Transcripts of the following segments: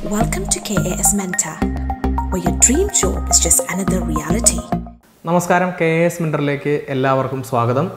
Welcome to KAS Mentor, where your dream job is just another reality. നമസ്കാരം K S മിൻഡറിലേക്ക് എല്ലാവർക്കും സ്വാഗതം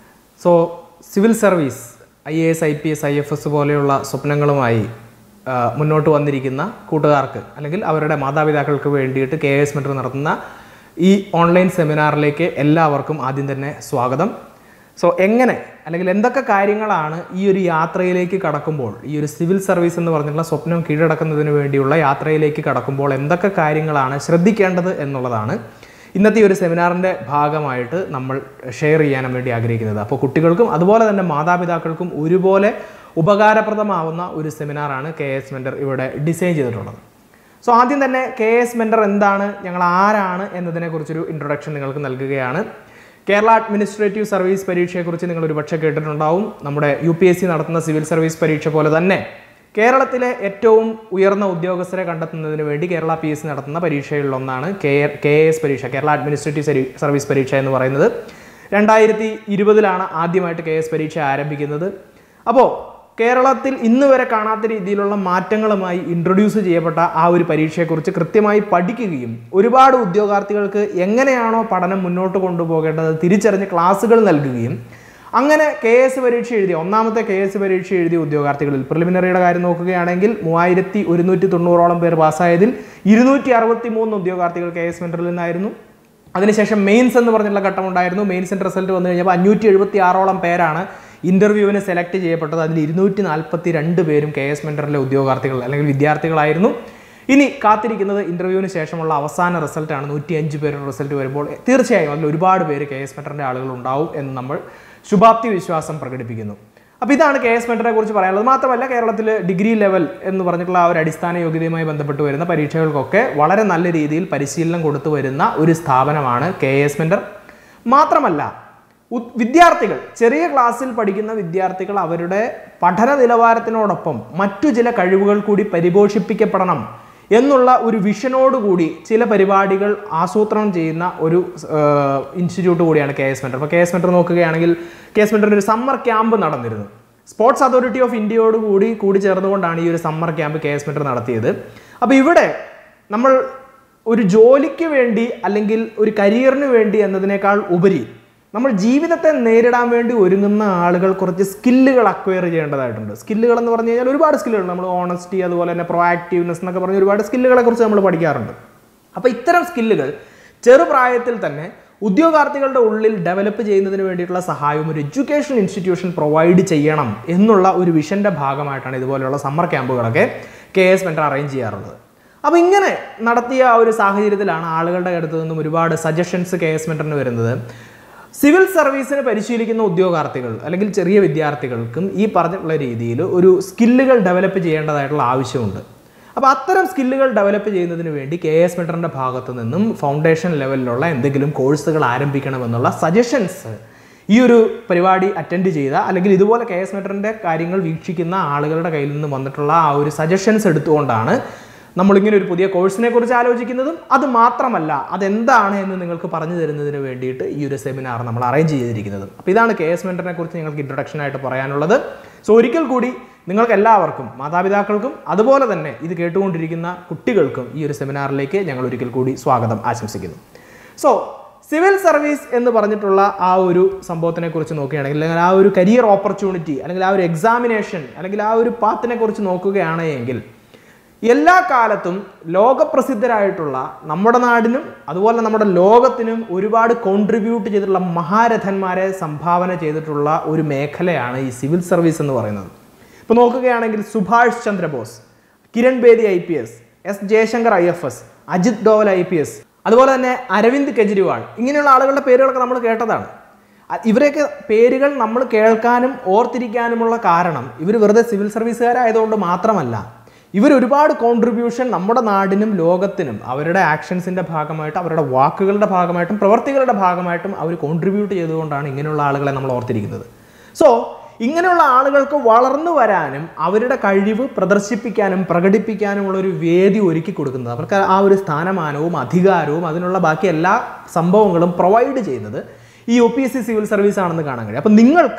so civil service I A S I P S I F S പോലെയുള്ള സ്വപ്നങ്ങളുമായി ആ, മുന്നോട്ട് വന്നിരിക്കുന്ന കൂട്ടുകാർക്ക് അല്ലെങ്കിൽ അവരുടെ മാതാപിതാക്കൾക്ക് വേണ്ടിയിട്ട് കെ എസ് മിൻഡർ നടത്തുന്ന ഈ ഓൺലൈൻ സെമിനാറിലേക്ക് എല്ലാവർക്കും ആദ്യം തന്നെ സ്വാഗതം സോ എങ്ങനെ അല്ലെങ്കിൽ എന്തൊക്കെ കാര്യങ്ങളാണ് ഈ ഒരു യാത്രയിലേക്ക് കടക്കുമ്പോൾ ഈ ഒരു സിവിൽ സർവീസ് എന്ന് പറഞ്ഞിട്ടുള്ള സ്വപ്നം കീഴടക്കുന്നതിന് വേണ്ടിയുള്ള യാത്രയിലേക്ക് കടക്കുമ്പോൾ എന്തൊക്കെ കാര്യങ്ങളാണ് ശ്രദ്ധിക്കേണ്ടത് എന്നുള്ളതാണ് ഇന്നത്തെ ഈ ഒരു സെമിനാറിൻ്റെ ഭാഗമായിട്ട് നമ്മൾ ഷെയർ ചെയ്യാൻ വേണ്ടി ആഗ്രഹിക്കുന്നത് അപ്പോൾ കുട്ടികൾക്കും അതുപോലെ തന്നെ മാതാപിതാക്കൾക്കും ഒരുപോലെ ഉപകാരപ്രദമാവുന്ന ഒരു സെമിനാറാണ് കെ എസ് മെൻറ്റർ ഇവിടെ ഡിസൈൻ ചെയ്തിട്ടുള്ളത് സോ ആദ്യം തന്നെ കെ എസ് മെൻറ്റർ എന്താണ് ഞങ്ങൾ ആരാണ് എന്നതിനെക്കുറിച്ചൊരു ഇൻട്രൊഡക്ഷൻ നിങ്ങൾക്ക് നൽകുകയാണ് കേരള അഡ്മിനിസ്ട്രേറ്റീവ് സർവീസ് പരീക്ഷയെക്കുറിച്ച് നിങ്ങൾ ഒരുപക്ഷെ കേട്ടിട്ടുണ്ടാവും നമ്മുടെ യു പി എസ് സി നടത്തുന്ന സിവിൽ സർവീസ് പരീക്ഷ പോലെ തന്നെ കേരളത്തിലെ ഏറ്റവും ഉയർന്ന ഉദ്യോഗസ്ഥരെ കണ്ടെത്തുന്നതിന് വേണ്ടി കേരള പി എസ് സി നടത്തുന്ന പരീക്ഷകളിലൊന്നാണ് കെ കെ എസ് പരീക്ഷ കേരള അഡ്മിനിസ്ട്രേറ്റീവ് സരി- സർവീസ് പരീക്ഷ എന്ന് പറയുന്നത് രണ്ടായിരത്തി ഇരുപതിലാണ് ആദ്യമായിട്ട് കെ എസ് പരീക്ഷ ആരംഭിക്കുന്നത് അപ്പോൾ കേരളത്തിൽ ഇന്ന് വരെ കാണാത്ത രീതിയിലുള്ള മാറ്റങ്ങളുമായി ഇൻട്രൊഡ്യൂസ് ചെയ്യപ്പെട്ട ആ ഒരു പരീക്ഷയെക്കുറിച്ച് കൃത്യമായി പഠിക്കുകയും ഒരുപാട് ഉദ്യോഗാർത്ഥികൾക്ക് എങ്ങനെയാണോ പഠനം മുന്നോട്ട് കൊണ്ടുപോകേണ്ടത് തിരിച്ചറിഞ്ഞ് ക്ലാസ്സുകൾ നൽകുകയും അങ്ങനെ കെ എസ് പരീക്ഷ എഴുതിയ ഒന്നാമത്തെ കെ എസ് പരീക്ഷ എഴുതിയ ഉദ്യോഗാർത്ഥികളിൽ പ്രിലിമിനറിയുടെ കാര്യം നോക്കുകയാണെങ്കിൽ മൂവായിരത്തി ഒരുന്നൂറ്റി തൊണ്ണൂറോളം പേർ പാസ്സായതിൽ ഇരുന്നൂറ്റി അറുപത്തി മൂന്ന് ഉദ്യോഗാർത്ഥികൾ കെ എസ് സെൻറ്ററിൽ നിന്നായിരുന്നു അതിനുശേഷം മെയിൻസ് എന്ന് പറഞ്ഞുള്ള ഘട്ടം ഉണ്ടായിരുന്നു മെയിൻസിൻ്റെ റിസൾട്ട് വന്നു കഴിഞ്ഞപ്പോൾ അഞ്ഞൂറ്റി എഴുപത്തി ആറോളം പേരാണ് ഇന്റർവ്യൂവിന് സെലക്ട് ചെയ്യപ്പെട്ടത് അതിൽ ഇരുന്നൂറ്റി നാൽപ്പത്തി രണ്ട് പേരും കെ എസ് മെൻറ്ററിലെ ഉദ്യോഗാർത്ഥികൾ അല്ലെങ്കിൽ വിദ്യാർത്ഥികളായിരുന്നു ഇനി കാത്തിരിക്കുന്നത് ഇന്റർവ്യൂവിന് ശേഷമുള്ള അവസാന റിസൾട്ടാണ് നൂറ്റി അഞ്ച് പേരുടെ റിസൾട്ട് വരുമ്പോൾ തീർച്ചയായും അതിൽ ഒരുപാട് പേര് കെ എസ് മെൻറ്ററിൻ്റെ ആളുകൾ ഉണ്ടാവും എന്ന് നമ്മൾ ശുഭാപ്തി വിശ്വാസം പ്രകടിപ്പിക്കുന്നു അപ്പോൾ ഇതാണ് കെ എസ് മെൻറ്ററിനെ കുറിച്ച് പറയാനുള്ളത് മാത്രമല്ല കേരളത്തിൽ ഡിഗ്രി ലെവൽ എന്ന് പറഞ്ഞിട്ടുള്ള ആ ഒരു അടിസ്ഥാന യോഗ്യതയുമായി ബന്ധപ്പെട്ട് വരുന്ന പരീക്ഷകൾക്കൊക്കെ വളരെ നല്ല രീതിയിൽ പരിശീലനം കൊടുത്തു വരുന്ന ഒരു സ്ഥാപനമാണ് കെ എസ് മെൻറ്റർ മാത്രമല്ല ഉ- വിദ്യാർത്ഥികൾ ചെറിയ ക്ലാസ്സിൽ പഠിക്കുന്ന വിദ്യാർത്ഥികൾ അവരുടെ പഠന നിലവാരത്തിനോടൊപ്പം മറ്റു ചില കഴിവുകൾ കൂടി പരിപോഷിപ്പിക്കപ്പെടണം എന്നുള്ള ഒരു വിഷനോടുകൂടി ചില പരിപാടികൾ ആസൂത്രണം ചെയ്യുന്ന ഒരു ഇൻസ്റ്റിറ്റ്യൂട്ട് കൂടിയാണ് കെ എസ് മെൻറ്റർ അപ്പോൾ കെ എസ് മെൻറ്റർ നോക്കുകയാണെങ്കിൽ കെ എസ് മെൻറ്ററിൻ്റെ ഒരു സമ്മർ ക്യാമ്പ് നടന്നിരുന്നു സ്പോർട്സ് അതോറിറ്റി ഓഫ് ഇന്ത്യയോട് കൂടി കൂടി ചേർന്നുകൊണ്ടാണ് ഈ ഒരു summer camp K S mentor നടത്തിയത് അപ്പോൾ ഇവിടെ നമ്മൾ ഒരു ജോലിക്ക് വേണ്ടി അല്ലെങ്കിൽ ഒരു കരിയറിന് വേണ്ടി എന്നതിനേക്കാൾ ഉപരി നമ്മൾ ജീവിതത്തെ നേരിടാൻ വേണ്ടി ഒരുങ്ങുന്ന ആളുകൾ കുറച്ച് സ്കില്ലുകൾ അക്വയർ ചെയ്യേണ്ടതായിട്ടുണ്ട് സ്കില്ലുകൾ എന്ന് പറഞ്ഞു കഴിഞ്ഞാൽ ഒരുപാട് സ്കില്ലുകൾ നമ്മൾ ഓണസ്റ്റി അതുപോലെ തന്നെ പ്രൊആക്റ്റീവ്നെസ് എന്നൊക്കെ പറഞ്ഞ ഒരുപാട് സ്കില്ലുകളെ കുറിച്ച് നമ്മൾ പഠിക്കാറുണ്ട് അപ്പോൾ ഇത്തരം സ്കില്ലുകൾ ചെറുപ്രായത്തിൽ തന്നെ ഉദ്യോഗാർത്ഥികളുടെ ഉള്ളിൽ ഡെവലപ്പ് ചെയ്യുന്നതിന് വേണ്ടിയിട്ടുള്ള സഹായവും ഒരു എഡ്യൂക്കേഷൻ ഇൻസ്റ്റിറ്റ്യൂഷൻ പ്രൊവൈഡ് ചെയ്യണം എന്നുള്ള ഒരു വിഷന്റെ ഭാഗമായിട്ടാണ് ഇതുപോലെയുള്ള സമ്മർ ക്യാമ്പുകളൊക്കെ കെ എസ് മെൻറ്റർ അറേഞ്ച് ചെയ്യാറുള്ളത് അപ്പോൾ ഇങ്ങനെ നടത്തിയ ആ ഒരു സാഹചര്യത്തിലാണ് ആളുകളുടെ അടുത്ത് നിന്നും ഒരുപാട് സജഷൻസ് കെ എസ് മെൻറ്ററിന് വരുന്നത് സിവിൽ സർവീസിന് പരിശീലിക്കുന്ന ഉദ്യോഗാർത്ഥികൾ അല്ലെങ്കിൽ ചെറിയ വിദ്യാർത്ഥികൾക്കും ഈ പറഞ്ഞിട്ടുള്ള രീതിയിൽ ഒരു സ്കില്ലുകൾ ഡെവലപ്പ് ചെയ്യേണ്ടതായിട്ടുള്ള ആവശ്യമുണ്ട് അപ്പോൾ അത്തരം സ്കില്ലുകൾ ഡെവലപ്പ് ചെയ്യുന്നതിന് വേണ്ടി കെ എസ് മെറ്ററിൻ്റെ ഭാഗത്തു നിന്നും ഫൗണ്ടേഷൻ ലെവലിലുള്ള എന്തെങ്കിലും കോഴ്സുകൾ ആരംഭിക്കണമെന്നുള്ള സജഷൻസ് ഈ ഒരു പരിപാടി അറ്റൻഡ് ചെയ്ത അല്ലെങ്കിൽ ഇതുപോലെ കെ എസ് മെറ്ററിൻ്റെ കാര്യങ്ങൾ വീക്ഷിക്കുന്ന ആളുകളുടെ കയ്യിൽ നിന്ന് വന്നിട്ടുള്ള ആ ഒരു സജഷൻസ് എടുത്തുകൊണ്ടാണ് നമ്മളിങ്ങനെ ഒരു പുതിയ കോഴ്സിനെ കുറിച്ച് ആലോചിക്കുന്നതും അത് മാത്രമല്ല അതെന്താണ് എന്ന് നിങ്ങൾക്ക് പറഞ്ഞു തരുന്നതിന് വേണ്ടിയിട്ട് ഈ ഒരു സെമിനാർ നമ്മൾ അറേഞ്ച് ചെയ്തിരിക്കുന്നതും അപ്പോൾ ഇതാണ് കെ എസ് മെൻറ്ററിനെ കുറിച്ച് നിങ്ങൾക്ക് ഇൻട്രൊഡക്ഷൻ ആയിട്ട് പറയാനുള്ളത് സോ ഒരിക്കൽ കൂടി നിങ്ങൾക്ക് എല്ലാവർക്കും മാതാപിതാക്കൾക്കും അതുപോലെ തന്നെ ഇത് കേട്ടുകൊണ്ടിരിക്കുന്ന കുട്ടികൾക്കും ഈ ഒരു സെമിനാറിലേക്ക് ഞങ്ങൾ ഒരിക്കൽ കൂടി സ്വാഗതം ആശംസിക്കുന്നു സോ സിവിൽ സർവീസ് എന്ന് പറഞ്ഞിട്ടുള്ള ആ ഒരു സംഭവത്തിനെ കുറിച്ച് നോക്കുകയാണെങ്കിൽ അല്ലെങ്കിൽ ആ ഒരു കരിയർ ഓപ്പർച്യൂണിറ്റി അല്ലെങ്കിൽ ആ ഒരു എക്സാമിനേഷൻ അല്ലെങ്കിൽ ആ ഒരു പാത്തിനെ കുറിച്ച് നോക്കുകയാണ് എങ്കിൽ എല്ലാ കാലത്തും ലോകപ്രസിദ്ധരായിട്ടുള്ള നമ്മുടെ നാടിനും അതുപോലെ നമ്മുടെ ലോകത്തിനും ഒരുപാട് കോൺട്രിബ്യൂട്ട് ചെയ്തിട്ടുള്ള മഹാരഥന്മാരെ സംഭാവന ചെയ്തിട്ടുള്ള ഒരു മേഖലയാണ് ഈ സിവിൽ സർവീസ് എന്ന് പറയുന്നത് ഇപ്പോൾ നോക്കുകയാണെങ്കിൽ Subhash Chandrabose Kiran Bedi I P S S Jaishankar I F S Ajit Doval I P S അതുപോലെ തന്നെ അരവിന്ദ് കെജ്രിവാൾ ഇങ്ങനെയുള്ള ആളുകളുടെ പേരുകളൊക്കെ നമ്മൾ കേട്ടതാണ് അ- ഇവരെയൊക്കെ പേരുകൾ നമ്മൾ കേൾക്കാനും ഓർത്തിരിക്കാനുമുള്ള കാരണം ഇവർ വെറുതെ സിവിൽ സർവീസുകാരായതുകൊണ്ട് മാത്രമല്ല ഇവർ ഒരുപാട് കോൺട്രിബ്യൂഷൻ നമ്മുടെ നാടിനും ലോകത്തിനും അവരുടെ ആക്ഷൻസിൻ്റെ ഭാഗമായിട്ട് അവരുടെ വാക്കുകളുടെ ഭാഗമായിട്ടും പ്രവർത്തികളുടെ ഭാഗമായിട്ടും അവർ കോൺട്രിബ്യൂട്ട് ചെയ്തുകൊണ്ടാണ് ഇങ്ങനെയുള്ള ആളുകളെ നമ്മൾ ഓർത്തിരിക്കുന്നത് സോ ഇങ്ങനെയുള്ള ആളുകൾക്ക് വളർന്നു വരാനും അവരുടെ കഴിവ് പ്രദർശിപ്പിക്കാനും പ്രകടിപ്പിക്കാനുമുള്ള ഒരു വേദി ഒരുക്കി കൊടുക്കുന്നത് അവർക്ക് ആ ഒരു സ്ഥാനമാനവും അധികാരവും അതിനുള്ള ബാക്കി എല്ലാ സംഭവങ്ങളും പ്രൊവൈഡ് ചെയ്യുന്നത് ഈ O P S C civil service ആണെന്ന് കാണാൻ കഴിയും അപ്പം നിങ്ങൾക്ക്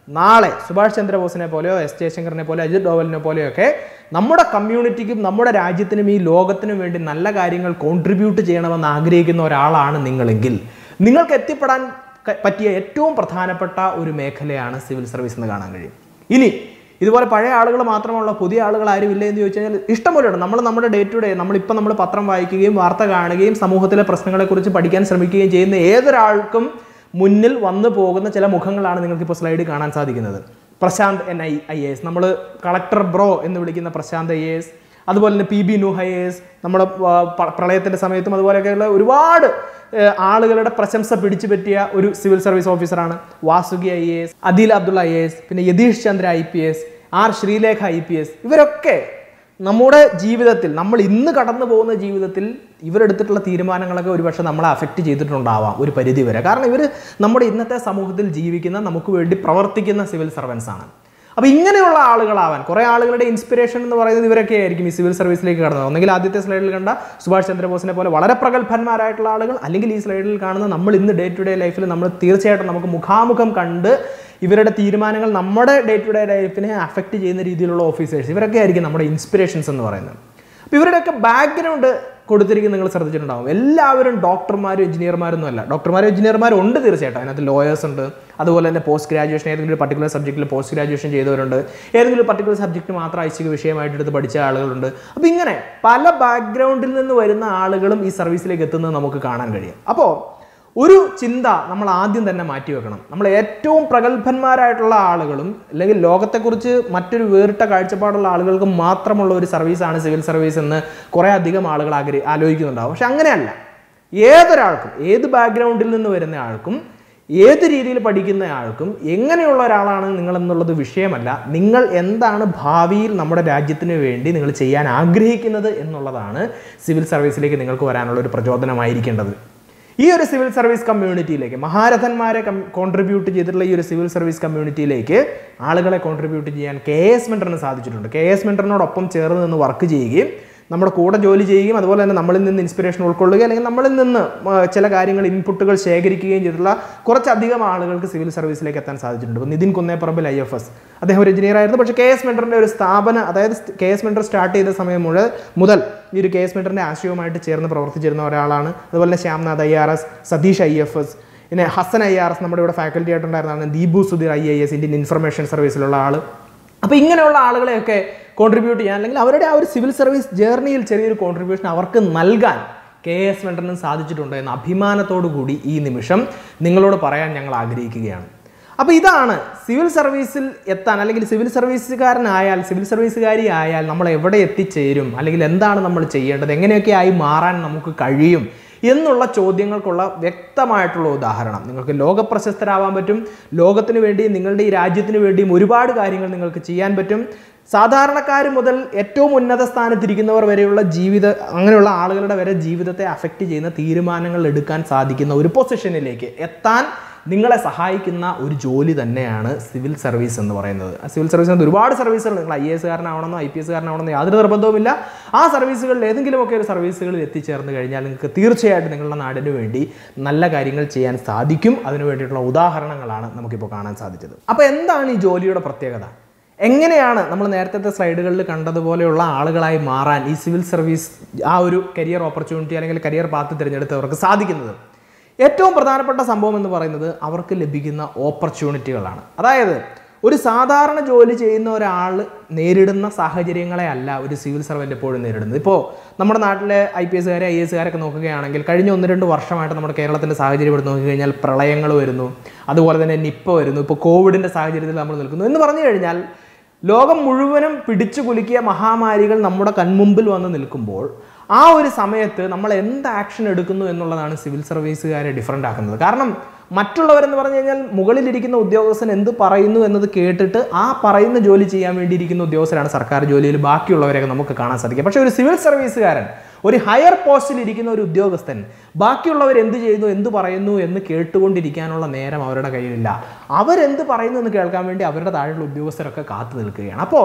നാളെ സുഭാഷ് ചന്ദ്രബോസിനെ പോലെയോ എസ് ജയശങ്കറിനെ പോലെയോ അജിത് ഡോവലിനെ പോലെയോ ഒക്കെ നമ്മുടെ കമ്മ്യൂണിറ്റിക്കും നമ്മുടെ രാജ്യത്തിനും ഈ ലോകത്തിനും വേണ്ടി നല്ല കാര്യങ്ങൾ കോൺട്രിബ്യൂട്ട് ചെയ്യണമെന്ന് ആഗ്രഹിക്കുന്ന ഒരാളാണ് നിങ്ങളെങ്കിൽ നിങ്ങൾക്ക് എത്തിപ്പെടാൻ ക- പറ്റിയ ഏറ്റവും പ്രധാനപ്പെട്ട ഒരു മേഖലയാണ് സിവിൽ സർവീസ് എന്ന് കാണാൻ കഴിയും ഇനി ഇതുപോലെ പഴയ ആളുകൾ മാത്രമുള്ള പുതിയ ആളുകൾ ആരും ഇല്ല എന്ന് ചോദിച്ചു കഴിഞ്ഞാൽ ഇഷ്ടംപോലെയുണ്ട് നമ്മൾ നമ്മുടെ ഡേ ടു ഡേ നമ്മളിപ്പോൾ നമ്മൾ പത്രം വായിക്കുകയും വാർത്ത കാണുകയും സമൂഹത്തിലെ പ്രശ്നങ്ങളെക്കുറിച്ച് പഠിക്കാൻ ശ്രമിക്കുകയും ചെയ്യുന്ന ഏതൊരാൾക്കും മുന്നിൽ വന്നു പോകുന്ന ചില മുഖങ്ങളാണ് നിങ്ങൾക്കിപ്പോൾ സ്ലൈഡിൽ കാണാൻ സാധിക്കുന്നത് Prashanth N I I S നമ്മൾ കളക്ടർ ബ്രോ എന്ന് വിളിക്കുന്ന പ്രശാന്ത് ഐ എസ് അതുപോലെ തന്നെ P B Nooh I S നമ്മുടെ ആ, പ- പ്രളയത്തിന്റെ സമയത്തും അതുപോലെയൊക്കെയുള്ള ഒരുപാട് ഏ, ആളുകളുടെ പ്രശംസ പിടിച്ചു പറ്റിയ ഒരു സിവിൽ സർവീസ് ഓഫീസറാണ് Vasuki I S Adeel Abdullah I S പിന്നെ Yatheesh Chandra I P S R Sreelekha I P S ഇവരൊക്കെ നമ്മുടെ ജീവിതത്തിൽ നമ്മൾ ഇന്ന് കടന്നു പോകുന്ന ജീവിതത്തിൽ ഇവരെടുത്തിട്ടുള്ള തീരുമാനങ്ങളൊക്കെ ഒരുപക്ഷെ നമ്മളെ അഫക്റ്റ് ചെയ്തിട്ടുണ്ടാവാം ഒരു പരിധി വരെ കാരണം ഇവർ നമ്മുടെ ഇന്നത്തെ സമൂഹത്തിൽ ജീവിക്കുന്ന നമുക്ക് വേണ്ടി പ്രവർത്തിക്കുന്ന സിവിൽ സർവൻസ് ആണ് അപ്പോൾ ഇങ്ങനെയുള്ള ആളുകളാവാൻ കുറേ ആളുകളുടെ ഇൻസ്പിറേഷൻ എന്ന് പറയുന്നത് ഇവരൊക്കെ ആയിരിക്കും ഈ സിവിൽ സർവീസിലേക്ക് കടന്നത് ഒന്നെങ്കിൽ ആദ്യത്തെ സ്ലൈഡിൽ കണ്ട സുഭാഷ് ചന്ദ്രബോസിനെ പോലെ വളരെ പ്രഗത്ഭന്മാരായിട്ടുള്ള ആളുകൾ അല്ലെങ്കിൽ ഈ സ്ലൈഡിൽ കാണുന്ന നമ്മൾ ഇന്ന് ഡേ ടു ഡേ ലൈഫിൽ നമ്മൾ തീർച്ചയായിട്ടും നമുക്ക് മുഖാമുഖം കണ്ട് ഇവരുടെ തീരുമാനങ്ങൾ നമ്മുടെ ഡേ ടു ഡേ ലൈഫിനെ അഫക്റ്റ് ചെയ്യുന്ന രീതിയിലുള്ള ഓഫീസേഴ്സ് ഇവരൊക്കെ ആയിരിക്കും നമ്മുടെ ഇൻസ്പിറേഷൻസ് എന്ന് പറയുന്നത് അപ്പോൾ ഇവരുടെയൊക്കെ ബാക്ക്ഗ്രൗണ്ട് കൊടുത്തിരിക്കുന്നത് നിങ്ങൾ ശ്രദ്ധിച്ചിട്ടുണ്ടാവും എല്ലാവരും ഡോക്ടർമാരും എഞ്ചിനീയർമാരൊന്നും അല്ല ഡോക്ടർമാരും എഞ്ചിനീയർമാരും ഉണ്ട് തീർച്ചയായിട്ടും അതിനകത്ത് ലോയേഴ്സ് ഉണ്ട് അതുപോലെ തന്നെ പോസ്റ്റ് ഗ്രാജുവേഷൻ ഏതെങ്കിലും ഒരു പർട്ടിക്കുലർ സബ്ജക്റ്റിൽ പോസ്റ്റ് ഗ്രാജുവേഷൻ ചെയ്തവരുണ്ട് ഏതെങ്കിലും ഒരു പർട്ടിക്കുലർ സബ്ജക്റ്റ് മാത്രം ഐച്ഛിക വിഷയമായിട്ട് എടുത്ത് പഠിച്ച ആളുകളുണ്ട് അപ്പോൾ ഇങ്ങനെ പല ബാക്ക്ഗ്രൗണ്ടിൽ നിന്ന് വരുന്ന ആളുകളും ഈ സർവീസിലേക്ക് എത്തുന്നത് നമുക്ക് കാണാൻ കഴിയും അപ്പോൾ ഒരു ചിന്ത നമ്മൾ ആദ്യം തന്നെ മാറ്റി വെക്കണം നമ്മൾ ഏറ്റവും പ്രഗത്ഭന്മാരായിട്ടുള്ള ആളുകളും അല്ലെങ്കിൽ ലോകത്തെക്കുറിച്ച് മറ്റൊരു വേറിട്ട കാഴ്ചപ്പാടുള്ള ആളുകൾക്ക് മാത്രമുള്ള ഒരു സർവീസാണ് സിവിൽ സർവീസ് എന്ന് കുറേ അധികം ആളുകൾ ആഗ്രഹി ആലോചിക്കുന്നുണ്ടാവും പക്ഷെ അങ്ങനെയല്ല ഏതൊരാൾക്കും ഏത് ബാക്ക്ഗ്രൗണ്ടിൽ നിന്ന് വരുന്ന ആൾക്കും ഏത് രീതിയിൽ പഠിക്കുന്ന ആൾക്കും എങ്ങനെയുള്ള ഒരാളാണ് നിങ്ങൾ എന്നുള്ളത് വിഷയമല്ല നിങ്ങൾ എന്താണ് ഭാവിയിൽ നമ്മുടെ രാജ്യത്തിന് വേണ്ടി നിങ്ങൾ ചെയ്യാൻ ആഗ്രഹിക്കുന്നത് എന്നുള്ളതാണ് സിവിൽ സർവീസിലേക്ക് നിങ്ങൾക്ക് വരാനുള്ള ഒരു പ്രചോദനമായിരിക്കേണ്ടത് ഈ ഒരു സിവിൽ സർവീസ് കമ്മ്യൂണിറ്റിയിലേക്ക് മഹാരഥന്മാരെ കോൺട്രിബ്യൂട്ട് ചെയ്തിട്ടുള്ള ഈ ഒരു സിവിൽ സർവീസ് കമ്മ്യൂണിറ്റിയിലേക്ക് ആളുകളെ കോൺട്രിബ്യൂട്ട് ചെയ്യാൻ കെ എസ് മെൻറ്ററിന് സാധിച്ചിട്ടുണ്ട് കെ എസ് മെൻറ്ററിനോടൊപ്പം ചേർന്ന് നിന്ന് വർക്ക് ചെയ്യുകയും നമ്മുടെ കൂടെ ജോലി ചെയ്യുകയും അതുപോലെ തന്നെ നമ്മളിൽ നിന്ന് ഇൻസ്പിറേഷൻ ഉൾക്കൊള്ളുകയും അല്ലെങ്കിൽ നമ്മളിൽ നിന്ന് ആ, ചില കാര്യങ്ങൾ ഇൻപുട്ടുകൾ ശേഖരിക്കുകയും ചെയ്തിട്ടുള്ള കുറച്ചധികം ആളുകൾക്ക് സിവിൽ സർവീസിലേക്ക് എത്താൻ സാധിച്ചിട്ടുണ്ട് ഇപ്പോൾ Nithin Kunnepparambil I F S അദ്ദേഹം ഒരു എഞ്ചിനീയർ ആയിരുന്നു പക്ഷേ കെ എസ് മെൻറ്ററിൻ്റെ ഒരു സ്ഥാപന അതായത് കെ എസ് മെൻറ്റർ സ്റ്റാർട്ട് ചെയ്ത സമയം മുതൽ മുതൽ ഈ ഒരു കെ എസ് മെൻറ്ററിൻ്റെ ആശയവുമായിട്ട് ചേർന്ന് പ്രവർത്തിച്ചിരുന്ന ഒരാളാണ് അതുപോലെ തന്നെ Shyamnath I R S Satheesh I F S പിന്നെ ഹസൻ ഐ ആർ എസ് നമ്മുടെ ഇവിടെ ഫാക്കൽറ്റി ആയിട്ടുണ്ടായിരുന്നതാണ് Deepu Sudheer I I S Indian information സർവീസിലുള്ള ആൾ അപ്പോൾ ഇങ്ങനെയുള്ള ആളുകളെയൊക്കെ കോൺട്രിബ്യൂട്ട് ചെയ്യാൻ അല്ലെങ്കിൽ അവരുടെ ആ ഒരു സിവിൽ സർവീസ് ജേർണിയിൽ ചെറിയൊരു കോൺട്രിബ്യൂഷൻ അവർക്ക് നൽകാൻ കെ എസ് വെണ്ടറിന് സാധിച്ചിട്ടുണ്ട് എന്ന അഭിമാനത്തോടു കൂടി ഈ നിമിഷം നിങ്ങളോട് പറയാൻ ഞങ്ങൾ ആഗ്രഹിക്കുകയാണ് അപ്പോൾ ഇതാണ് സിവിൽ സർവീസിൽ എത്താൻ അല്ലെങ്കിൽ സിവിൽ സർവീസുകാരനായാൽ സിവിൽ സർവീസുകാരി ആയാൽ നമ്മൾ എവിടെ എത്തിച്ചേരും അല്ലെങ്കിൽ എന്താണ് നമ്മൾ ചെയ്യേണ്ടത് എങ്ങനെയൊക്കെ ആയി മാറാൻ നമുക്ക് കഴിയും എന്നുള്ള ചോദ്യങ്ങൾക്കുള്ള വ്യക്തമായിട്ടുള്ള ഉദാഹരണം നിങ്ങൾക്ക് ലോകപ്രശസ്തരാവാൻ പറ്റും ലോകത്തിന് വേണ്ടിയും നിങ്ങളുടെ ഈ രാജ്യത്തിന് വേണ്ടിയും ഒരുപാട് കാര്യങ്ങൾ നിങ്ങൾക്ക് ചെയ്യാൻ പറ്റും സാധാരണക്കാർ മുതൽ ഏറ്റവും ഉന്നത സ്ഥാനത്തിരിക്കുന്നവർ വരെയുള്ള ജീവിത അങ്ങനെയുള്ള ആളുകളുടെ വരെ ജീവിതത്തെ അഫക്റ്റ് ചെയ്യുന്ന തീരുമാനങ്ങൾ എടുക്കാൻ സാധിക്കുന്ന ഒരു പൊസിഷനിലേക്ക് എത്താൻ നിങ്ങളെ സഹായിക്കുന്ന ഒരു ജോലി തന്നെയാണ് സിവിൽ സർവീസ് എന്ന് പറയുന്നത് ആ സിവിൽ സർവീസിനകത്ത് ഒരുപാട് സർവീസുകൾ നിങ്ങൾ ഐ എസ് കാരനാവണമെന്നോ ഐ പി എസ് കാരനാവണമെന്നോ യാതൊരു നിർബന്ധവുമില്ല ആ സർവീസുകളിൽ ഏതെങ്കിലുമൊക്കെ ഒരു സർവീസുകളിൽ എത്തിച്ചേർന്ന് കഴിഞ്ഞാൽ നിങ്ങൾക്ക് തീർച്ചയായിട്ടും നിങ്ങളുടെ നാടിന് വേണ്ടി നല്ല കാര്യങ്ങൾ ചെയ്യാൻ സാധിക്കും അതിനു വേണ്ടിയിട്ടുള്ള ഉദാഹരണങ്ങളാണ് നമുക്കിപ്പോൾ കാണാൻ സാധിച്ചത് അപ്പോൾ എന്താണ് ഈ ജോലിയുടെ പ്രത്യേകത എങ്ങനെയാണ് നമ്മൾ നേരത്തെ സ്ലൈഡുകളിൽ കണ്ടതുപോലെയുള്ള ആളുകളായി മാറാൻ ഈ സിവിൽ സർവീസ് ആ ഒരു കരിയർ ഓപ്പർച്യൂണിറ്റി അല്ലെങ്കിൽ കരിയർ പാത്ത് തിരഞ്ഞെടുത്തവർക്ക് സാധിക്കുന്നത് ഏറ്റവും പ്രധാനപ്പെട്ട സംഭവം എന്ന് പറയുന്നത് അവർക്ക് ലഭിക്കുന്ന ഓപ്പർച്യൂണിറ്റികളാണ് അതായത് ഒരു സാധാരണ ജോലി ചെയ്യുന്ന ഒരാൾ നേരിടുന്ന സാഹചര്യങ്ങളെ അല്ല ഒരു സിവിൽ സർവൻ്റ് എപ്പോഴും നേരിടുന്നത് ഇപ്പോൾ നമ്മുടെ നാട്ടിലെ ഐ പി എസ്സുകാരെ ഐ എസ്സുകാരൊക്കെ നോക്കുകയാണെങ്കിൽ കഴിഞ്ഞ ഒന്ന് രണ്ട് വർഷമായിട്ട് നമ്മുടെ കേരളത്തിൻ്റെ സാഹചര്യം എടുത്ത് നോക്കിക്കഴിഞ്ഞാൽ പ്രളയങ്ങൾ വരുന്നു അതുപോലെ തന്നെ നിപ്പ വരുന്നു ഇപ്പോൾ കോവിഡിൻ്റെ സാഹചര്യത്തിൽ നമ്മൾ നിൽക്കുന്നു എന്ന് പറഞ്ഞു കഴിഞ്ഞാൽ ലോകം മുഴുവനും പിടിച്ചു കുലുക്കിയ മഹാമാരികൾ നമ്മുടെ കൺമുമ്പിൽ വന്ന് നിൽക്കുമ്പോൾ ആ ഒരു സമയത്ത് നമ്മൾ എന്ത് ആക്ഷൻ എടുക്കുന്നു എന്നുള്ളതാണ് സിവിൽ സർവീസുകാരെ ഡിഫറൻ്റ് ആക്കുന്നത് കാരണം മറ്റുള്ളവരെന്ന് പറഞ്ഞു കഴിഞ്ഞാൽ മുകളിലിരിക്കുന്ന ഉദ്യോഗസ്ഥൻ എന്ത് പറയുന്നു എന്നത് കേട്ടിട്ട് ആ പറയുന്ന ജോലി ചെയ്യാൻ വേണ്ടിയിരിക്കുന്ന ഉദ്യോഗസ്ഥരാണ് സർക്കാർ ജോലിയിൽ ബാക്കിയുള്ളവരെയൊക്കെ നമുക്ക് കാണാൻ സാധിക്കുക പക്ഷേ ഒരു സിവിൽ സർവീസുകാരൻ ഒരു ഹയർ പോസ്റ്റിൽ ഇരിക്കുന്ന ഒരു ഉദ്യോഗസ്ഥൻ ബാക്കിയുള്ളവർ എന്ത് ചെയ്യുന്നു എന്ത് പറയുന്നു എന്ന് കേട്ടുകൊണ്ടിരിക്കാനുള്ള നേരം അവരുടെ കയ്യിലില്ല അവരെന്ത് പറയുന്നു എന്ന് കേൾക്കാൻ വേണ്ടി അവരുടെ താഴെയുള്ള ഉദ്യോഗസ്ഥരൊക്കെ കാത്തു നിൽക്കുകയാണ് അപ്പോൾ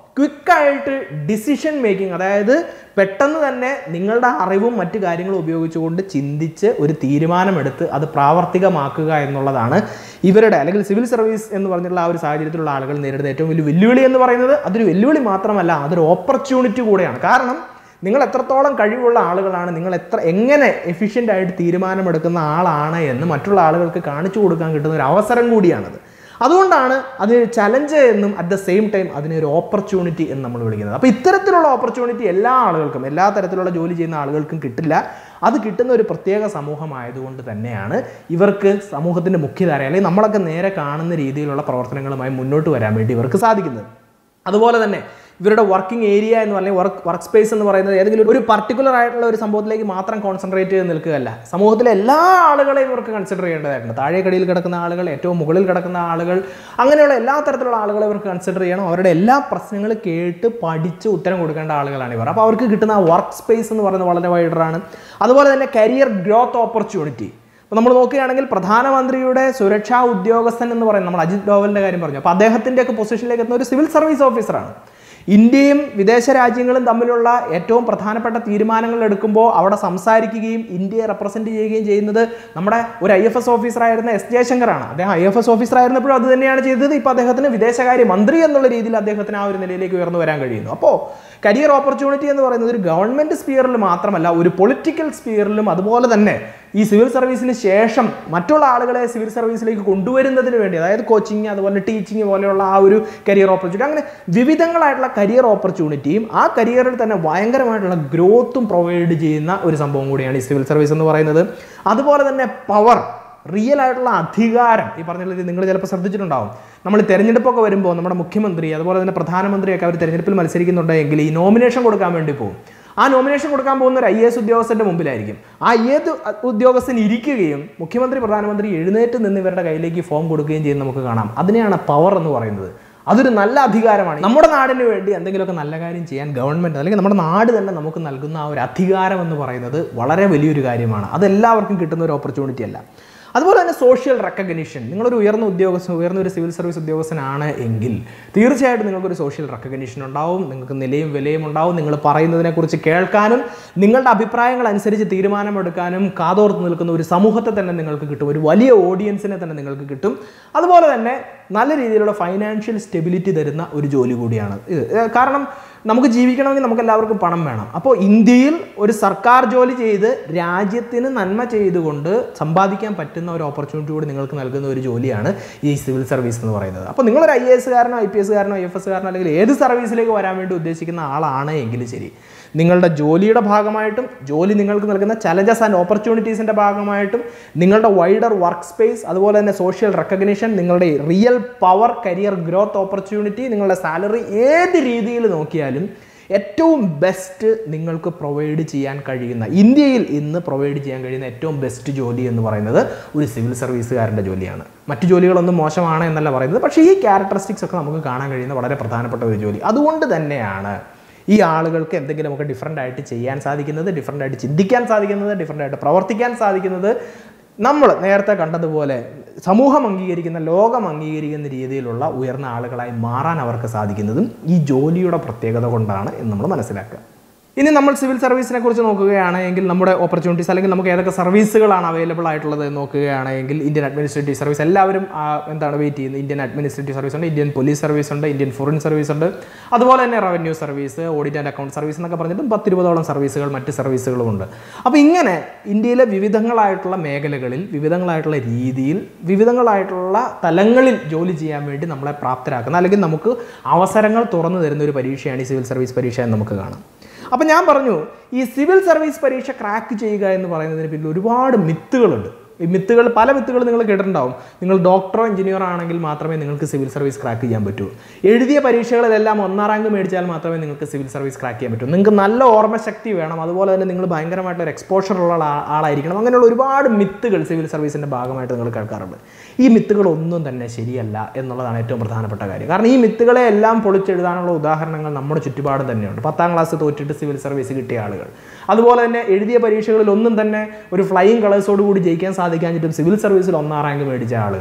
ക്വിക്കായിട്ട് ഡിസിഷൻ മേക്കിംഗ് അതായത് പെട്ടെന്ന് തന്നെ നിങ്ങളുടെ അറിവും മറ്റു കാര്യങ്ങളും ഉപയോഗിച്ചുകൊണ്ട് ചിന്തിച്ച് ഒരു തീരുമാനമെടുത്ത് അത് പ്രാവർത്തികമാക്കുക എന്നുള്ളതാണ് ഇവരുടെ അല്ലെങ്കിൽ സിവിൽ സർവീസ് എന്ന് പറഞ്ഞിട്ടുള്ള ആ ഒരു സാഹചര്യത്തിലുള്ള ആളുകൾ നേരിടുന്ന ഏറ്റവും വലിയ വെല്ലുവിളി എന്ന് പറയുന്നത് അതൊരു വെല്ലുവിളി മാത്രമല്ല അതൊരു ഓപ്പർച്യൂണിറ്റി കൂടെയാണ് കാരണം നിങ്ങൾ എത്രത്തോളം കഴിവുള്ള ആളുകളാണ് നിങ്ങൾ എത്ര എങ്ങനെ എഫിഷ്യൻ്റ് ആയിട്ട് തീരുമാനമെടുക്കുന്ന ആളാണ് എന്ന് മറ്റുള്ള ആളുകൾക്ക് കാണിച്ചു കൊടുക്കാൻ കിട്ടുന്ന ഒരു അവസരം കൂടിയാണത് അതുകൊണ്ടാണ് അത് ചലഞ്ച് എന്നും അറ്റ് ദ സെയിം ടൈം അതിനെ ഒരു ഓപ്പർച്യൂണിറ്റി എന്ന് നമ്മൾ വിളിക്കുന്നത് അപ്പോൾ ഇത്തരത്തിലുള്ള ഓപ്പർച്യൂണിറ്റി എല്ലാ ആളുകൾക്കും എല്ലാ തരത്തിലുള്ള ജോലി ചെയ്യുന്ന ആളുകൾക്കും കിട്ടില്ല അത് കിട്ടുന്ന ഒരു പ്രത്യേക സമൂഹമായതുകൊണ്ട് തന്നെയാണ് ഇവർക്ക് സമൂഹത്തിൻ്റെ മുഖ്യധാര അല്ലെങ്കിൽ നമ്മളൊക്കെ നേരെ കാണുന്ന രീതിയിലുള്ള പ്രവർത്തനങ്ങളുമായി മുന്നോട്ട് വരാൻ വേണ്ടി ഇവർക്ക് സാധിക്കുന്നത് അതുപോലെ തന്നെ ഇവരുടെ വർക്കിംഗ് ഏരിയ എന്ന് പറഞ്ഞാൽ വർക്ക് വർക്ക് സ്പേസ് എന്ന് പറയുന്നത് ഏതെങ്കിലും ഒരു പർട്ടിക്കുലർ ആയിട്ടുള്ള ഒരു സംഭവത്തിലേക്ക് മാത്രം കോൺസെൻട്രേറ്റ് ചെയ്ത് നിൽക്കുകയല്ല സമൂഹത്തിലെ എല്ലാ ആളുകളെയും ഇവർക്ക് കൺസിഡർ ചെയ്യേണ്ടതായിട്ടുണ്ട് താഴേക്കടിയിൽ കിടക്കുന്ന ആളുകൾ ഏറ്റവും മുകളിൽ കിടക്കുന്ന ആളുകൾ അങ്ങനെയുള്ള എല്ലാ തരത്തിലുള്ള ആളുകളെ ഇവർക്ക് കൺസിഡർ ചെയ്യണം അവരുടെ എല്ലാ പ്രശ്നങ്ങൾ കേട്ട് പഠിച്ച് ഉത്തരം കൊടുക്കേണ്ട ആളുകളാണ് ഇവർ അപ്പോൾ അവർക്ക് കിട്ടുന്ന ആ വർക്ക് സ്പേസ് എന്ന് പറയുന്നത് വളരെ വൈഡറാണ് അതുപോലെ തന്നെ കരിയർ ഗ്രോത്ത് ഓപ്പർച്യൂണിറ്റി അപ്പോൾ നമ്മൾ നോക്കുകയാണെങ്കിൽ പ്രധാനമന്ത്രിയുടെ സുരക്ഷാ ഉദ്യോഗസ്ഥൻ എന്ന് പറയുന്നത് നമ്മൾ അജിത് ഡോവലിൻ്റെ കാര്യം പറഞ്ഞു അപ്പോൾ അദ്ദേഹത്തിൻ്റെയൊക്കെ പൊസിഷനിലേക്ക് എത്തുന്ന ഒരു സിവിൽ സർവീസ് ഓഫീസറാണ് ഇന്ത്യയും വിദേശ രാജ്യങ്ങളും തമ്മിലുള്ള ഏറ്റവും പ്രധാനപ്പെട്ട തീരുമാനങ്ങൾ എടുക്കുമ്പോൾ അവിടെ സംസാരിക്കുകയും ഇന്ത്യയെ റെപ്രസെൻറ്റ് ചെയ്യുകയും ചെയ്യുന്നത് നമ്മുടെ ഒരു ഐ എഫ് എസ് ഓഫീസറായിരുന്ന എസ് ജയശങ്കറാണ് അദ്ദേഹം ഐ എഫ് എസ് ഓഫീസറായിരുന്നപ്പോഴും അത് തന്നെയാണ് ചെയ്തത് ഇപ്പോൾ അദ്ദേഹത്തിന് വിദേശകാര്യ മന്ത്രി എന്നുള്ള രീതിയിൽ അദ്ദേഹത്തിന് ആ ഒരു നിലയിലേക്ക് ഉയർന്നു വരാൻ കഴിയുന്നു അപ്പോൾ കരിയർ ഓപ്പർച്യൂണിറ്റി എന്ന് പറയുന്നത് ഒരു ഗവൺമെൻറ് സ്പിയറിൽ മാത്രമല്ല ഒരു പൊളിറ്റിക്കൽ സ്പിയറിലും അതുപോലെ തന്നെ ഈ സിവിൽ സർവീസിന് ശേഷം മറ്റുള്ള ആളുകളെ സിവിൽ സർവീസിലേക്ക് കൊണ്ടുവരുന്നതിന് വേണ്ടി അതായത് കോച്ചിങ് അതുപോലെ ടീച്ചിങ് പോലെയുള്ള ആ ഒരു കരിയർ ഓപ്പർച്യൂണിറ്റി അങ്ങനെ വിവിധങ്ങളായിട്ടുള്ള കരിയർ ഓപ്പർച്യൂണിറ്റിയും ആ കരിയറിൽ തന്നെ ഭയങ്കരമായിട്ടുള്ള ഗ്രോത്തും പ്രൊവൈഡ് ചെയ്യുന്ന ഒരു സംഭവം കൂടിയാണ് ഈ സിവിൽ സർവീസ് എന്ന് പറയുന്നത് അതുപോലെ തന്നെ പവർ റിയൽ ആയിട്ടുള്ള അധികാരം ഈ പറഞ്ഞ നിങ്ങൾ ചിലപ്പോൾ ശ്രദ്ധിച്ചിട്ടുണ്ടാവും നമ്മൾ തെരഞ്ഞെടുപ്പൊക്കെ വരുമ്പോൾ നമ്മുടെ മുഖ്യമന്ത്രി അതുപോലെ തന്നെ പ്രധാനമന്ത്രിയൊക്കെ അവർ തെരഞ്ഞെടുപ്പിൽ മത്സരിക്കുന്നുണ്ടെങ്കിൽ ഈ നോമിനേഷൻ കൊടുക്കാൻ വേണ്ടി പോകും ആ നോമിനേഷൻ കൊടുക്കാൻ പോകുന്ന ഒരു ഐ എസ് ഉദ്യോഗസ്ഥന്റെ മുമ്പിലായിരിക്കും ആ ഏത് ഉദ്യോഗസ്ഥൻ ഇരിക്കുകയും മുഖ്യമന്ത്രി പ്രധാനമന്ത്രി എഴുന്നേറ്റ് നിന്ന് ഇവരുടെ കയ്യിലേക്ക് ഫോം കൊടുക്കുകയും ചെയ്യുന്നത് നമുക്ക് കാണാം അതിനെയാണ് പവർ എന്ന് പറയുന്നത് അതൊരു നല്ല അധികാരമാണ് നമ്മുടെ നാടിന് വേണ്ടി എന്തെങ്കിലുമൊക്കെ നല്ല കാര്യം ചെയ്യാൻ ഗവൺമെൻറ് അല്ലെങ്കിൽ നമ്മുടെ നാട് തന്നെ നമുക്ക് നൽകുന്ന ആ ഒരു അധികാരം എന്ന് പറയുന്നത് വളരെ വലിയൊരു കാര്യമാണ് അതെല്ലാവർക്കും കിട്ടുന്ന ഒരു ഓപ്പർച്യൂണിറ്റി അല്ല അതുപോലെ തന്നെ സോഷ്യൽ റെക്കഗ്നിഷൻ നിങ്ങളൊരു ഉയർന്ന ഉദ്യോഗസ്ഥൻ ഉയർന്ന ഒരു സിവിൽ സർവീസ് ഉദ്യോഗസ്ഥനാണ് എങ്കിൽ തീർച്ചയായിട്ടും നിങ്ങൾക്കൊരു സോഷ്യൽ റെക്കഗ്നിഷൻ ഉണ്ടാവും നിങ്ങൾക്ക് നിലയും വിലയും ഉണ്ടാവും നിങ്ങൾ പറയുന്നതിനെക്കുറിച്ച് കേൾക്കാനും നിങ്ങളുടെ അഭിപ്രായങ്ങൾ അനുസരിച്ച് തീരുമാനമെടുക്കാനും കാതോർത്ത് നിൽക്കുന്ന ഒരു സമൂഹത്തെ തന്നെ നിങ്ങൾക്ക് കിട്ടും ഒരു വലിയ ഓഡിയൻസിനെ തന്നെ നിങ്ങൾക്ക് കിട്ടും അതുപോലെ തന്നെ നല്ല രീതിയിലുള്ള ഫൈനാൻഷ്യൽ സ്റ്റെബിലിറ്റി തരുന്ന ഒരു ജോലി കൂടിയാണ് ഇത് ഏഹ് കാരണം നമുക്ക് ജീവിക്കണമെങ്കിൽ നമുക്ക് എല്ലാവർക്കും പണം വേണം അപ്പോൾ ഇന്ത്യയിൽ ഒരു സർക്കാർ ജോലി ചെയ്ത് രാജ്യത്തിന് നന്മ ചെയ്തുകൊണ്ട് സമ്പാദിക്കാൻ പറ്റുന്ന ഒരു ഓപ്പർച്യൂണിറ്റി കൂടി നിങ്ങൾക്ക് നൽകുന്ന ഒരു ജോലിയാണ് ഈ സിവിൽ സർവീസ് എന്ന് പറയുന്നത് അപ്പോൾ നിങ്ങളൊരു ഐ എസ് കാരനോ ഐ പി എസ് കാരനോ ഐ എഫ് എസ് കാരനോ അല്ലെങ്കിൽ ഏത് സർവീസിലേക്ക് വരാൻ വേണ്ടി ഉദ്ദേശിക്കുന്ന ആളാണ് എങ്കിലും ശരി നിങ്ങളുടെ ജോലിയുടെ ഭാഗമായിട്ടും ജോലി നിങ്ങൾക്ക് നൽകുന്ന ചലഞ്ചസ് ആൻഡ് ഓപ്പർച്യൂണിറ്റീസിൻ്റെ ഭാഗമായിട്ടും നിങ്ങളുടെ വൈഡർ വർക്ക് സ്പേസ് അതുപോലെ തന്നെ സോഷ്യൽ റെക്കഗ്നിഷൻ നിങ്ങളുടെ real power career growth opportunity നിങ്ങളുടെ സാലറി ഏത് രീതിയിൽ നോക്കിയാലും ഏറ്റവും ബെസ്റ്റ് നിങ്ങൾക്ക് പ്രൊവൈഡ് ചെയ്യാൻ കഴിയുന്ന ഇന്ത്യയിൽ ഇന്ന് പ്രൊവൈഡ് ചെയ്യാൻ കഴിയുന്ന ഏറ്റവും ബെസ്റ്റ് ജോലി എന്ന് പറയുന്നത് ഒരു സിവിൽ സർവീസുകാരൻ്റെ ജോലിയാണ് മറ്റു ജോലികളൊന്നും മോശമാണ് എന്നല്ല പറയുന്നത് പക്ഷേ ഈ ക്യാരക്ടറിസ്റ്റിക്സ് ഒക്കെ നമുക്ക് കാണാൻ കഴിയുന്ന വളരെ പ്രധാനപ്പെട്ട ഒരു ജോലി അതുകൊണ്ട് തന്നെയാണ് ഈ ആളുകൾക്ക് എന്തെങ്കിലുമൊക്കെ ഡിഫറെൻ്റ് ആയിട്ട് ചെയ്യാൻ സാധിക്കുന്നത് ഡിഫറെൻ്റ് ആയിട്ട് ചിന്തിക്കാൻ സാധിക്കുന്നത് ഡിഫറെൻ്റ് ആയിട്ട് പ്രവർത്തിക്കാൻ സാധിക്കുന്നത് നമ്മൾ നേരത്തെ കണ്ടതുപോലെ സമൂഹം അംഗീകരിക്കുന്ന ലോകം അംഗീകരിക്കുന്ന രീതിയിലുള്ള ഉയർന്ന ആളുകളായി മാറാൻ അവർക്ക് സാധിക്കുന്നതും ഈ ജോലിയുടെ പ്രത്യേകത കൊണ്ടാണ് എന്ന് നമ്മൾ മനസ്സിലാക്കുക ഇനി നമ്മൾ സിവിൽ സർവീസിനെ കുറിച്ച് നോക്കുകയാണ് എങ്കിൽ നമ്മുടെ ഓപ്പർച്യൂണിറ്റീസ് അല്ലെങ്കിൽ നമുക്ക് ഏതൊക്കെ സർവീസുകളാണ് അവൈലബിൾ ആയിട്ടുള്ളത് എന്ന് നോക്കുകയാണെങ്കിൽ ഇന്ത്യൻ അഡ്മിനിസ്ട്രേറ്റീവ് സർവീസ് എല്ലാവരും ആ, എന്താണ് വെയിറ്റ് ചെയ്യുന്നത് ഇന്ത്യൻ അഡ്മിനിസ്ട്രേറ്റീവ് സർവീസ് ഉണ്ട് ഇന്ത്യൻ പോലീസ് സർവീസ് ഉണ്ട് ഇന്ത്യൻ ഫോറിൻ സർവീസ് ഉണ്ട് അതുപോലെ തന്നെ revenue service audit and account service എന്നൊക്കെ പറഞ്ഞിട്ട് പത്തിരുപതോളം സർവീസുകൾ മറ്റ് സർവീസുകളും ഉണ്ട് അപ്പോൾ ഇങ്ങനെ ഇന്ത്യയിലെ വിവിധങ്ങളായിട്ടുള്ള മേഖലകളിൽ വിവിധങ്ങളായിട്ടുള്ള രീതിയിൽ വിവിധങ്ങളായിട്ടുള്ള തലങ്ങളിൽ ജോലി ചെയ്യാൻ വേണ്ടി നമ്മളെ പ്രാപ്തരാക്കുന്ന അല്ലെങ്കിൽ നമുക്ക് അവസരങ്ങൾ തുറന്നു തരുന്ന ഒരു പരീക്ഷയാണ് ഈ സിവിൽ സർവീസ് പരീക്ഷ എന്ന് നമുക്ക് കാണാം അപ്പം ഞാൻ പറഞ്ഞു ഈ സിവിൽ സർവീസ് പരീക്ഷ ക്രാക്ക് ചെയ്യുക എന്ന് പറയുന്നതിന് പിന്നിൽ ഒരുപാട് മിത്തുകളുണ്ട് ഈ മിത്തുകൾ പല മിത്തുകൾ നിങ്ങൾ കേട്ടിട്ടുണ്ടാവും നിങ്ങൾ ഡോക്ടറോ എഞ്ചിനീയറോ ആണെങ്കിൽ മാത്രമേ നിങ്ങൾക്ക് സിവിൽ സർവീസ് ക്രാക്ക് ചെയ്യാൻ പറ്റൂ എഴുതിയ പരീക്ഷകളിലെല്ലാം ഒന്നാം റാങ്ക് മേടിച്ചാൽ മാത്രമേ നിങ്ങൾക്ക് സിവിൽ സർവീസ് ക്രാക്ക് ചെയ്യാൻ പറ്റൂ നിങ്ങൾക്ക് നല്ല ഓർമ്മശക്തി വേണം അതുപോലെ തന്നെ നിങ്ങൾ ഭയങ്കരമായിട്ടൊരു എക്സ്പോഷർ ഉള്ള ആ- ആളായിരിക്കണം അങ്ങനെയുള്ള ഒരുപാട് മിത്തുകൾ സിവിൽ സർവീസിൻ്റെ ഭാഗമായിട്ട് നിങ്ങൾ കേൾക്കാറുണ്ട് ഈ മിത്തുകളൊന്നും തന്നെ ശരിയല്ല എന്നുള്ളതാണ് ഏറ്റവും പ്രധാനപ്പെട്ട കാര്യം കാരണം ഈ മിത്തുകളെ എല്ലാം പൊളിച്ചെഴുതാനുള്ള ഉദാഹരണങ്ങൾ നമ്മുടെ ചുറ്റുപാടും തന്നെയുണ്ട് പത്താം ക്ലാസ് തോറ്റിട്ട് സിവിൽ സർവീസ് കിട്ടിയ ആളുകൾ അതുപോലെ തന്നെ എഴുതിയ പരീക്ഷകളിൽ ഒന്നും തന്നെ ഒരു ഫ്ലൈയിങ് കളേഴ്സോട് കൂടി ജയിക്കാൻ സാധിക്കാഞ്ഞിട്ടും സിവിൽ സർവീസിൽ ഒന്നാം റാങ്ക് മേടിച്ച ആളുകൾ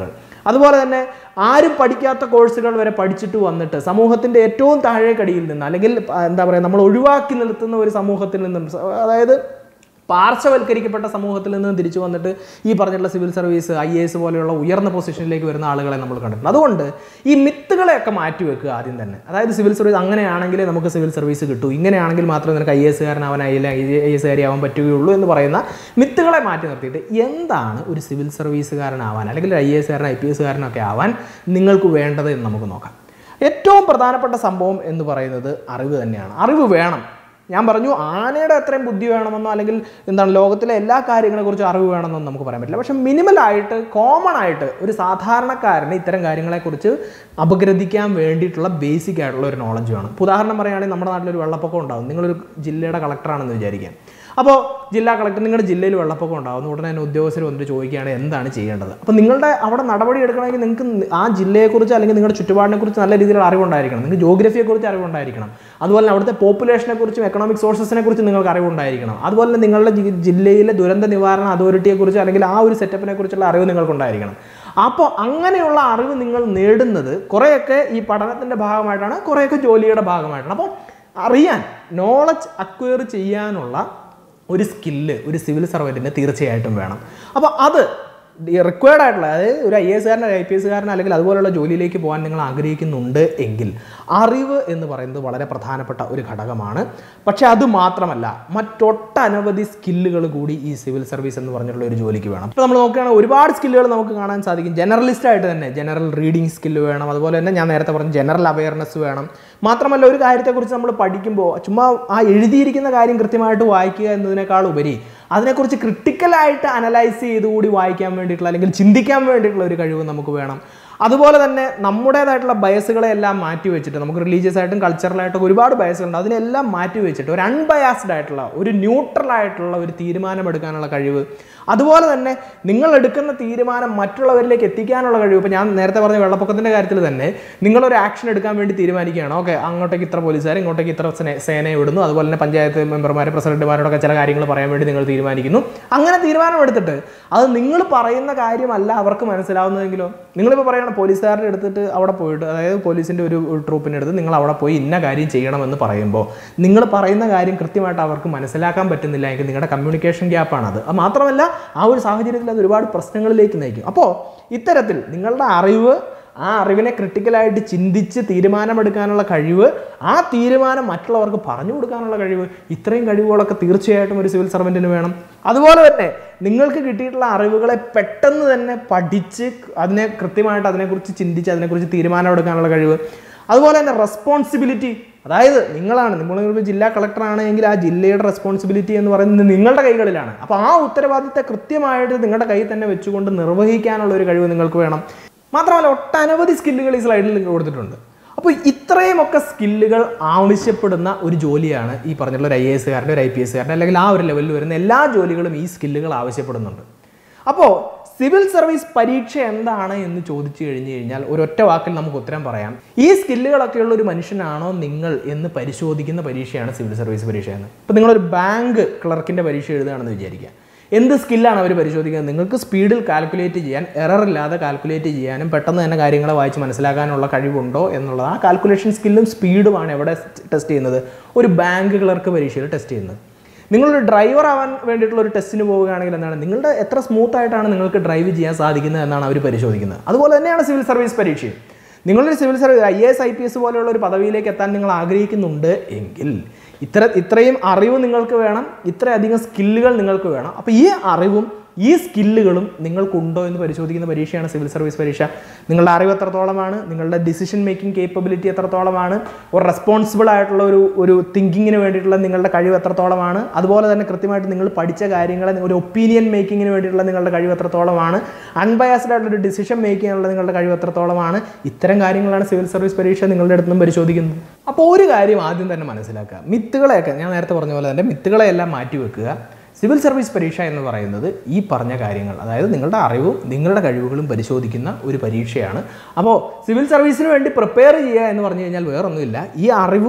അതുപോലെ തന്നെ ആരും പഠിക്കാത്ത കോഴ്സുകൾ വരെ പഠിച്ചിട്ട് വന്നിട്ട് സമൂഹത്തിൻ്റെ ഏറ്റവും താഴേക്കടിയിൽ നിന്ന് അല്ലെങ്കിൽ ആ, എന്താ പറയുക നമ്മൾ ഒഴിവാക്കി നിർത്തുന്ന ഒരു സമൂഹത്തിൽ നിന്നും സ- അതായത് പാർശ്വവൽക്കരിക്കപ്പെട്ട സമൂഹത്തിൽ നിന്ന് തിരിച്ചു വന്നിട്ട് ഈ പറഞ്ഞിട്ടുള്ള civil service I A S പോലെയുള്ള ഉയർന്ന പൊസിഷനിലേക്ക് വരുന്ന ആളുകളെ നമ്മൾ കണ്ടിട്ടുണ്ട് അതുകൊണ്ട് ഈ മിത്തുകളെയൊക്കെ മാറ്റി വെക്കുക ആദ്യം തന്നെ അതായത് സിവിൽ സർവീസ് അങ്ങനെയാണെങ്കിലേ നമുക്ക് സിവിൽ സർവീസ് കിട്ടൂ ഇങ്ങനെയാണെങ്കിൽ മാത്രമേ നിനക്ക് ഐ എസ് കാരനാവാൻ ഐ ഐ എസ് കാരിയാവാൻ പറ്റുകയുള്ളൂ എന്ന് പറയുന്ന മിത്തുകളെ മാറ്റി നിർത്തിയിട്ട് എന്താണ് ഒരു സിവിൽ സർവീസുകാരനാവാൻ അല്ലെങ്കിൽ ഐ എസ് കാരൻ ഐ പി എസ് കാരനൊക്കെ ആവാൻ നിങ്ങൾക്ക് വേണ്ടത് എന്ന് നമുക്ക് നോക്കാം ഏറ്റവും പ്രധാനപ്പെട്ട സംഭവം എന്ന് പറയുന്നത് അറിവ് തന്നെയാണ് അറിവ് വേണം ഞാൻ പറഞ്ഞു ആനയുടെ അത്രയും ബുദ്ധി വേണമെന്നോ അല്ലെങ്കിൽ എന്താണ് ലോകത്തിലെ എല്ലാ കാര്യങ്ങളെക്കുറിച്ച് അറിവ് വേണമെന്നൊന്നും നമുക്ക് പറയാൻ പറ്റില്ല പക്ഷെ മിനിമലായിട്ട് കോമൺ ആയിട്ട് ഒരു സാധാരണക്കാരന് ഇത്തരം കാര്യങ്ങളെക്കുറിച്ച് അപഗ്രഥിക്കാൻ വേണ്ടിയിട്ടുള്ള ബേസിക് ആയിട്ടുള്ള ഒരു നോളജ് വേണം ഇപ്പോൾ ഉദാഹരണം പറയുകയാണെങ്കിൽ നമ്മുടെ നാട്ടിലൊരു വെള്ളപ്പൊക്കം ഉണ്ടാകും നിങ്ങളൊരു ജില്ലയുടെ കളക്ടറാണെന്ന് വിചാരിക്കാം അപ്പോൾ ജില്ലാ കളക്ടർ നിങ്ങളുടെ ജില്ലയിൽ വെള്ളപ്പൊക്കം ഉണ്ടാകുന്നു ഉടനെ തന്നെ ഉദ്യോഗസ്ഥർ വന്നിട്ട് ചോദിക്കുകയാണ് എന്താണ് ചെയ്യേണ്ടത് അപ്പോൾ നിങ്ങളുടെ അവിടെ നടപടി എടുക്കണമെങ്കിൽ നിങ്ങൾക്ക് ആ ജില്ലയെക്കുറിച്ച് അല്ലെങ്കിൽ നിങ്ങളുടെ ചുറ്റുപാടിനെക്കുറിച്ച് നല്ല രീതിയിലുള്ള അറിവുണ്ടായിരിക്കണം നിങ്ങൾക്ക് ജോഗ്രഫിയെക്കുറിച്ച് അറിവുണ്ടായിരിക്കണം അതുപോലെ തന്നെ അവിടുത്തെ പോപ്പുലേഷനെ കുറിച്ചും എക്കണോമിക് സോഴ്സസിനെ കുറിച്ച് നിങ്ങൾക്ക് അറിവുണ്ടായിരിക്കണം അതുപോലെ തന്നെ നിങ്ങളുടെ ജി- ജില്ലയിലെ ദുരന്ത നിവാരണ അതോറിറ്റിയെക്കുറിച്ച് അല്ലെങ്കിൽ ആ ഒരു സെറ്റപ്പിനെ കുറിച്ചുള്ള അറിവ് നിങ്ങൾക്കുണ്ടായിരിക്കണം അപ്പോൾ അങ്ങനെയുള്ള അറിവ് നിങ്ങൾ നേടുന്നത് കുറേയൊക്കെ ഈ പഠനത്തിൻ്റെ ഭാഗമായിട്ടാണ് കുറേയൊക്കെ ജോലിയുടെ ഭാഗമായിട്ടാണ് അപ്പോൾ അറിയാൻ നോളജ് അക്വയർ ചെയ്യാനുള്ള ഒരു സ്കില്ല് ഒരു സിവിൽ സർവൻറ്റിന് തീർച്ചയായിട്ടും വേണം അപ്പോൾ അത് റിക്വയർഡ് ആയിട്ടുള്ള അതായത് ഒരു ഐ എസ് കാരൻ ഐ പി എസ് കാരൻ അല്ലെങ്കിൽ അതുപോലുള്ള ജോലിയിലേക്ക് പോകാൻ നിങ്ങൾ ആഗ്രഹിക്കുന്നുണ്ട് എങ്കിൽ അറിവ് എന്ന് പറയുന്നത് വളരെ പ്രധാനപ്പെട്ട ഒരു ഘടകമാണ് പക്ഷേ അത് മാത്രമല്ല മറ്റൊട്ടനവധി സ്കില്ലുകൾ കൂടി ഈ സിവിൽ സർവീസ് എന്ന് പറഞ്ഞിട്ടുള്ള ഒരു ജോലിക്ക് വേണം ഇപ്പോൾ നമ്മൾ നോക്കുകയാണെങ്കിൽ ഒരുപാട് സ്കില്ലുകൾ നമുക്ക് കാണാൻ സാധിക്കും ജനറലിസ്റ്റ് ആയിട്ട് തന്നെ ജനറൽ റീഡിംഗ് സ്കില്ല് വേണം അതുപോലെ തന്നെ ഞാൻ നേരത്തെ പറഞ്ഞ ജനറൽ അവയർനെസ് വേണം മാത്രമല്ല ഒരു കാര്യത്തെക്കുറിച്ച് നമ്മൾ പഠിക്കുമ്പോൾ ചുമ്മാ ആ എഴുതിയിരിക്കുന്ന കാര്യം കൃത്യമായിട്ട് വായിക്കുക എന്നതിനേക്കാൾ ഉപരി അതിനെക്കുറിച്ച് ക്രിട്ടിക്കലായിട്ട് അനലൈസ് ചെയ്തുകൂടി വായിക്കാൻ വേണ്ടിയിട്ടുള്ള അല്ലെങ്കിൽ ചിന്തിക്കാൻ വേണ്ടിയിട്ടുള്ള ഒരു കഴിവ് നമുക്ക് വേണം അതുപോലെ തന്നെ നമ്മുടേതായിട്ടുള്ള ബയസുകളെ എല്ലാം മാറ്റി വെച്ചിട്ട് നമുക്ക് റിലീജിയസ് ആയിട്ടും കൾച്ചറലായിട്ടും ഒരുപാട് ബയസുണ്ട് അതിനെല്ലാം മാറ്റി വെച്ചിട്ട് ഒരു അൺബയാസ്ഡ് ആയിട്ടുള്ള ഒരു ന്യൂട്രൽ ആയിട്ടുള്ള ഒരു തീരുമാനമെടുക്കാനുള്ള കഴിവ് അതുപോലെ തന്നെ നിങ്ങൾ എടുക്കുന്ന തീരുമാനം മറ്റുള്ളവരിലേക്ക് എത്തിക്കാനുള്ള കഴിവ് ഇപ്പോൾ ഞാൻ നേരത്തെ പറഞ്ഞ വെള്ളപ്പൊക്കത്തിൻ്റെ കാര്യത്തിൽ തന്നെ നിങ്ങളൊരു ആക്ഷൻ എടുക്കാൻ വേണ്ടി തീരുമാനിക്കുകയാണ് ഓക്കെ അങ്ങോട്ടേക്ക് ഇത്ര പോലീസുകാർ ഇങ്ങോട്ടേക്ക് ഇത്ര സേന- സേനയെ വിടുന്നു അതുപോലെ തന്നെ പഞ്ചായത്ത് മെമ്പർമാർ പ്രസിഡന്റുമാരോടൊക്കെ ചില കാര്യങ്ങൾ പറയാൻ വേണ്ടി നിങ്ങൾ തീരുമാനിക്കുന്നു അങ്ങനെ തീരുമാനമെടുത്തിട്ട് അത് നിങ്ങൾ പറയുന്ന കാര്യമല്ല അവർക്ക് മനസ്സിലാവുന്നതെങ്കിലോ നിങ്ങളിപ്പോൾ പറയുകയാണ് പോലീസുകാരുടെ എടുത്തിട്ട് അവിടെ പോയിട്ട് അതായത് പോലീസിൻ്റെ ഒരു ട്രൂപ്പിനെ എടുത്ത് നിങ്ങൾ അവിടെ പോയി ഇന്ന കാര്യം ചെയ്യണമെന്ന് പറയുമ്പോൾ നിങ്ങൾ പറയുന്ന കാര്യം കൃത്യമായിട്ട് അവർക്ക് മനസ്സിലാക്കാൻ പറ്റുന്നില്ല എങ്കിൽ നിങ്ങളുടെ കമ്മ്യൂണിക്കേഷൻ ഗ്യാപ്പാണത് അത് മാത്രമല്ല ആ ഒരു സാഹചര്യത്തിൽ അത് ഒരുപാട് പ്രശ്നങ്ങളിലേക്ക് നയിക്കും അപ്പോൾ ഇത്തരത്തിൽ നിങ്ങളുടെ അറിവ് ആ അറിവിനെ ക്രിട്ടിക്കലായിട്ട് ചിന്തിച്ച് തീരുമാനമെടുക്കാനുള്ള കഴിവ് ആ തീരുമാനം മറ്റുള്ളവർക്ക് പറഞ്ഞു കൊടുക്കാനുള്ള കഴിവ് ഇത്രയും കഴിവുകളൊക്കെ തീർച്ചയായിട്ടും ഒരു സിവിൽ സർവൻറ്റിന് വേണം അതുപോലെ തന്നെ നിങ്ങൾക്ക് കിട്ടിയിട്ടുള്ള അറിവുകളെ പെട്ടെന്ന് തന്നെ പഠിച്ച് അതിനെ കൃത്യമായിട്ട് അതിനെക്കുറിച്ച് ചിന്തിച്ച് അതിനെക്കുറിച്ച് തീരുമാനമെടുക്കാനുള്ള കഴിവ് അതുപോലെ തന്നെ റെസ്പോൺസിബിലിറ്റി അതായത് നിങ്ങളാണ് നിങ്ങൾ ജില്ലാ കളക്ടറാണ് എങ്കിൽ ആ ജില്ലയുടെ റെസ്പോൺസിബിലിറ്റി എന്ന് പറയുന്നത് നിങ്ങളുടെ കൈകളിലാണ് അപ്പോൾ ആ ഉത്തരവാദിത്തത്തെ കൃത്യമായിട്ട് നിങ്ങളുടെ കയ്യിൽ തന്നെ വെച്ചുകൊണ്ട് നിർവഹിക്കാനുള്ള ഒരു കഴിവ് നിങ്ങൾക്ക് വേണം മാത്രമല്ല ഒട്ടനവധി സ്കില്ലുകൾ ഈ സ്ലൈഡിൽ നിങ്ങൾക്ക് കൊടുത്തിട്ടുണ്ട് അപ്പോൾ ഇത്രയുമൊക്കെ സ്കില്ലുകൾ ആവശ്യപ്പെടുന്ന ഒരു ജോലിയാണ് ഈ പറഞ്ഞിട്ടുള്ള ഒരു ഐ എ എസ്കാരൻ്റെ ഒരു ഐ പി എസ്കാരൻ്റെ അല്ലെങ്കിൽ ആ ഒരു ലെവലിൽ വരുന്ന എല്ലാ ജോലികളും ഈ സ്കില്ലുകൾ ആവശ്യപ്പെടുന്നുണ്ട് അപ്പോൾ സിവിൽ സർവീസ് പരീക്ഷ എന്താണ് എന്ന് ചോദിച്ചു കഴിഞ്ഞു കഴിഞ്ഞാൽ ഒരൊറ്റ വാക്കിൽ നമുക്ക് ഉത്തരം പറയാം ഈ സ്കില്ലുകളൊക്കെ ഉള്ള ഒരു മനുഷ്യനാണോ നിങ്ങൾ എന്ന് പരിശോധിക്കുന്ന പരീക്ഷയാണ് സിവിൽ സർവീസ് പരീക്ഷ എന്ന് ഇപ്പോൾ നിങ്ങളൊരു ബാങ്ക് ക്ലർക്കിൻ്റെ പരീക്ഷ എഴുതുകയാണെന്ന് വിചാരിക്കുക എന്ത് സ്കില്ലാണ് അവർ പരിശോധിക്കുന്നത് നിങ്ങൾക്ക് സ്പീഡിൽ കാൽക്കുലേറ്റ് ചെയ്യാൻ എറർ ഇല്ലാതെ കാൽക്കുലേറ്റ് ചെയ്യാനും പെട്ടെന്ന് തന്നെ കാര്യങ്ങളെ വായിച്ച് മനസ്സിലാക്കാനുള്ള കഴിവുണ്ടോ എന്നുള്ളത് ആ കാൽക്കുലേഷൻ സ്കില്ലും സ്പീഡുമാണ് എവിടെ ടെസ്റ്റ് ചെയ്യുന്നത് ഒരു ബാങ്ക് ക്ലർക്ക് പരീക്ഷയിൽ ടെസ്റ്റ് ചെയ്യുന്നത് നിങ്ങളൊരു ഡ്രൈവർ ആവാൻ വേണ്ടിയിട്ടുള്ള ഒരു ടെസ്റ്റിന് പോവുകയാണെങ്കിൽ എന്താണ് നിങ്ങളുടെ എത്ര സ്മൂത്ത് ആയിട്ടാണ് നിങ്ങൾക്ക് ഡ്രൈവ് ചെയ്യാൻ സാധിക്കുന്നത് എന്നാണ് അവർ പരിശോധിക്കുന്നത് അതുപോലെ തന്നെയാണ് സിവിൽ സർവീസ് പരീക്ഷയും നിങ്ങളൊരു civil service I S I P S പോലെയുള്ള ഒരു പദവിയിലേക്ക് എത്താൻ നിങ്ങൾ ആഗ്രഹിക്കുന്നുണ്ട് എങ്കിൽ ഇത്ര ഇത്രയും അറിവ് നിങ്ങൾക്ക് വേണം ഇത്രയധികം സ്കില്ലുകൾ നിങ്ങൾക്ക് വേണം അപ്പോൾ ഈ അറിവും ഈ സ്കില്ലുകളും നിങ്ങൾക്കുണ്ടോ എന്ന് പരിശോധിക്കുന്ന പരീക്ഷയാണ് സിവിൽ സർവീസ് പരീക്ഷ നിങ്ങളുടെ അറിവ് എത്രത്തോളമാണ് നിങ്ങളുടെ ഡിസിഷൻ മേക്കിംഗ് കേപ്പബിലിറ്റി എത്രത്തോളമാണ് ഒരു റെസ്പോൺസിബിൾ ആയിട്ടുള്ള ഒരു ഒരു തിങ്കിങ്ങിന് വേണ്ടിയിട്ടുള്ള നിങ്ങളുടെ കഴിവ് എത്രത്തോളമാണ് അതുപോലെ തന്നെ കൃത്യമായിട്ട് നിങ്ങൾ പഠിച്ച കാര്യങ്ങളെ ഒരു ഒപ്പീനിയൻ മേക്കിങ്ങിന് വേണ്ടിയിട്ടുള്ള നിങ്ങളുടെ കഴിവ് എത്രത്തോളമാണ് അൺബയാസ്ഡ് ആയിട്ടുള്ള ഒരു ഡിസിഷൻ മേക്കിങ്ങിനുള്ള നിങ്ങളുടെ കഴിവ് എത്രത്തോളമാണ് ഇത്തരം കാര്യങ്ങളാണ് സിവിൽ സർവീസ് പരീക്ഷ നിങ്ങളുടെ അടുത്ത് നിന്നും പരിശോധിക്കുന്നത് അപ്പോൾ ഒരു കാര്യം ആദ്യം തന്നെ മനസ്സിലാക്കുക മിത്തുകളെയൊക്കെ ഞാൻ നേരത്തെ പറഞ്ഞ പോലെ തന്നെ മിത്തുകളെയെല്ലാം മാറ്റി വെക്കുക സിവിൽ സർവീസ് പരീക്ഷ എന്ന് പറയുന്നത് ഈ പറഞ്ഞ കാര്യങ്ങൾ അതായത് നിങ്ങളുടെ അറിവും നിങ്ങളുടെ കഴിവുകളും പരിശോധിക്കുന്ന ഒരു പരീക്ഷയാണ് അപ്പോൾ സിവിൽ സർവീസിന് വേണ്ടി പ്രിപ്പയർ ചെയ്യുക എന്ന് പറഞ്ഞു കഴിഞ്ഞാൽ വേറൊന്നുമില്ല ഈ അറിവും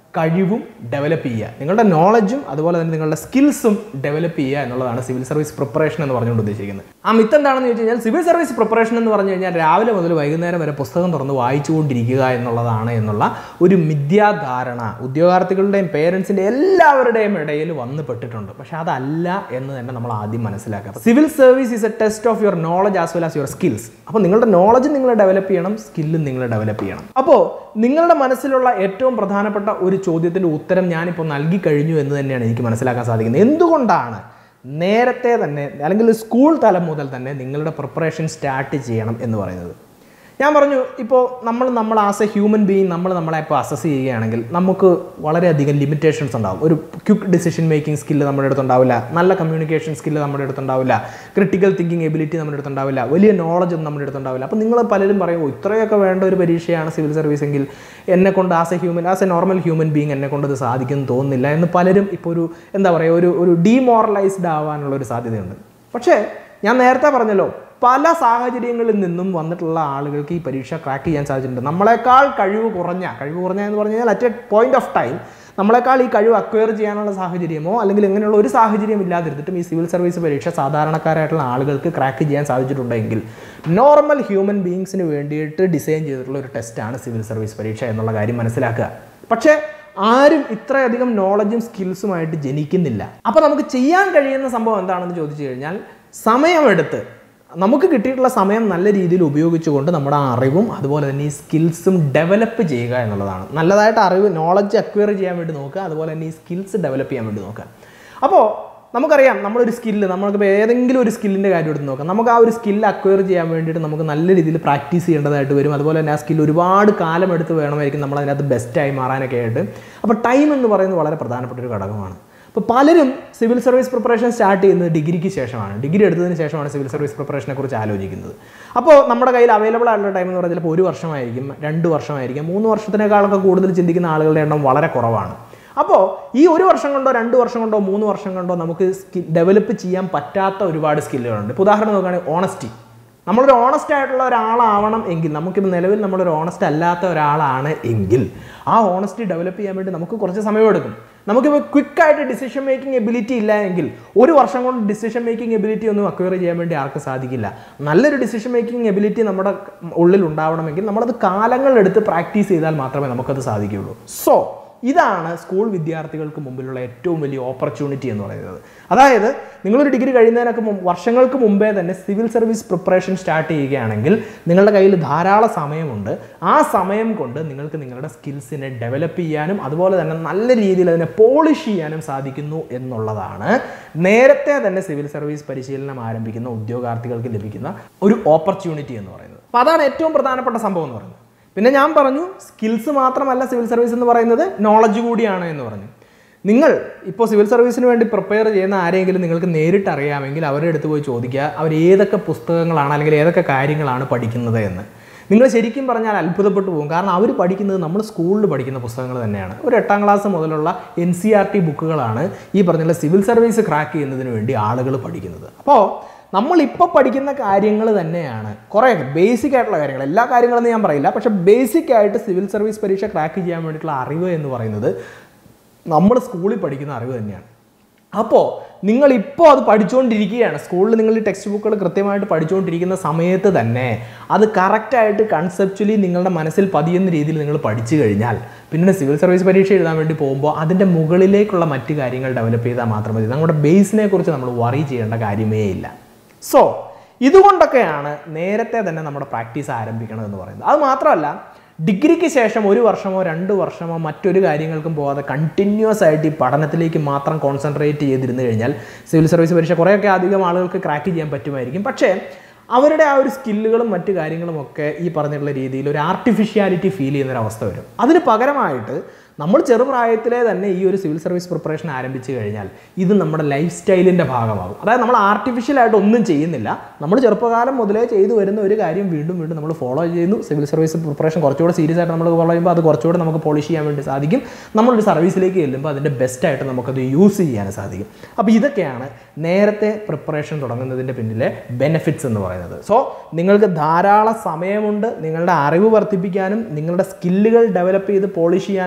കഴിവും ഡെവലപ്പ് ചെയ്യുക നിങ്ങളുടെ നോളജും അതുപോലെ തന്നെ നിങ്ങളുടെ സ്കിൽസും ഡെവലപ്പ് ചെയ്യുക എന്നുള്ളതാണ് സിവിൽ സർവീസ് പ്രിപ്പറേഷൻ എന്ന് പറഞ്ഞുകൊണ്ട് ഉദ്ദേശിക്കുന്നത് ആ മിത്ത് എന്താണെന്ന് ചോദിച്ചു കഴിഞ്ഞാൽ സിവിൽ സർവീസ് പ്രിപ്പറേഷൻ എന്ന് പറഞ്ഞു കഴിഞ്ഞാൽ രാവിലെ മുതൽ വൈകുന്നേരം വരെ പുസ്തകം തുറന്ന് വായിച്ചുകൊണ്ടിരിക്കുക എന്നുള്ളതാണ് എന്നുള്ള ഒരു മിഥ്യാധാരണ ഉദ്യോഗാർത്ഥികളുടെയും പേരൻസിൻ്റെ എല്ലാവരുടെയും ഇടയിൽ വന്ന് പെട്ടിട്ടുണ്ട് പക്ഷെ അതല്ല എന്ന് തന്നെ നമ്മൾ ആദ്യം മനസ്സിലാക്കുക civil service is a test of your knowledge as well as your skills അപ്പോൾ നിങ്ങളുടെ നോളജ് നിങ്ങൾ ഡെവലപ്പ് ചെയ്യണം സ്കില്ലും നിങ്ങൾ ഡെവലപ്പ് ചെയ്യണം അപ്പോൾ നിങ്ങളുടെ മനസ്സിലുള്ള ഏറ്റവും പ്രധാനപ്പെട്ട ഒരു ചോദ്യത്തിൻ്റെ ഉത്തരം ഞാനിപ്പോൾ നൽകി കഴിഞ്ഞു എന്ന് തന്നെയാണ് എനിക്ക് മനസ്സിലാക്കാൻ സാധിക്കുന്നത് എന്തുകൊണ്ടാണ് നേരത്തെ തന്നെ അല്ലെങ്കിൽ സ്കൂൾ തലം മുതൽ തന്നെ നിങ്ങളുടെ പ്രിപ്പറേഷൻ സ്റ്റാർട്ട് ചെയ്യണം എന്ന് പറയുന്നത് ഞാൻ പറഞ്ഞു ഇപ്പോൾ നമ്മൾ നമ്മൾ ആസ് എ ഹ്യൂമൻ ബീയിങ് നമ്മൾ നമ്മളെ ഇപ്പോൾ അസസ് ചെയ്യുകയാണെങ്കിൽ നമുക്ക് വളരെയധികം ലിമിറ്റേഷൻസ് ഉണ്ടാവും ഒരു ക്വിക്ക് ഡിസിഷൻ മേക്കിംഗ് സ്കില്ല് നമ്മുടെ അടുത്തുണ്ടാവില്ല നല്ല കമ്മ്യൂണിക്കേഷൻ സ്കില്ല് നമ്മുടെ അടുത്തുണ്ടാവില്ല ക്രിട്ടിക്കൽ തിങ്കിങ് എബിലിറ്റി നമ്മുടെ അടുത്തുണ്ടാവില്ല വലിയ നോളജ് ഒന്നും നമ്മുടെ അടുത്തുണ്ടാവില്ല അപ്പോൾ നിങ്ങൾ പലരും പറയും "ഓ, ഇത്രയൊക്കെ വേണ്ട ഒരു പരീക്ഷയാണ് സിവിൽ സർവീസ് എങ്കിൽ എന്നെ കൊണ്ട് as a human as a normal human being എന്നെ കൊണ്ട് ഇത് സാധിക്കുമെന്ന് തോന്നുന്നില്ല എന്ന് പലരും ഇപ്പോൾ ഒരു എന്താ പറയുക ഒരു ഒരു ഡീമോറലൈസ്ഡ് ആവാനുള്ള ഒരു സാധ്യതയുണ്ട് പക്ഷേ ഞാൻ നേരത്തെ പറഞ്ഞല്ലോ പല സാഹചര്യങ്ങളിൽ നിന്നും വന്നിട്ടുള്ള ആളുകൾക്ക് ഈ പരീക്ഷ ക്രാക്ക് ചെയ്യാൻ സാധിച്ചിട്ടുണ്ട് നമ്മളെക്കാൾ കഴിവ് കുറഞ്ഞ കഴിവ് കുറഞ്ഞ എന്ന് പറഞ്ഞു കഴിഞ്ഞാൽ at a point of time നമ്മളെക്കാൾ ഈ കഴിവ് അക്വയർ ചെയ്യാനുള്ള സാഹചര്യമോ അല്ലെങ്കിൽ ഇങ്ങനെയുള്ള ഒരു സാഹചര്യം ഇല്ലാതിരുന്നിട്ടും ഈ സിവിൽ സർവീസ് പരീക്ഷ സാധാരണക്കാരായിട്ടുള്ള ആളുകൾക്ക് ക്രാക്ക് ചെയ്യാൻ സാധിച്ചിട്ടുണ്ടെങ്കിൽ നോർമൽ ഹ്യൂമൻ ബീങ്സിന് വേണ്ടിയിട്ട് ഡിസൈൻ ചെയ്തിട്ടുള്ള ഒരു ടെസ്റ്റാണ് സിവിൽ സർവീസ് പരീക്ഷ എന്നുള്ള കാര്യം മനസ്സിലാക്കുക പക്ഷേ ആരും ഇത്രയധികം നോളജും സ്കിൽസുമായിട്ട് ജനിക്കുന്നില്ല അപ്പോൾ നമുക്ക് ചെയ്യാൻ കഴിയുന്ന സംഭവം എന്താണെന്ന് ചോദിച്ചു കഴിഞ്ഞാൽ സമയമെടുത്ത് നമുക്ക് കിട്ടിയിട്ടുള്ള സമയം നല്ല രീതിയിൽ ഉപയോഗിച്ചുകൊണ്ട് നമ്മുടെ ആ അറിവും അതുപോലെ തന്നെ ഈ സ്കിൽസും ഡെവലപ്പ് ചെയ്യുക എന്നുള്ളതാണ് നല്ലതായിട്ട് അറിവ് നോളജ് അക്വയർ ചെയ്യാൻ വേണ്ടി നോക്കുക അതുപോലെ തന്നെ ഈ സ്കിൽസ് ഡെവലപ്പ് ചെയ്യാൻ വേണ്ടി നോക്കുക അപ്പോൾ നമുക്കറിയാം നമ്മളൊരു സ്കില്ല് നമ്മൾക്കിപ്പോൾ ഏതെങ്കിലും ഒരു സ്കില്ലിൻ്റെ കാര്യം എടുത്ത് നോക്കാം നമുക്ക് ആ ഒരു സ്കില്ല് അക്വയർ ചെയ്യാൻ വേണ്ടിയിട്ട് നമുക്ക് നല്ല രീതിയിൽ പ്രാക്ടീസ് ചെയ്യേണ്ടതായിട്ട് വരും അതുപോലെ തന്നെ ആ സ്കില്ല് ഒരുപാട് കാലം എടുത്ത് വേണമായിരിക്കും നമ്മൾ അതിനകത്ത് ബെസ്റ്റായി മാറാനൊക്കെ ആയിട്ട് അപ്പോൾ ടൈം എന്ന് പറയുന്നത് വളരെ പ്രധാനപ്പെട്ട ഒരു ഘടകമാണ് അപ്പോൾ പലരും സിവിൽ സർവീസ് പ്രിപ്പറേഷൻ സ്റ്റാർട്ട് ചെയ്യുന്നത് ഡിഗ്രിക്ക് ശേഷമാണ് ഡിഗ്രി എടുത്തതിന് ശേഷമാണ് സിവിൽ സർവീസ് പ്രിപ്പറേഷനെ കുറിച്ച് ആലോചിക്കുന്നത് അപ്പോൾ നമ്മുടെ കയ്യിൽ അവൈലബിൾ ആയിട്ടുള്ള ടൈം എന്ന് പറഞ്ഞാൽ ചിലപ്പോൾ ഒരു വർഷമായിരിക്കും രണ്ട് വർഷമായിരിക്കും മൂന്ന് വർഷത്തിനേക്കാളൊക്കെ കൂടുതൽ ചിന്തിക്കുന്ന ആളുകളുടെ എണ്ണം വളരെ കുറവാണ് അപ്പോൾ ഈ ഒരു വർഷം കൊണ്ടോ രണ്ട് വർഷം കൊണ്ടോ മൂന്ന് വർഷം കൊണ്ടോ നമുക്ക് സ്കിൽ ഡെവലപ്പ് ചെയ്യാൻ പറ്റാത്ത ഒരുപാട് സ്കില്ലുകളുണ്ട് ഇപ്പോൾ ഉദാഹരണം നോക്കുകയാണെങ്കിൽ ഓണസ്റ്റി നമ്മളൊരു ഓണസ്റ്റ് ആയിട്ടുള്ള ഒരാളാവണം എങ്കിൽ നമുക്കിപ്പോൾ നിലവിൽ നമ്മളൊരു ഓണസ്റ്റ് അല്ലാത്ത ഒരാളാണ് എങ്കിൽ ആ ഓണസ്റ്റി ഡെവലപ്പ് ചെയ്യാൻ വേണ്ടി നമുക്ക് കുറച്ച് സമയമെടുക്കും നമുക്കിപ്പോൾ ക്വിക്കായിട്ട് ഡിസിഷൻ മേക്കിംഗ് എബിലിറ്റി ഇല്ല എങ്കിൽ ഒരു വർഷം കൊണ്ട് ഡിസിഷൻ മേക്കിംഗ് എബിലിറ്റി ഒന്നും അക്വയർ ചെയ്യാൻ വേണ്ടി ആർക്കും സാധിക്കില്ല നല്ലൊരു ഡിസിഷൻ മേക്കിംഗ് എബിലിറ്റി നമ്മുടെ ഉള്ളിൽ ഉണ്ടാവണമെങ്കിൽ നമ്മളത് കാലങ്ങളെടുത്ത് പ്രാക്ടീസ് ചെയ്താൽ മാത്രമേ നമുക്കത് സാധിക്കുകയുള്ളൂ സോ ഇതാണ് സ്കൂൾ വിദ്യാർത്ഥികൾക്ക് മുമ്പിലുള്ള ഏറ്റവും വലിയ ഓപ്പർച്യൂണിറ്റി എന്ന് പറയുന്നത് അതായത് നിങ്ങളൊരു ഡിഗ്രി കഴിയുന്നതിനൊക്കെ മുമ്പ് വർഷങ്ങൾക്ക് മുമ്പേ തന്നെ സിവിൽ സർവീസ് പ്രിപ്പറേഷൻ സ്റ്റാർട്ട് ചെയ്യുകയാണെങ്കിൽ നിങ്ങളുടെ കയ്യിൽ ധാരാളം സമയമുണ്ട് ആ സമയം കൊണ്ട് നിങ്ങൾക്ക് നിങ്ങളുടെ സ്കിൽസിനെ ഡെവലപ്പ് ചെയ്യാനും അതുപോലെ തന്നെ നല്ല രീതിയിൽ അതിനെ പോളിഷ് ചെയ്യാനും സാധിക്കുന്നു എന്നുള്ളതാണ് നേരത്തെ തന്നെ സിവിൽ സർവീസ് പരിശീലനം ആരംഭിക്കുന്ന ഉദ്യോഗാർത്ഥികൾക്ക് ലഭിക്കുന്ന ഒരു ഓപ്പർച്യൂണിറ്റി എന്ന് പറയുന്നത് അപ്പോൾ അതാണ് ഏറ്റവും പ്രധാനപ്പെട്ട സംഭവം എന്ന് പറയുന്നത് പിന്നെ ഞാൻ പറഞ്ഞു സ്കിൽസ് മാത്രമല്ല സിവിൽ സർവീസ് എന്ന് പറയുന്നത് നോളജ് കൂടിയാണ് എന്ന് പറഞ്ഞു നിങ്ങൾ ഇപ്പോൾ സിവിൽ സർവീസിന് വേണ്ടി പ്രിപ്പയർ ചെയ്യുന്ന ആരെങ്കിലും നിങ്ങൾക്ക് നേരിട്ട് അറിയാമെങ്കിൽ അവരുടെ അടുത്ത് പോയി ചോദിക്കുക അവർ ഏതൊക്കെ പുസ്തകങ്ങളാണ് അല്ലെങ്കിൽ ഏതൊക്കെ കാര്യങ്ങളാണ് പഠിക്കുന്നത് എന്ന് നിങ്ങൾ ശരിക്കും പറഞ്ഞാൽ അത്ഭുതപ്പെട്ടു പോകും കാരണം അവർ പഠിക്കുന്നത് നമ്മൾ സ്കൂളിൽ പഠിക്കുന്ന പുസ്തകങ്ങൾ തന്നെയാണ് ഒരു എട്ടാം ക്ലാസ് മുതലുള്ള എൻ സി ആർ ടി ബുക്കുകളാണ് ഈ പറഞ്ഞുള്ള സിവിൽ സർവീസ് ക്രാക്ക് ചെയ്യുന്നതിന് വേണ്ടി ആളുകൾ പഠിക്കുന്നത് അപ്പോൾ നമ്മളിപ്പോൾ പഠിക്കുന്ന കാര്യങ്ങൾ തന്നെയാണ് കുറേ ബേസിക് ആയിട്ടുള്ള കാര്യങ്ങൾ എല്ലാ കാര്യങ്ങളെന്ന് ഞാൻ പറയില്ല പക്ഷേ ബേസിക് ആയിട്ട് സിവിൽ സർവീസ് പരീക്ഷ ക്രാക്ക് ചെയ്യാൻ വേണ്ടിയിട്ടുള്ള അറിവ് എന്ന് പറയുന്നത് നമ്മൾ സ്കൂളിൽ പഠിക്കുന്ന അറിവ് തന്നെയാണ് അപ്പോൾ നിങ്ങൾ ഇപ്പോൾ അത് പഠിച്ചുകൊണ്ടിരിക്കുകയാണ് സ്കൂളിൽ നിങ്ങൾ ഈ ടെക്സ്റ്റ് ബുക്കുകൾ കൃത്യമായിട്ട് പഠിച്ചുകൊണ്ടിരിക്കുന്ന സമയത്ത് തന്നെ അത് കറക്റ്റായിട്ട് കൺസെപ്ച്വലി നിങ്ങളുടെ മനസ്സിൽ പതിയുന്ന രീതിയിൽ നിങ്ങൾ പഠിച്ചു കഴിഞ്ഞാൽ പിന്നെ സിവിൽ സർവീസ് പരീക്ഷ എഴുതാൻ വേണ്ടി പോകുമ്പോൾ അതിൻ്റെ മുകളിലേക്കുള്ള മറ്റ് കാര്യങ്ങൾ ഡെവലപ്പ് ചെയ്താൽ മാത്രം മതി നമ്മുടെ ബേസിനെ കുറിച്ച് നമ്മൾ വറി ചെയ്യേണ്ട കാര്യമേ ഇല്ല സോ ഇതുകൊണ്ടൊക്കെയാണ് നേരത്തെ തന്നെ നമ്മുടെ പ്രാക്ടീസ് ആരംഭിക്കണം എന്ന് പറയുന്നത് അത് മാത്രമല്ല ഡിഗ്രിക്ക് ശേഷം ഒരു വർഷമോ രണ്ട് വർഷമോ മറ്റൊരു കാര്യങ്ങൾക്കും പോകാതെ കണ്ടിന്യൂസ് ആയിട്ട് ഈ പഠനത്തിലേക്ക് മാത്രം കോൺസെൻട്രേറ്റ് ചെയ്തിരുന്നു കഴിഞ്ഞാൽ സിവിൽ സർവീസ് പരീക്ഷ കുറേയൊക്കെ അധികം ആളുകൾക്ക് ക്രാക്ക് ചെയ്യാൻ പറ്റുമായിരിക്കും പക്ഷേ അവരുടെ ആ ഒരു സ്കില്ലുകളും മറ്റു കാര്യങ്ങളും ഒക്കെ ഈ പറഞ്ഞിട്ടുള്ള രീതിയിൽ ഒരു ആർട്ടിഫിഷ്യാലിറ്റി ഫീൽ ചെയ്യുന്ന ഒരു അവസ്ഥ വരും അതിന് പകരമായിട്ട് നമ്മൾ ചെറുപ്രായത്തിലെ തന്നെ ഈ ഒരു സിവിൽ സർവീസ് പ്രിപ്പറേഷൻ ആരംഭിച്ചു കഴിഞ്ഞാൽ ഇത് നമ്മുടെ ലൈഫ് സ്റ്റൈലിൻ്റെ ഭാഗമാകും അതായത് നമ്മൾ ആർട്ടിഫിഷ്യലായിട്ട് ഒന്നും ചെയ്യുന്നില്ല നമ്മൾ ചെറുപ്പകാലം മുതലേ ചെയ്തു വരുന്ന ഒരു കാര്യം വീണ്ടും വീണ്ടും നമ്മൾ ഫോളോ ചെയ്യുന്നു സിവിൽ സർവീസ് പ്രിപ്പറേഷൻ കുറച്ചുകൂടെ സീരിയസ് ആയിട്ട് നമ്മൾ ഫോളോ ചെയ്യുമ്പോൾ അത് കുറച്ചുകൂടെ നമുക്ക് പോളിഷ് ചെയ്യാൻ വേണ്ടി സാധിക്കും നമ്മളൊരു സർവീസിലേക്ക് ചെല്ലുമ്പോൾ അതിൻ്റെ ബെസ്റ്റായിട്ട് നമുക്കത് യൂസ് ചെയ്യാൻ സാധിക്കും അപ്പോൾ ഇതൊക്കെയാണ് നേരത്തെ പ്രിപ്പറേഷൻ തുടങ്ങുന്നതിൻ്റെ പിന്നിലെ ബെനിഫിറ്റ്സ് എന്ന് പറയുന്നത് സോ നിങ്ങൾക്ക് ധാരാളം സമയമുണ്ട് നിങ്ങളുടെ അറിവ് വർദ്ധിപ്പിക്കാനും നിങ്ങളുടെ സ്കില്ലുകൾ ഡെവലപ്പ് ചെയ്ത് പോളിഷ് ചെയ്യാനുമുള്ള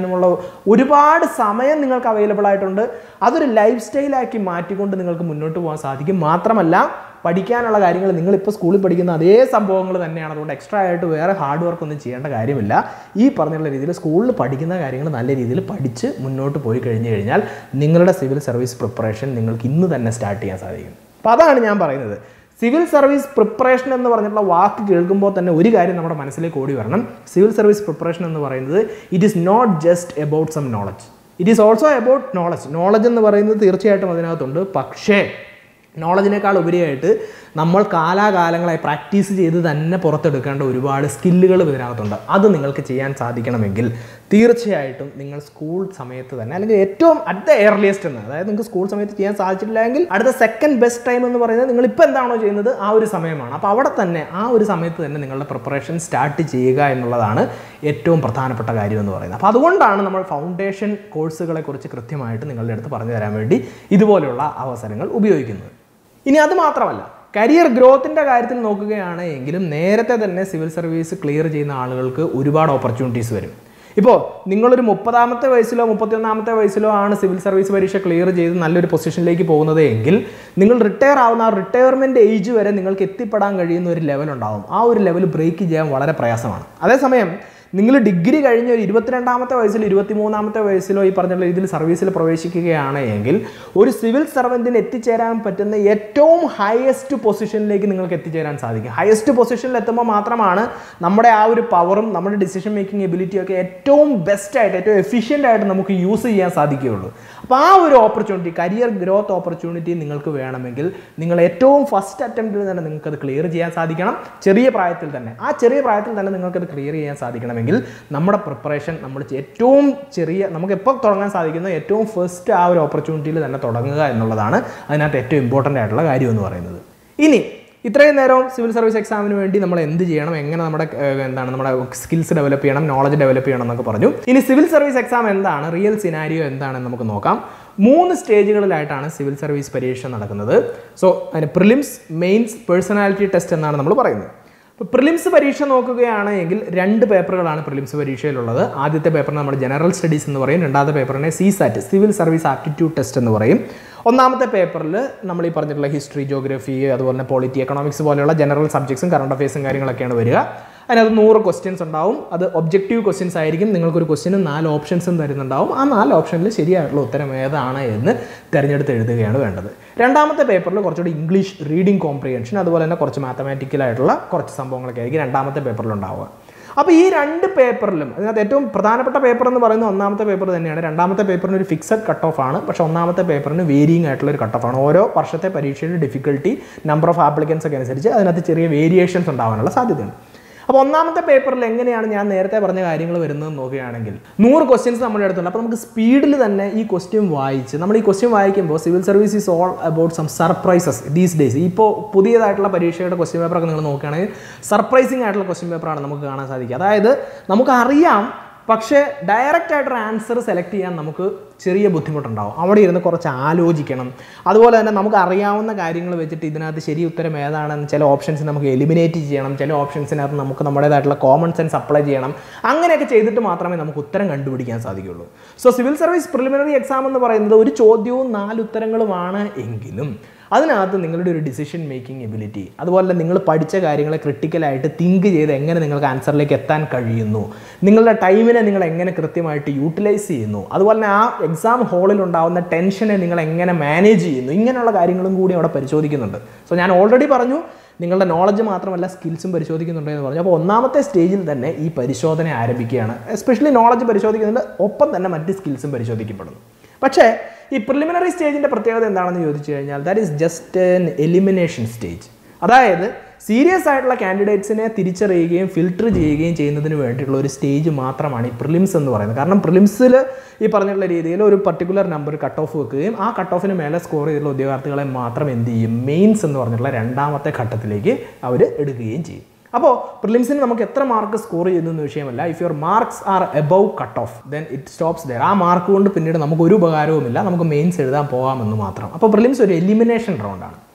ഒരുപാട് സമയം നിങ്ങൾക്ക് അവൈലബിൾ ആയിട്ടുണ്ട് അതൊരു ലൈഫ് സ്റ്റൈലാക്കി മാറ്റിക്കൊണ്ട് നിങ്ങൾക്ക് മുന്നോട്ട് പോകാൻ സാധിക്കും മാത്രമല്ല പഠിക്കാനുള്ള കാര്യങ്ങൾ നിങ്ങളിപ്പോൾ സ്കൂളിൽ പഠിക്കുന്ന അതേ സംഭവങ്ങൾ തന്നെയാണ് അതുകൊണ്ട് എക്സ്ട്രാ ആയിട്ട് വേറെ ഹാർഡ് വർക്ക് ഒന്നും ചെയ്യേണ്ട കാര്യമില്ല ഈ പറഞ്ഞുള്ള രീതിയിൽ സ്കൂളിൽ പഠിക്കുന്ന കാര്യങ്ങൾ നല്ല രീതിയിൽ പഠിച്ച് മുന്നോട്ട് പോയി കഴിഞ്ഞു കഴിഞ്ഞാൽ നിങ്ങളുടെ സിവിൽ സർവീസ് പ്രിപ്പറേഷൻ നിങ്ങൾക്ക് ഇന്ന് തന്നെ സ്റ്റാർട്ട് ചെയ്യാൻ സാധിക്കും അപ്പോൾ അതാണ് ഞാൻ പറയുന്നത് സിവിൽ സർവീസ് പ്രിപ്പറേഷൻ എന്ന് പറഞ്ഞിട്ടുള്ള വാക്ക് കേൾക്കുമ്പോൾ തന്നെ ഒരു കാര്യം നമ്മുടെ മനസ്സിലേക്ക് ഓടി വരണം സിവിൽ സർവീസ് പ്രിപ്പറേഷൻ എന്ന് പറയുന്നത് it is not just about some knowledge it is also about knowledge knowledge എന്ന് പറയുന്നത് തീർച്ചയായിട്ടും അതിനകത്തുണ്ട് പക്ഷേ നോളജിനേക്കാൾ ഉപരിയായിട്ട് നമ്മൾ കാലാകാലങ്ങളായി പ്രാക്ടീസ് ചെയ്ത് തന്നെ പുറത്തെടുക്കേണ്ട ഒരുപാട് സ്കില്ലുകൾ ഇതിനകത്തുണ്ട് അത് നിങ്ങൾക്ക് ചെയ്യാൻ സാധിക്കണമെങ്കിൽ തീർച്ചയായിട്ടും നിങ്ങൾ സ്കൂൾ സമയത്ത് തന്നെ അല്ലെങ്കിൽ ഏറ്റവും അടുത്ത എയർലിയസ്റ്റ് എന്ന് അതായത് നിങ്ങൾക്ക് സ്കൂൾ സമയത്ത് ചെയ്യാൻ സാധിച്ചിട്ടില്ലെങ്കിൽ അടുത്ത സെക്കൻഡ് ബെസ്റ്റ് ടൈം എന്ന് പറയുന്നത് നിങ്ങൾ ഇപ്പോൾ എന്താണോ ചെയ്യുന്നത് ആ ഒരു സമയമാണ് അപ്പോൾ അവിടെ തന്നെ ആ ഒരു സമയത്ത് തന്നെ നിങ്ങളുടെ പ്രിപ്പറേഷൻ സ്റ്റാർട്ട് ചെയ്യുക എന്നുള്ളതാണ് ഏറ്റവും പ്രധാനപ്പെട്ട കാര്യം എന്ന് പറയുന്നത് അപ്പോൾ അതുകൊണ്ടാണ് നമ്മൾ ഫൗണ്ടേഷൻ കോഴ്സുകളെ കുറിച്ച് കൃത്യമായിട്ട് നിങ്ങളുടെ അടുത്ത് പറഞ്ഞു തരാൻ വേണ്ടി ഇതുപോലെയുള്ള അവസരങ്ങൾ ഉപയോഗിക്കുന്നത് ഇനി അത് മാത്രമല്ല കരിയർ ഗ്രോത്തിൻ്റെ കാര്യത്തിൽ നോക്കുകയാണ് എങ്കിലും നേരത്തെ തന്നെ സിവിൽ സർവീസ് ക്ലിയർ ചെയ്യുന്ന ആളുകൾക്ക് ഒരുപാട് ഓപ്പർച്യൂണിറ്റീസ് വരും ഇപ്പോൾ നിങ്ങളൊരു മുപ്പതാമത്തെ വയസ്സിലോ മുപ്പത്തിയൊന്നാമത്തെ വയസ്സിലോ ആണ് സിവിൽ സർവീസ് പരീക്ഷ ക്ലിയർ ചെയ്ത് നല്ലൊരു പൊസിഷനിലേക്ക് പോകുന്നത് എങ്കിൽ നിങ്ങൾ റിട്ടയർ ആവുന്ന ആ റിട്ടയർമെൻറ്റ് ഏജ് വരെ നിങ്ങൾക്ക് എത്തിപ്പെടാൻ കഴിയുന്ന ഒരു ലെവൽ ഉണ്ടാവും ആ ഒരു ലെവൽ ബ്രേക്ക് ചെയ്യാൻ വളരെ പ്രയാസമാണ് അതേസമയം നിങ്ങൾ ഡിഗ്രി കഴിഞ്ഞ ഒരു ഇരുപത്തിരണ്ടാമത്തെ വയസ്സിലോ ഇരുപത്തിമൂന്നാമത്തെ വയസ്സിലോ ഈ പറഞ്ഞ രീതിയിൽ സർവീസിൽ പ്രവേശിക്കുകയാണ് എങ്കിൽ ഒരു സിവിൽ സർവൻറ്റിന് എത്തിച്ചേരാൻ പറ്റുന്ന ഏറ്റവും ഹയസ്റ്റ് പൊസിഷനിലേക്ക് നിങ്ങൾക്ക് എത്തിച്ചേരാൻ സാധിക്കും ഹയസ്റ്റ് പൊസിഷനിൽ എത്തുമ്പോൾ മാത്രമാണ് നമ്മുടെ ആ ഒരു പവറും നമ്മുടെ ഡിസിഷൻ മേക്കിംഗ് എബിലിറ്റിയും ഒക്കെ ഏറ്റവും ബെസ്റ്റ് ആയിട്ട് ഏറ്റവും എഫിഷ്യൻ്റ് ആയിട്ട് നമുക്ക് യൂസ് ചെയ്യാൻ സാധിക്കുകയുള്ളൂ അപ്പോൾ ആ ഒരു ഓപ്പർച്യൂണിറ്റി കരിയർ ഗ്രോത്ത് ഓപ്പർച്യൂണിറ്റി നിങ്ങൾക്ക് വേണമെങ്കിൽ നിങ്ങൾ ഏറ്റവും ഫസ്റ്റ് അറ്റംപ്റ്റിൽ തന്നെ നിങ്ങൾക്ക് അത് ക്ലിയർ ചെയ്യാൻ സാധിക്കണം ചെറിയ പ്രായത്തിൽ തന്നെ ആ ചെറിയ പ്രായത്തിൽ തന്നെ നിങ്ങൾക്കത് ക്ലിയർ ചെയ്യാൻ സാധിക്കണമെങ്കിൽ നമ്മുടെ പ്രിപ്പറേഷൻ നമ്മൾ ഏറ്റവും ചെറിയ നമുക്ക് എപ്പോൾ തുടങ്ങാൻ സാധിക്കുന്ന ഏറ്റവും ഫസ്റ്റ് ആ ഒരു ഓപ്പർച്യൂണിറ്റിയിൽ തന്നെ തുടങ്ങുക എന്നുള്ളതാണ് അതിനകത്ത് ഏറ്റവും ഇമ്പോർട്ടൻ്റ് ആയിട്ടുള്ള കാര്യം എന്ന് പറയുന്നത് ഇനി ഇത്രയും നേരം സിവിൽ സർവീസ് എക്സാമിന് വേണ്ടി നമ്മൾ എന്ത് ചെയ്യണം എങ്ങനെ നമ്മുടെ ഏഹ്, എന്താണ് നമ്മുടെ സ്കിൽസ് ഡെവലപ്പ് ചെയ്യണം നോളജ് ഡെവലപ്പ് ചെയ്യണം എന്നൊക്കെ പറഞ്ഞു ഇനി സിവിൽ സർവീസ് എക്സാം എന്താണ് റിയൽ സിനാരിയോ എന്താണെന്ന് നമുക്ക് നോക്കാം മൂന്ന് സ്റ്റേജുകളിലായിട്ടാണ് സിവിൽ സർവീസ് പരീക്ഷ നടക്കുന്നത് സോ അതിന് പ്രിലിംസ് മെയിൻസ് പേഴ്സണാലിറ്റി ടെസ്റ്റ് എന്നാണ് നമ്മൾ പറയുന്നത് ഇപ്പോൾ പ്രിലിംസ് പരീക്ഷ നോക്കുകയാണ് എങ്കിൽ രണ്ട് പേപ്പറുകളാണ് പ്രിലിംസ് പരീക്ഷയിലുള്ളത് ആദ്യത്തെ പേപ്പറിന് നമ്മൾ ജനറൽ സ്റ്റഡീസ് എന്ന് പറയും രണ്ടാമത്തെ പേപ്പറിനെ C SAT civil service aptitude test എന്ന് പറയും ഒന്നാമത്തെ പേപ്പറിൽ നമ്മൾ ഈ പറഞ്ഞിട്ടുള്ള ഹിസ്റ്ററി ജോഗ്രഫി അതുപോലെ തന്നെ പോളിറ്റി എക്കണോമിക്സ് പോലെയുള്ള ജനറൽ സബ്ജക്ട്സും കറണ്ട് അഫയേഴ്സും കാര്യങ്ങളൊക്കെയാണ് വരിക അതിനകത്ത് നൂറ് ക്വസ്റ്റ്യൻസ് ഉണ്ടാവും അത് ഒബ്ജക്റ്റീവ് ക്വസ്റ്റ്യൻസ് ആയിരിക്കും നിങ്ങൾക്കൊരു ക്വസ്റ്റ്യനും നാല് ഓപ്ഷൻസും തരുന്നുണ്ടാവും ആ നാല് ഓപ്ഷനിൽ ശരിയായിട്ടുള്ള ഉത്തരം ഏതാണ് എന്ന് തിരഞ്ഞെടുത്ത് എഴുതുകയാണ് വേണ്ടത് രണ്ടാമത്തെ പേപ്പറിൽ കുറച്ചുകൂടി ഇംഗ്ലീഷ് റീഡിംഗ് കോംപ്രിഹെൻഷൻ അതുപോലെ തന്നെ കുറച്ച് മാത്തമാറ്റിക്കലായിട്ടുള്ള കുറച്ച് സംഭവങ്ങളൊക്കെ ആയിരിക്കും രണ്ടാമത്തെ പേപ്പറിൽ ഉണ്ടാവുക അപ്പോൾ ഈ രണ്ട് പേപ്പറിലും അതിനകത്ത് ഏറ്റവും പ്രധാനപ്പെട്ട പേപ്പർ എന്ന് പറയുന്നത് ഒന്നാമത്തെ പേപ്പർ തന്നെയാണ് രണ്ടാമത്തെ പേപ്പറിന് ഒരു ഫിക്സഡ് കട്ട് ഓഫ് ആണ് പക്ഷേ ഒന്നാമത്തെ പേപ്പറിന് വേരിയിങ് ആയിട്ടുള്ള ഒരു കട്ട് ഓഫ് ആണ് ഓരോ വർഷത്തെ പരീക്ഷയുടെ ഡിഫിക്കൽട്ടി നമ്പർ ഓഫ് ആപ്ലിക്കൻസ് ഒക്കെ അനുസരിച്ച് അതിനകത്ത് ചെറിയ വേരിയേഷൻസ് ഉണ്ടാവാനുള്ള സാധ്യതയുണ്ട് അപ്പോൾ ഒന്നാമത്തെ പേപ്പറിൽ എങ്ങനെയാണ് ഞാൻ നേരത്തെ പറഞ്ഞ കാര്യങ്ങൾ വരുന്നത് നോക്കുകയാണെങ്കിൽ നൂറ് ക്വസ്റ്റ്യൻസ് നമ്മുടെ അടുത്തുണ്ട് അപ്പോൾ നമുക്ക് സ്പീഡിൽ തന്നെ ഈ ക്വസ്റ്റ്യൻ വായിച്ച് നമ്മൾ ഈ ക്വസ്റ്റ്യൻ വായിക്കുമ്പോൾ civil service is all about some surprises these days ഇപ്പോൾ പുതിയതായിട്ടുള്ള പരീക്ഷയുടെ ക്വസ്റ്റ്യൻ പേപ്പറൊക്കെ നിങ്ങൾ നോക്കുകയാണെങ്കിൽ സർപ്രൈസിങ് ആയിട്ടുള്ള ക്വസ്റ്റ്യൻ പേപ്പറാണ് നമുക്ക് കാണാൻ സാധിക്കുക അതായത് നമുക്കറിയാം പക്ഷേ ഡയറക്റ്റ് ആയിട്ടൊരു ആൻസർ സെലക്ട് ചെയ്യാൻ നമുക്ക് ചെറിയ ബുദ്ധിമുട്ടുണ്ടാവും അവിടെ ഇരുന്ന് കുറച്ച് ആലോചിക്കണം അതുപോലെ തന്നെ നമുക്ക് അറിയാവുന്ന കാര്യങ്ങൾ വെച്ചിട്ട് ഇതിനകത്ത് ശരി ഉത്തരം ഏതാണെന്ന് ചില ഓപ്ഷൻസ് നമുക്ക് എലിമിനേറ്റ് ചെയ്യണം ചില ഓപ്ഷൻസിനകത്ത് നമുക്ക് നമ്മുടേതായിട്ടുള്ള കോമൺ സെൻസ് അപ്ലൈ ചെയ്യണം അങ്ങനെയൊക്കെ ചെയ്തിട്ട് മാത്രമേ നമുക്ക് ഉത്തരം കണ്ടുപിടിക്കാൻ സാധിക്കുകയുള്ളൂ so civil service preliminary exam എന്ന് പറയുന്നത് ഒരു ചോദ്യവും നാല് ഉത്തരങ്ങളുമാണ് എങ്കിലും അതിനകത്ത് നിങ്ങളുടെ ഒരു ഡിസിഷൻ മേക്കിംഗ് എബിലിറ്റി അതുപോലെ നിങ്ങൾ പഠിച്ച കാര്യങ്ങളെ ക്രിട്ടിക്കലായിട്ട് തിങ്ക് ചെയ്ത് എങ്ങനെ നിങ്ങൾക്ക് ആൻസറിലേക്ക് എത്താൻ കഴിയുന്നു നിങ്ങളുടെ ടൈമിനെ നിങ്ങൾ എങ്ങനെ കൃത്യമായിട്ട് യൂട്ടിലൈസ് ചെയ്യുന്നു അതുപോലെ തന്നെ ആ എക്സാം ഹാളിൽ ഉണ്ടാകുന്ന ടെൻഷനെ നിങ്ങൾ എങ്ങനെ മാനേജ് ചെയ്യുന്നു ഇങ്ങനെയുള്ള കാര്യങ്ങളും കൂടി അവിടെ പരിശോധിക്കുന്നുണ്ട് സോ ഞാൻ ഓൾറെഡി പറഞ്ഞു നിങ്ങളുടെ നോളജ് മാത്രമല്ല സ്കിൽസും പരിശോധിക്കുന്നുണ്ട് എന്ന് പറഞ്ഞു അപ്പോൾ ഒന്നാമത്തെ സ്റ്റേജിൽ തന്നെ ഈ പരിശോധന ആരംഭിക്കുകയാണ് എസ്പെഷ്യലി നോളജ് പരിശോധിക്കുന്നുണ്ട് ഒപ്പം തന്നെ മറ്റ് സ്കിൽസും പരിശോധിക്കപ്പെടുന്നു പക്ഷേ ഈ പ്രിലിമിനറി സ്റ്റേജിൻ്റെ പ്രത്യേകത എന്താണെന്ന് ചോദിച്ചു കഴിഞ്ഞാൽ that is just an elimination stage അതായത് സീരിയസ് ആയിട്ടുള്ള കാൻഡിഡേറ്റ്സിനെ തിരിച്ചറിയുകയും ഫിൽട്ടർ ചെയ്യുകയും ചെയ്യുന്നതിന് വേണ്ടിയിട്ടുള്ള ഒരു സ്റ്റേജ് മാത്രമാണ് ഈ പ്രിലിംസ് എന്ന് പറയുന്നത് കാരണം പ്രിലിംസിൽ ഈ പറഞ്ഞിട്ടുള്ള രീതിയിൽ ഒരു പർട്ടിക്കുലർ നമ്പർ കട്ട് ഓഫ് വെക്കുകയും ആ കട്ട് ഓഫിന് മേലെ സ്കോർ ചെയ്തിട്ടുള്ള ഉദ്യോഗാർത്ഥികളെ മാത്രം എന്ത് ചെയ്യും മെയിൻസ് എന്ന് പറഞ്ഞിട്ടുള്ള രണ്ടാമത്തെ ഘട്ടത്തിലേക്ക് അവർ എടുക്കുകയും ചെയ്യും അപ്പോൾ പ്രിലിംസിന് നമുക്ക് എത്ര മാർക്ക് സ്കോർ ചെയ്യുന്നു എന്ന വിഷയമല്ല if your marks are above cut off then it stops there ആ മാർക്ക് കൊണ്ട് പിന്നീട് നമുക്ക് ഒരു ഉപകാരവുമില്ല നമുക്ക് മെയിൻസ് എഴുതാൻ പോകാമെന്ന് മാത്രം അപ്പോൾ പ്രിലിംസ് ഒരു എലിമിനേഷൻ റൗണ്ടാണ്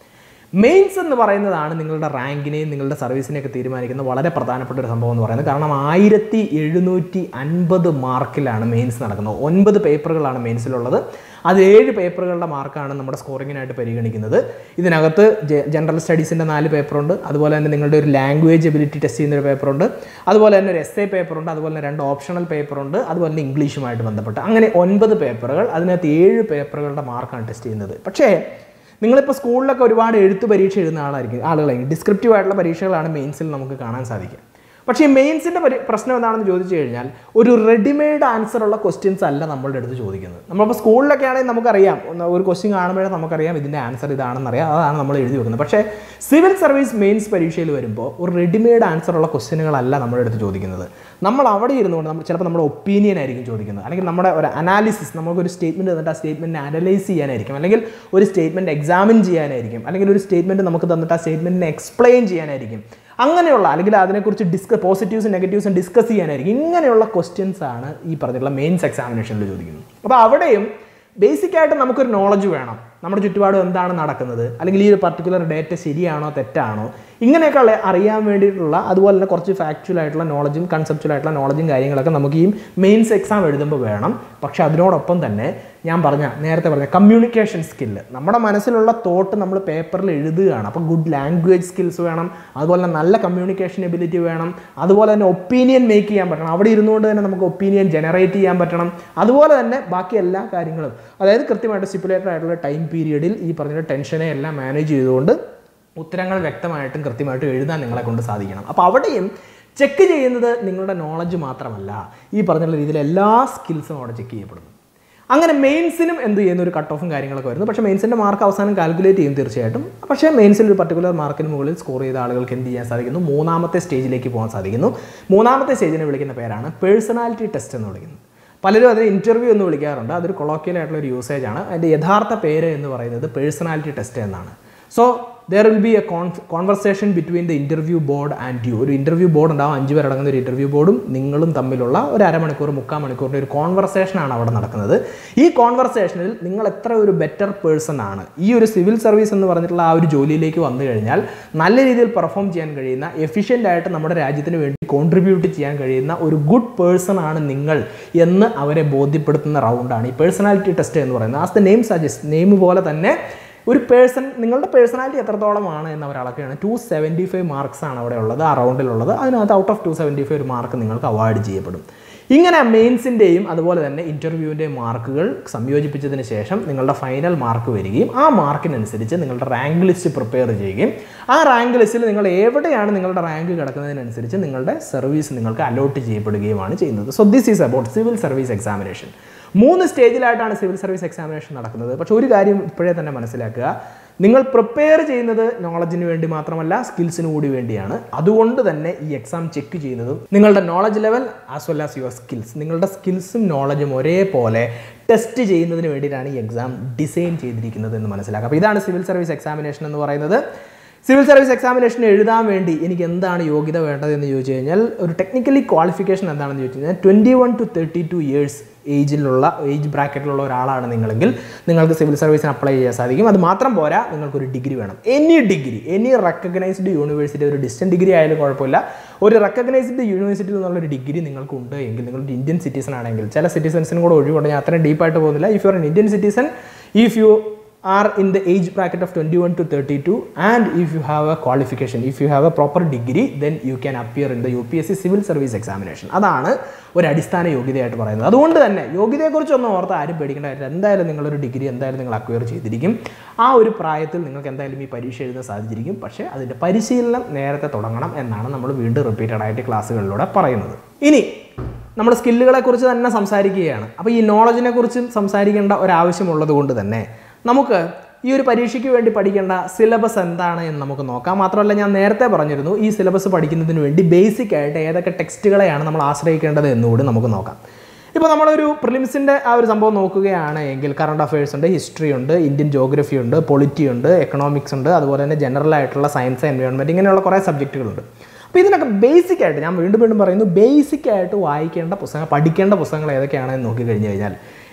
മെയിൻസ് എന്ന് പറയുന്നതാണ് നിങ്ങളുടെ റാങ്കിനെയും നിങ്ങളുടെ സർവീസിനെയൊക്കെ തീരുമാനിക്കുന്ന വളരെ പ്രധാനപ്പെട്ട ഒരു സംഭവം എന്ന് പറയുന്നത് കാരണം ആയിരത്തി എഴുന്നൂറ്റി അൻപത് മാർക്കിലാണ് മെയിൻസ് നടക്കുന്നത് ഒൻപത് പേപ്പറുകളാണ് മെയിൻസിലുള്ളത് അത് ഏഴ് പേപ്പറുകളുടെ മാർക്കാണ് നമ്മുടെ സ്കോറിങ്ങിനായിട്ട് പരിഗണിക്കുന്നത് ഇതിനകത്ത് ജെ- ജനറൽ സ്റ്റഡീസിൻ്റെ നാല് പേപ്പറുണ്ട് അതുപോലെ തന്നെ നിങ്ങളുടെ ഒരു ലാംഗ്വേജ് എബിലിറ്റി ടെസ്റ്റ് ചെയ്യുന്ന ഒരു പേപ്പറുണ്ട് അതുപോലെ തന്നെ ഒരു എസ് എ പേപ്പറുണ്ട് അതുപോലെ തന്നെ രണ്ട് ഓപ്ഷണൽ പേപ്പറുണ്ട് അതുപോലെ തന്നെ ഇംഗ്ലീഷുമായിട്ട് ബന്ധപ്പെട്ട് അങ്ങനെ ഒൻപത് പേപ്പറുകൾ അതിനകത്ത് ഏഴ് പേപ്പറുകളുടെ മാർക്കാണ് ടെസ്റ്റ് ചെയ്യുന്നത് പക്ഷേ നിങ്ങളിപ്പോൾ സ്കൂളിലൊക്കെ ഒരുപാട് എഴുത്ത് പരീക്ഷ എഴുതുന്ന ആളായിരിക്കും ആളുകളായിരിക്കും ഡിസ്ക്രിപ്റ്റീവ് ആയിട്ടുള്ള പരീക്ഷകളാണ് മെയിൻസിൽ നമുക്ക് കാണാൻ സാധിക്കുക പക്ഷേ ഈ മെയിൻസിൻ്റെ പരി പ്രശ്നം എന്താണെന്ന് ചോദിച്ചു കഴിഞ്ഞാൽ ഒരു റെഡിമെയ്ഡ് ആൻസർ ഉള്ള ക്വസ്റ്റ്യൻസ് അല്ല നമ്മളുടെ അടുത്ത് ചോദിക്കുന്നത് നമ്മളിപ്പോൾ സ്കൂളിലൊക്കെ ആണെങ്കിൽ നമുക്കറിയാം ഒന്ന് ഒരു ക്വസ്റ്റ്യൻ കാണുമ്പോഴേ നമുക്കറിയാം ഇതിൻ്റെ ആൻസർ ഇതാണെന്ന് അറിയാം അതാണ് നമ്മൾ എഴുതി വെക്കുന്നത് പക്ഷേ സിവിൽ സർവീസ് മെയിൻസ് പരീക്ഷയിൽ വരുമ്പോൾ ഒരു റെഡിമെയ്ഡ് ആൻസർ ഉള്ള ക്വസ്റ്റ്യനുകളല്ല നമ്മുടെ അടുത്ത് ചോദിക്കുന്നത് നമ്മൾ അവിടെ ഇരുന്നുകൊണ്ട് നമ്മൾ ചിലപ്പോൾ നമ്മുടെ ഒപ്പീനിയൻ ആയിരിക്കും ചോദിക്കുന്നത് അല്ലെങ്കിൽ നമ്മുടെ ഒരു അനാലിസിസ് നമുക്കൊരു സ്റ്റേറ്റ്മെൻറ്റ് തന്നിട്ട് ആ സ്റ്റേറ്റ്മെൻറ്റ് അനലൈസ് ചെയ്യാനായിരിക്കും അല്ലെങ്കിൽ ഒരു സ്റ്റേറ്റ്മെൻറ്റ് എക്സാമിൻ ചെയ്യാനായിരിക്കും അല്ലെങ്കിൽ ഒരു സ്റ്റേറ്റ്മെൻറ്റ് നമുക്ക് തന്നിട്ട് ആ സ്റ്റേറ്റ്മെൻറ്റിനെ എക്സ്പ്ലെയിൻ ചെയ്യാനായിരിക്കും അങ്ങനെയുള്ള അല്ലെങ്കിൽ അതിനെക്കുറിച്ച് ഡിസ്ക പോസിറ്റീവ്സും നെഗറ്റീവ്സും ഡിസ്കസ് ചെയ്യാനായിരിക്കും ഇങ്ങനെയുള്ള ക്വസ്റ്റ്യൻസ് ആണ് ഈ പറഞ്ഞിട്ടുള്ള മെയിൻസ് എക്സാമിനേഷനിൽ ചോദിക്കുന്നത് അപ്പോൾ അവിടെയും ബേസിക് ആയിട്ട് നമുക്കൊരു നോളജ് വേണം നമ്മുടെ ചുറ്റുപാടും എന്താണ് നടക്കുന്നത് അല്ലെങ്കിൽ ഈ ഒരു പർട്ടിക്കുലർ ഡേറ്റ ശരിയാണോ തെറ്റാണോ ഇങ്ങനെയൊക്കെ ഉള്ള അറിയാൻ വേണ്ടിയിട്ടുള്ള അതുപോലെ തന്നെ കുറച്ച് ഫാക്ച്വൽ ആയിട്ടുള്ള നോളജും കൺസെപ്ച്വൽ ആയിട്ടുള്ള നോളജും കാര്യങ്ങളൊക്കെ നമുക്ക് ഈ മെയിൻസ് എക്സാം എഴുതുമ്പോൾ വേണം പക്ഷെ അതിനോടൊപ്പം തന്നെ ഞാൻ പറഞ്ഞ നേരത്തെ പറഞ്ഞ കമ്മ്യൂണിക്കേഷൻ സ്കില്ല് നമ്മുടെ മനസ്സിലുള്ള തോട്ട് നമ്മൾ പേപ്പറിൽ എഴുതുകയാണ് അപ്പോൾ ഗുഡ് ലാംഗ്വേജ് സ്കിൽസ് വേണം അതുപോലെ തന്നെ നല്ല കമ്മ്യൂണിക്കേഷൻ എബിലിറ്റി വേണം അതുപോലെ തന്നെ ഒപ്പീനിയൻ മേക്ക് ചെയ്യാൻ പറ്റണം അവിടെ ഇരുന്നുകൊണ്ട് തന്നെ നമുക്ക് ഒപ്പീനിയൻ ജനറേറ്റ് ചെയ്യാൻ പറ്റണം അതുപോലെ തന്നെ ബാക്കി എല്ലാ കാര്യങ്ങളും അതായത് കൃത്യമായിട്ട് സ്റ്റിപ്പുലേറ്റഡ് ആയിട്ടുള്ള ടൈം പീരീഡിൽ ഈ പറഞ്ഞ ടെൻഷനെ എല്ലാം മാനേജ് ചെയ്തുകൊണ്ട് ഉത്തരങ്ങൾ വ്യക്തമായിട്ടും കൃത്യമായിട്ടും എഴുതാൻ നിങ്ങളെ കൊണ്ട് സാധിക്കണം അപ്പോൾ അവിടെയും ചെക്ക് ചെയ്യുന്നത് നിങ്ങളുടെ നോളജ് മാത്രമല്ല ഈ പറഞ്ഞുള്ള രീതിയിൽ എല്ലാ സ്കിൽസും അവിടെ ചെക്ക് ചെയ്യപ്പെടുന്നു അങ്ങനെ മെയിൻസിനും എന്ത് ചെയ്യുന്ന ഒരു കട്ട് ഓഫും കാര്യങ്ങളൊക്കെ വരുന്നു പക്ഷേ മെയിൻസിൻ്റെ മാർക്ക് അവസാനം കാൽക്കുലേറ്റ് ചെയ്യും തീർച്ചയായിട്ടും പക്ഷേ മെയിൻസിൽ ഒരു പർട്ടിക്കുലർ മാർക്കിന് മുകളിൽ സ്കോർ ചെയ്ത ആളുകൾക്ക് എന്ത് ചെയ്യാൻ സാധിക്കുന്നു മൂന്നാമത്തെ സ്റ്റേജിലേക്ക് പോകാൻ സാധിക്കുന്നു മൂന്നാമത്തെ സ്റ്റേജിനെ വിളിക്കുന്ന പേരാണ് പേഴ്സണാലിറ്റി ടെസ്റ്റ് എന്ന് വിളിക്കുന്നത് പലരും അതിന് ഇൻ്റർവ്യൂ എന്ന് വിളിക്കാറുണ്ട് അതൊരു കൊളോക്കിയൽ ആയിട്ടുള്ള ഒരു യൂസേജ് ആണ് അതിൻ്റെ യഥാർത്ഥ പേര് എന്ന് പറയുന്നത് പേഴ്സണാലിറ്റി ടെസ്റ്റ് എന്നാണ് so there will be a conversation between the interview board and you ഒരു ഇൻ്റർവ്യൂ ബോർഡ് ഉണ്ടാവും അഞ്ച് പേരടങ്ങുന്ന ഒരു ഇൻ്റർവ്യൂ ബോർഡും നിങ്ങളും തമ്മിലുള്ള ഒരു അരമണിക്കൂർ മുക്കാൽ മണിക്കൂറിൻ്റെ ഒരു കോൺവെർസേഷനാണ് അവിടെ നടക്കുന്നത് ഈ കോൺവെർസേഷനിൽ നിങ്ങൾ എത്ര ഒരു ബെറ്റർ പേഴ്സൺ ആണ് ഈ ഒരു സിവിൽ സർവീസ് എന്ന് പറഞ്ഞിട്ടുള്ള ആ ഒരു ജോലിയിലേക്ക് വന്നു കഴിഞ്ഞാൽ നല്ല രീതിയിൽ പെർഫോം ചെയ്യാൻ കഴിയുന്ന എഫിഷ്യൻ്റ് ആയിട്ട് നമ്മുടെ രാജ്യത്തിന് വേണ്ടി കോൺട്രിബ്യൂട്ട് ചെയ്യാൻ കഴിയുന്ന ഒരു ഗുഡ് പേഴ്സൺ ആണ് നിങ്ങൾ എന്ന് അവരെ ബോധ്യപ്പെടുത്തുന്ന റൗണ്ടാണ് ഈ പേഴ്സണാലിറ്റി ടെസ്റ്റ് എന്ന് പറയുന്നത് as the name suggest name പോലെ തന്നെ ഒരു പേഴ്സൺ നിങ്ങളുടെ പേഴ്സണാലിറ്റി എത്രത്തോളമാണ് എന്ന് അവർ അളക്കുകയാണ് ടു സെവൻറ്റി ഫൈവ് മാർക്സ് ആണ് അവിടെ ഉള്ളത് ആ റൗണ്ടിലുള്ളത് അതിനകത്ത് out of two seventy five ഒരു മാർക്ക് നിങ്ങൾക്ക് അവോയ്ഡ് ചെയ്യപ്പെടും ഇങ്ങനെ മെയിൻസിൻ്റെയും അതുപോലെ തന്നെ ഇൻ്റർവ്യൂവിൻ്റെയും മാർക്കുകൾ സംയോജിപ്പിച്ചതിന് ശേഷം നിങ്ങളുടെ ഫൈനൽ മാർക്ക് വരികയും ആ മാർക്കിനനുസരിച്ച് നിങ്ങളുടെ റാങ്ക് ലിസ്റ്റ് പ്രിപ്പയർ ചെയ്യുകയും ആ റാങ്ക് ലിസ്റ്റിൽ നിങ്ങൾ എവിടെയാണ് നിങ്ങളുടെ റാങ്ക് കിടക്കുന്നതിനനുസരിച്ച് നിങ്ങളുടെ സർവീസ് നിങ്ങൾക്ക് അലോട്ട് ചെയ്യപ്പെടുകയുമാണ് ചെയ്യുന്നത് so this is about civil service examination മൂന്ന് സ്റ്റേജിലായിട്ടാണ് സിവിൽ സർവീസ് എക്സാമിനേഷൻ നടക്കുന്നത് പക്ഷെ ഒരു കാര്യം ഇപ്പോഴേ തന്നെ മനസ്സിലാക്കുക നിങ്ങൾ പ്രിപ്പയർ ചെയ്യുന്നത് നോളജിന് വേണ്ടി മാത്രമല്ല സ്കിൽസിന് കൂടി വേണ്ടിയാണ് അതുകൊണ്ട് തന്നെ ഈ എക്സാം ചെക്ക് ചെയ്യുന്നതും നിങ്ങളുടെ knowledge level as well as your skills നിങ്ങളുടെ സ്കിൽസും നോളജും ഒരേപോലെ ടെസ്റ്റ് ചെയ്യുന്നതിന് വേണ്ടിയിട്ടാണ് ഈ എക്സാം ഡിസൈൻ ചെയ്തിരിക്കുന്നത് എന്ന് മനസ്സിലാക്കുക അപ്പോൾ ഇതാണ് സിവിൽ സർവീസ് എക്സാമിനേഷൻ എന്ന് പറയുന്നത് സിവിൽ സർവീസ് എക്സാമിനേഷൻ എഴുതാൻ വേണ്ടി എനിക്ക് എന്താണ് യോഗ്യത വേണ്ടതെന്ന് ചോദിച്ചു കഴിഞ്ഞാൽ ഒരു ടെക്നിക്കലി ക്വാളിഫിക്കേഷൻ എന്താണെന്ന് ചോദിച്ചു കഴിഞ്ഞാൽ twenty one to thirty two years ഏജിലുള്ള ഏജ് ബ്രാക്കറ്റിലുള്ള ഒരാളാണ് നിങ്ങളെങ്കിൽ നിങ്ങൾക്ക് സിവിൽ സർവീസിന് അപ്ലൈ ചെയ്യാൻ സാധിക്കും അത് മാത്രം പോരാ നിങ്ങൾക്കൊരു ഡിഗ്രി വേണം any degree any recognised university ഒരു ഡിസ്റ്റൻറ്റ് ഡിഗ്രി ആയാലും കുഴപ്പമില്ല ഒരു റെക്കഗ്നൈസ്ഡ് യൂണിവേഴ്സിറ്റിയിൽ നിന്നുള്ള ഒരു ഡിഗ്രി നിങ്ങൾക്ക് ഉണ്ട് എങ്കിൽ നിങ്ങൾ ഒരു ഇന്ത്യൻ സിറ്റിസൺ ആണെങ്കിൽ ചില സിറ്റിസൺസിനും കൂടെ ഒഴിവുണ്ട് ഞാൻ അത്രയും ഡീപ്പായിട്ട് പോകുന്നില്ല if you are an Indian citizen if you are in the age bracket of 21 to 32 and if you have a qualification if you have a proper degree then you can appear in the UPSC civil service examination അതാണ് ഒരു അടിസ്ഥാന യോഗ്യതയായിട്ട് പറയുന്നത് അതുകൊണ്ട് തന്നെ യോഗ്യതയെക്കുറിച്ചൊന്നും ഓർത്ത് ആരും പേടിക്കേണ്ട കാര്യമില്ല എന്തായാലും നിങ്ങളൊരു ഡിഗ്രി എന്തായാലും നിങ്ങൾ അക്വയർ ചെയ്തിരിക്കും ആ ഒരു പ്രായത്തിൽ നിങ്ങൾക്ക് എന്തായാലും ഈ പരീക്ഷ എഴുതാൻ സാധിച്ചിരിക്കും പക്ഷേ അതിൻ്റെ പരിശീലനം നേരത്തെ തുടങ്ങണം എന്നാണ് നമ്മൾ വീണ്ടും റിപ്പീറ്റഡ് ആയിട്ട് ക്ലാസ്സുകളിലൂടെ പറയുന്നത് ഇനി നമ്മൾ സ്കില്ലുകളെ കുറിച്ച് തന്നെ സംസാരിക്കുകയാണ് അപ്പോൾ ഈ നോളജിനെ കുറിച്ചും സംസാരിക്കേണ്ട ഒരാവശ്യമുള്ളത് കൊണ്ട് തന്നെ നമുക്ക് ഈ ഒരു പരീക്ഷയ്ക്ക് വേണ്ടി പഠിക്കേണ്ട സിലബസ് എന്താണ് എന്ന് നമുക്ക് നോക്കാം മാത്രമല്ല ഞാൻ നേരത്തെ പറഞ്ഞിരുന്നു ഈ സിലബസ് പഠിക്കുന്നതിന് വേണ്ടി ബേസിക് ആയിട്ട് ഏതൊക്കെ ടെക്സ്റ്റുകളെയാണ് നമ്മൾ ആശ്രയിക്കേണ്ടത് എന്നുകൂടി നമുക്ക് നോക്കാം ഇപ്പോൾ നമ്മളൊരു പ്രിലിംസിൻ്റെ ആ ഒരു സംഭവം നോക്കുകയാണ് എങ്കിൽ കറണ്ട് അഫയേഴ്സ് ഉണ്ട് ഹിസ്റ്ററി ഉണ്ട് ഇന്ത്യൻ ജോഗ്രഫി ഉണ്ട് പൊളിറ്റി ഉണ്ട് എക്കണോമിക്സ് ഉണ്ട് അതുപോലെ തന്നെ ജനറൽ ആയിട്ടുള്ള സയൻസ് എൻവയോൺമെൻറ്റ് ഇങ്ങനെയുള്ള കുറേ സബ്ജക്റ്റുകളുണ്ട് അപ്പോൾ ഇതിനൊക്കെ ബേസിക് ആയിട്ട് ഞാൻ വീണ്ടും വീണ്ടും പറയുന്നു ബേസിക് ആയിട്ട് വായിക്കേണ്ട പുസ്തകങ്ങൾ പഠിക്കേണ്ട പുസ്തകങ്ങൾ ഏതൊക്കെയാണെന്ന് നോക്കി കഴിഞ്ഞു കഴിഞ്ഞാൽ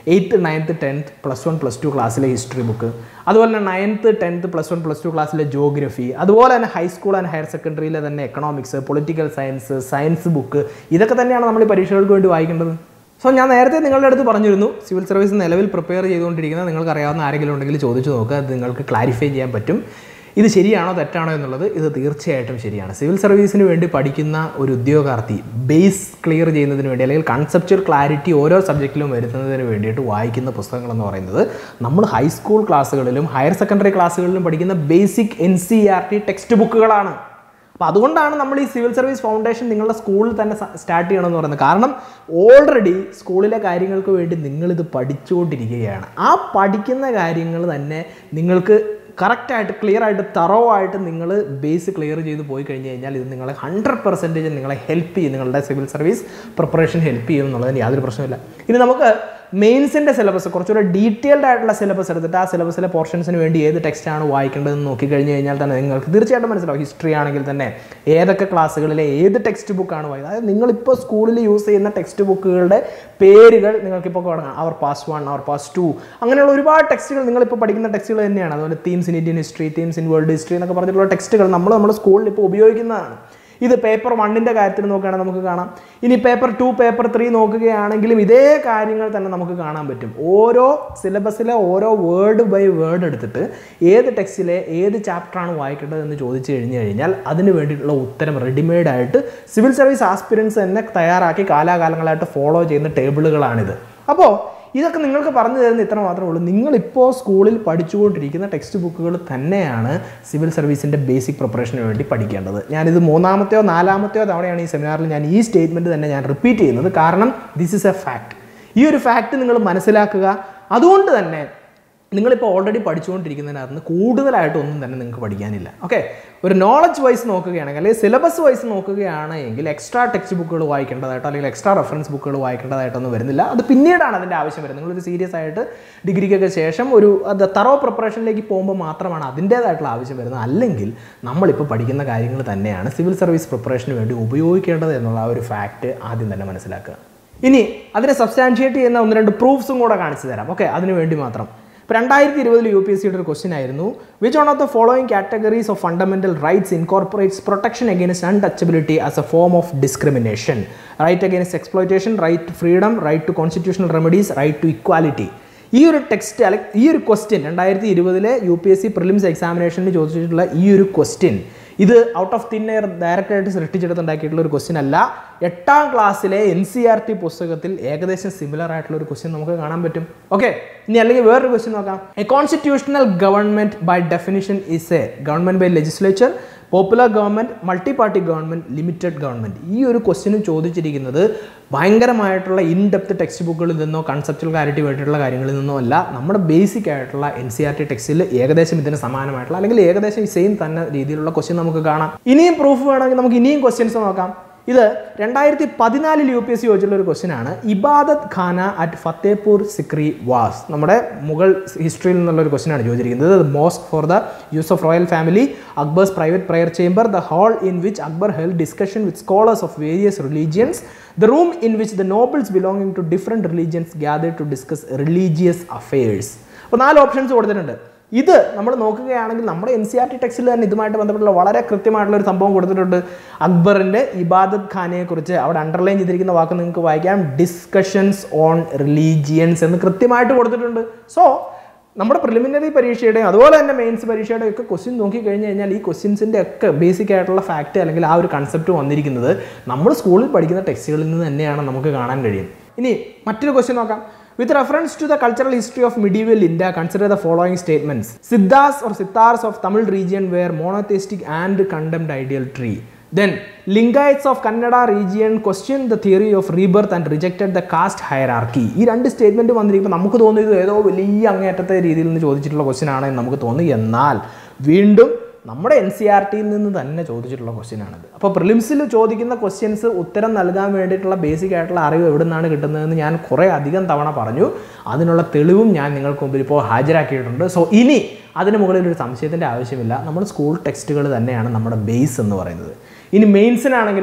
eighth ninth tenth plus one plus two ക്ലാസ്സിലെ ഹിസ്റ്ററി ബുക്ക് അതുപോലെ തന്നെ ninth tenth plus one plus two ക്ലാസ്സിലെ ജോഗ്രഫി അതുപോലെ തന്നെ ഹൈസ്കൂൾ ആൻഡ് ഹയർ സെക്കൻഡറിയിലെ തന്നെ economics political science science book ഇതൊക്കെ തന്നെയാണ് നമ്മൾ ഈ പരീക്ഷകൾക്ക് വേണ്ടി വായിക്കേണ്ടത് സോ ഞാൻ നേരത്തെ നിങ്ങളുടെ അടുത്ത് പറഞ്ഞിരുന്നു സിവിൽ സർവീസ് നിലവിൽ പ്രിപ്പയർ ചെയ്തുകൊണ്ടിരിക്കുന്ന നിങ്ങൾക്ക് അറിയാവുന്ന ആരെങ്കിലും ഉണ്ടെങ്കിൽ ചോദിച്ചു നോക്കുക അത് നിങ്ങൾക്ക് ക്ലാരിഫൈ ചെയ്യാൻ പറ്റും ഇത് ശരിയാണോ തെറ്റാണോ എന്നുള്ളത് ഇത് തീർച്ചയായിട്ടും ശരിയാണ് സിവിൽ സർവീസിന് വേണ്ടി പഠിക്കുന്ന ഒരു ഉദ്യോഗാർത്ഥി ബേസ് ക്ലിയർ ചെയ്യുന്നതിന് വേണ്ടി അല്ലെങ്കിൽ കൺസെപ്ച്വൽ ക്ലാരിറ്റി ഓരോ സബ്ജക്റ്റിലും വരുത്തുന്നതിന് വേണ്ടിയിട്ട് വായിക്കുന്ന പുസ്തകങ്ങൾ എന്ന് പറയുന്നത് നമ്മൾ ഹൈസ്കൂൾ ക്ലാസ്സുകളിലും ഹയർ സെക്കൻഡറി ക്ലാസ്സുകളിലും പഠിക്കുന്ന basic N C R T text ബുക്കുകളാണ് അപ്പോൾ അതുകൊണ്ടാണ് നമ്മൾ ഈ സിവിൽ സർവീസ് ഫൗണ്ടേഷൻ നിങ്ങളുടെ സ്കൂളിൽ തന്നെ സ്റ്റാർട്ട് ചെയ്യണമെന്ന് പറയുന്നത് കാരണം ഓൾറെഡി സ്കൂളിലെ കാര്യങ്ങൾക്ക് വേണ്ടി നിങ്ങളിത് പഠിച്ചുകൊണ്ടിരിക്കുകയാണ് ആ പഠിക്കുന്ന കാര്യങ്ങൾ തന്നെ നിങ്ങൾക്ക് കറക്റ്റായിട്ട് ക്ലിയർ ആയിട്ട് തറോ ആയിട്ട് നിങ്ങൾ ബേസ് ക്ലിയർ ചെയ്ത് പോയി കഴിഞ്ഞ് കഴിഞ്ഞാൽ ഇത് നിങ്ങളെ ഹൺഡ്രഡ് പെർസെൻറ്റേജ് നിങ്ങളെ ഹെൽപ്പ് ചെയ്യും നിങ്ങളുടെ സിവിൽ സർവീസ് പ്രിപ്പറേഷൻ ഹെൽപ്പ് ചെയ്യും എന്നുള്ളതിന് യാതൊരു പ്രശ്നമില്ല ഇനി നമുക്ക് മെയിൻസിൻ്റെ സിലബസ് കുറച്ചുകൂടെ ഡീറ്റെയിൽഡ് ആയിട്ടുള്ള സിലബസ് എടുത്തിട്ട് ആ സിലബസിലെ പോർഷൻസിന് വേണ്ടി ഏത് ടെക്സ്റ്റാണ് വായിക്കേണ്ടതെന്ന് നോക്കി കഴിഞ്ഞ് കഴിഞ്ഞാൽ തന്നെ നിങ്ങൾക്ക് തീർച്ചയായിട്ടും മനസ്സിലാവും ഹിസ്റ്ററി ആണെങ്കിൽ തന്നെ ഏതൊക്കെ ക്ലാസ്സുകളിലെ ഏത് ടെക്സ്റ്റ് ബുക്കാണ് വായിക്കുന്നത് അതായത് നിങ്ങളിപ്പോൾ സ്കൂളിൽ യൂസ് ചെയ്യുന്ന ടെക്സ്റ്റ് ബുക്കുകളുടെ പേരുകൾ നിങ്ങൾക്കിപ്പോൾ കാണാം our pasts one our pasts two അങ്ങനെയുള്ള ഒരുപാട് ടെക്സ്റ്റുകൾ നിങ്ങളിപ്പോൾ പഠിക്കുന്ന ടെക്സ്റ്റുകൾ തന്നെയാണ് അതുപോലെ themes in Indian history themes in world history എന്നൊക്കെ പറഞ്ഞിട്ടുള്ള ടെക്സ്റ്റുകൾ നമ്മൾ നമ്മുടെ സ്കൂളിൽ ഇപ്പോൾ ഉപയോഗിക്കുന്നതാണ് ഇത് പേപ്പർ വണ്ണിൻ്റെ കാര്യത്തിൽ നോക്കുകയാണെങ്കിൽ നമുക്ക് കാണാം ഇനി പേപ്പർ ടു പേപ്പർ ത്രീ നോക്കുകയാണെങ്കിലും ഇതേ കാര്യങ്ങൾ തന്നെ നമുക്ക് കാണാൻ പറ്റും ഓരോ സിലബസിലെ ഓരോ വേർഡ് ബൈ വേർഡ് എടുത്തിട്ട് ഏത് ടെക്സ്റ്റിലെ ഏത് ചാപ്റ്ററാണ് വായിക്കേണ്ടത് എന്ന് ചോദിച്ചു കഴിഞ്ഞു കഴിഞ്ഞാൽ അതിന് വേണ്ടിയിട്ടുള്ള ഉത്തരം റെഡിമെയ്ഡ് ആയിട്ട് സിവിൽ സർവീസ് ആസ്പിരൻസ് തന്നെ തയ്യാറാക്കി കാലാകാലങ്ങളായിട്ട് ഫോളോ ചെയ്യുന്ന ടേബിളുകളാണിത് അപ്പോൾ ഇതൊക്കെ നിങ്ങൾക്ക് പറഞ്ഞു തരുന്ന ഇത്ര മാത്രമേ ഉള്ളൂ നിങ്ങളിപ്പോൾ സ്കൂളിൽ പഠിച്ചുകൊണ്ടിരിക്കുന്ന ടെക്സ്റ്റ് ബുക്കുകൾ തന്നെയാണ് സിവിൽ സർവീസിൻ്റെ ബേസിക് പ്രിപ്പറേഷന് വേണ്ടി പഠിക്കേണ്ടത് ഞാനിത് മൂന്നാമത്തെയോ നാലാമത്തെയോ തവണയാണ് ഈ സെമിനാറിൽ ഞാൻ ഈ സ്റ്റേറ്റ്മെൻറ്റ് തന്നെ ഞാൻ റിപ്പീറ്റ് ചെയ്യുന്നത് കാരണം ദിസ് ഇസ് എ ഫാക്ട് ഈ ഒരു ഫാക്റ്റ് നിങ്ങൾ മനസ്സിലാക്കുക അതുകൊണ്ട് തന്നെ നിങ്ങളിപ്പോൾ ഓൾറെഡി പഠിച്ചുകൊണ്ടിരിക്കുന്നതിനകത്ത് നിന്ന് കൂടുതലായിട്ട് ഒന്നും തന്നെ നിങ്ങൾക്ക് പഠിക്കാനില്ല ഓക്കെ ഒരു നോളജ് വൈസ് നോക്കുകയാണെങ്കിൽ അല്ലെങ്കിൽ സിലബസ് വൈസ് നോക്കുകയാണെങ്കിൽ എക്സ്ട്രാ ടെക്സ്റ്റ് ബുക്കുകൾ വായിക്കേണ്ടതായിട്ടോ അല്ലെങ്കിൽ എക്സ്ട്രാ റെഫറൻസ് ബുക്കുകൾ വായിക്കേണ്ടതായിട്ടൊന്നും വരുന്നില്ല അത് പിന്നീടാണ് അതിൻ്റെ ആവശ്യം വരുന്നത് നിങ്ങളൊരു സീരിയസ് ആയിട്ട് ഡിഗ്രിക്കൊക്കെ ശേഷം ഒരു അത് തറോ പ്രിപ്പറേഷനിലേക്ക് പോകുമ്പോൾ മാത്രമാണ് അതിൻ്റേതായിട്ടുള്ള ആവശ്യം വരുന്നത് അല്ലെങ്കിൽ നമ്മളിപ്പോൾ പഠിക്കുന്ന കാര്യങ്ങൾ തന്നെയാണ് സിവിൽ സർവീസ് പ്രിപ്പറേഷന് വേണ്ടി ഉപയോഗിക്കേണ്ടത് എന്നുള്ള ആ ഒരു ഫാക്റ്റ് ആദ്യം തന്നെ മനസ്സിലാക്കുക ഇനി അതിനെ സബ്സ്റ്റാൻഷിയേറ്റ് ചെയ്യുന്ന ഒന്ന് രണ്ട് പ്രൂഫ്സും കൂടെ കാണിച്ചു തരാം ഓക്കെ അതിനു വേണ്ടി മാത്രം ഇപ്പോൾ രണ്ടായിരത്തി ഇരുപതിൽ യു പി എസ് സിയുടെ ഒരു ക്വസ്റ്റ്യൻ ആയിരുന്നു which one of the following categories of fundamental rights incorporates protection against untouchability as a form of discrimination right against exploitation right freedom right to constitutional remedies right to equality ഈ ഒരു text അല്ലെ ഈ ഒരു question രണ്ടായിരത്തി ഇരുപതിലെ U P S C prelims എക്സാമിനേഷനിൽ ചോദിച്ചിട്ടുള്ള ഈ ഒരു ക്വസ്റ്റ്യൻ ഇത് ഔട്ട് ഓഫ് തിൻ എയർ ഡയറക്റ്റായിട്ട് സൃഷ്ടിച്ചെടുത്തുണ്ടാക്കിയിട്ടുള്ള ഒരു ക്വസ്റ്റ്യൻ അല്ല എട്ടാം ക്ലാസ്സിലെ എൻ സി ആർ ടി പുസ്തകത്തിൽ ഏകദേശം സിമിലർ ആയിട്ടുള്ള ഒരു ക്വസ്റ്റ്യൻ നമുക്ക് കാണാൻ പറ്റും ഓക്കെ ഇനി അല്ലെങ്കിൽ വേറൊരു ക്വസ്റ്റ്യൻ നോക്കാം a constitutional government by definition is a government by legislature popular government multi party government limited government ഈ ഒരു ക്വസ്റ്റ്യനും ചോദിച്ചിരിക്കുന്നത് ഭയങ്കരമായിട്ടുള്ള ഇൻ ഡെപ്ത് ടെക്സ്റ്റ് ബുക്കുകളിൽ നിന്നോ കൺസെപ്റ്റൽ ക്ലാരിറ്റി വേണ്ടിയിട്ടുള്ള കാര്യങ്ങളിൽ നിന്നോ അല്ല നമ്മുടെ ബേസിക് ആയിട്ടുള്ള എൻ സി ആർ ടി ടെക്സ്റ്റിൽ ഏകദേശം ഇതിന് സമാനമായിട്ടുള്ള അല്ലെങ്കിൽ ഏകദേശം സെയിം തന്നെ രീതിയിലുള്ള ക്വസ്റ്റ്യൻ നമുക്ക് കാണാം ഇനിയും പ്രൂഫ് വേണമെങ്കിൽ നമുക്ക് ഇനിയും ക്വസ്റ്റ്യൻസ് നോക്കാം ഇത് രണ്ടായിരത്തി പതിനാലിൽ യു പി എസ് സി ചോദിച്ചിട്ടുള്ള ഒരു ക്വസ്റ്റ്യൻ ആണ് ഇബാദത്ത് ഖാന അറ്റ് ഫത്തേപൂർ സിക്രി വാസ് നമ്മുടെ മുഗൾ ഹിസ്റ്ററിയിൽ നിന്നുള്ള ഒരു ക്വസ്റ്റ്യൻ ആണ് ചോദിച്ചിരിക്കുന്നത് mosque for the use of royal family Akbar's private prayer chamber the hall in which Akbar held discussion with scholars of various religions the room in which the nobles belonging to different religions gather to discuss religious affairs അപ്പോൾ നാല് options കൊടുത്തിട്ടുണ്ട് ഇത് നമ്മൾ നോക്കുകയാണെങ്കിൽ നമ്മുടെ N C R T ടെക്സ്റ്റിൽ തന്നെ ഇതുമായിട്ട് ബന്ധപ്പെട്ടുള്ള വളരെ കൃത്യമായിട്ടുള്ള ഒരു സംഭവം കൊടുത്തിട്ടുണ്ട് അക്ബറിൻ്റെ ഇബാദത്ത് ഖാനയെ കുറിച്ച് അവിടെ അണ്ടർലൈൻ ചെയ്തിരിക്കുന്ന വാക്ക് നിങ്ങൾക്ക് വായിക്കാം ഡിസ്കഷൻസ് ഓൺ റിലീജിയൻസ് എന്ന് കൃത്യമായിട്ട് കൊടുത്തിട്ടുണ്ട് സോ നമ്മുടെ പ്രിലിമിനറി പരീക്ഷയുടെയും അതുപോലെ തന്നെ മെയിൻസ് പരീക്ഷയുടെ ഒക്കെ ക്വസ്റ്റ്യൻ നോക്കി കഴിഞ്ഞ് കഴിഞ്ഞാൽ ഈ ക്വസ്റ്റ്യൻസിൻ്റെ ഒക്കെ ബേസിക് ആയിട്ടുള്ള ഫാക്റ്റ് അല്ലെങ്കിൽ ആ ഒരു കൺസെപ്റ്റ് വന്നിരിക്കുന്നത് നമ്മൾ സ്കൂളിൽ പഠിക്കുന്ന ടെക്സ്റ്റുകളിൽ നിന്ന് തന്നെയാണ് നമുക്ക് കാണാൻ കഴിയും ഇനി മറ്റൊരു ക്വസ്റ്റ്യൻ നോക്കാം With reference to the cultural history of medieval India, consider the following statements. Siddhas or Siddhars of Tamil region were monotheistic and condemned idolatry. Then, Lingaites of Kannada region questioned the theory of rebirth and rejected the caste hierarchy. ഈ രണ്ട് statement വന്നിരിക്കുമ്പോൾ നമുക്ക് തോന്നിയത് ഏതോ വലിയ അങ്ങേറ്റത്തെ രീതിയിൽ നിന്ന് ചോദിച്ചിട്ടുള്ള question ആണെന്ന് നമുക്ക് തോന്നി എന്നാൽ വീണ്ടും നമ്മുടെ എൻ സി ആർ ടിയിൽ നിന്ന് തന്നെ ചോദിച്ചിട്ടുള്ള ക്വസ്റ്റ്യൻ ആണിത് അപ്പോൾ പ്രിലിംസിൽ ചോദിക്കുന്ന ക്വസ്റ്റ്യൻസ് ഉത്തരം നൽകാൻ വേണ്ടിയിട്ടുള്ള ബേസിക് ആയിട്ടുള്ള അറിവ് എവിടെ നിന്നാണ് കിട്ടുന്നതെന്ന് ഞാൻ കുറേ അധികം തവണ പറഞ്ഞു അതിനുള്ള തെളിവും ഞാൻ നിങ്ങൾക്ക് മുമ്പിൽ ഇപ്പോൾ ഹാജരാക്കിയിട്ടുണ്ട് സോ ഇനി അതിന് മുകളിൽ ഒരു സംശയത്തിൻ്റെ ആവശ്യമില്ല നമ്മൾ സ്കൂൾ ടെക്സ്റ്റുകൾ തന്നെയാണ് നമ്മുടെ ബേസ് എന്ന് പറയുന്നത് ഇനി മെയിൻസിനാണെങ്കിലോ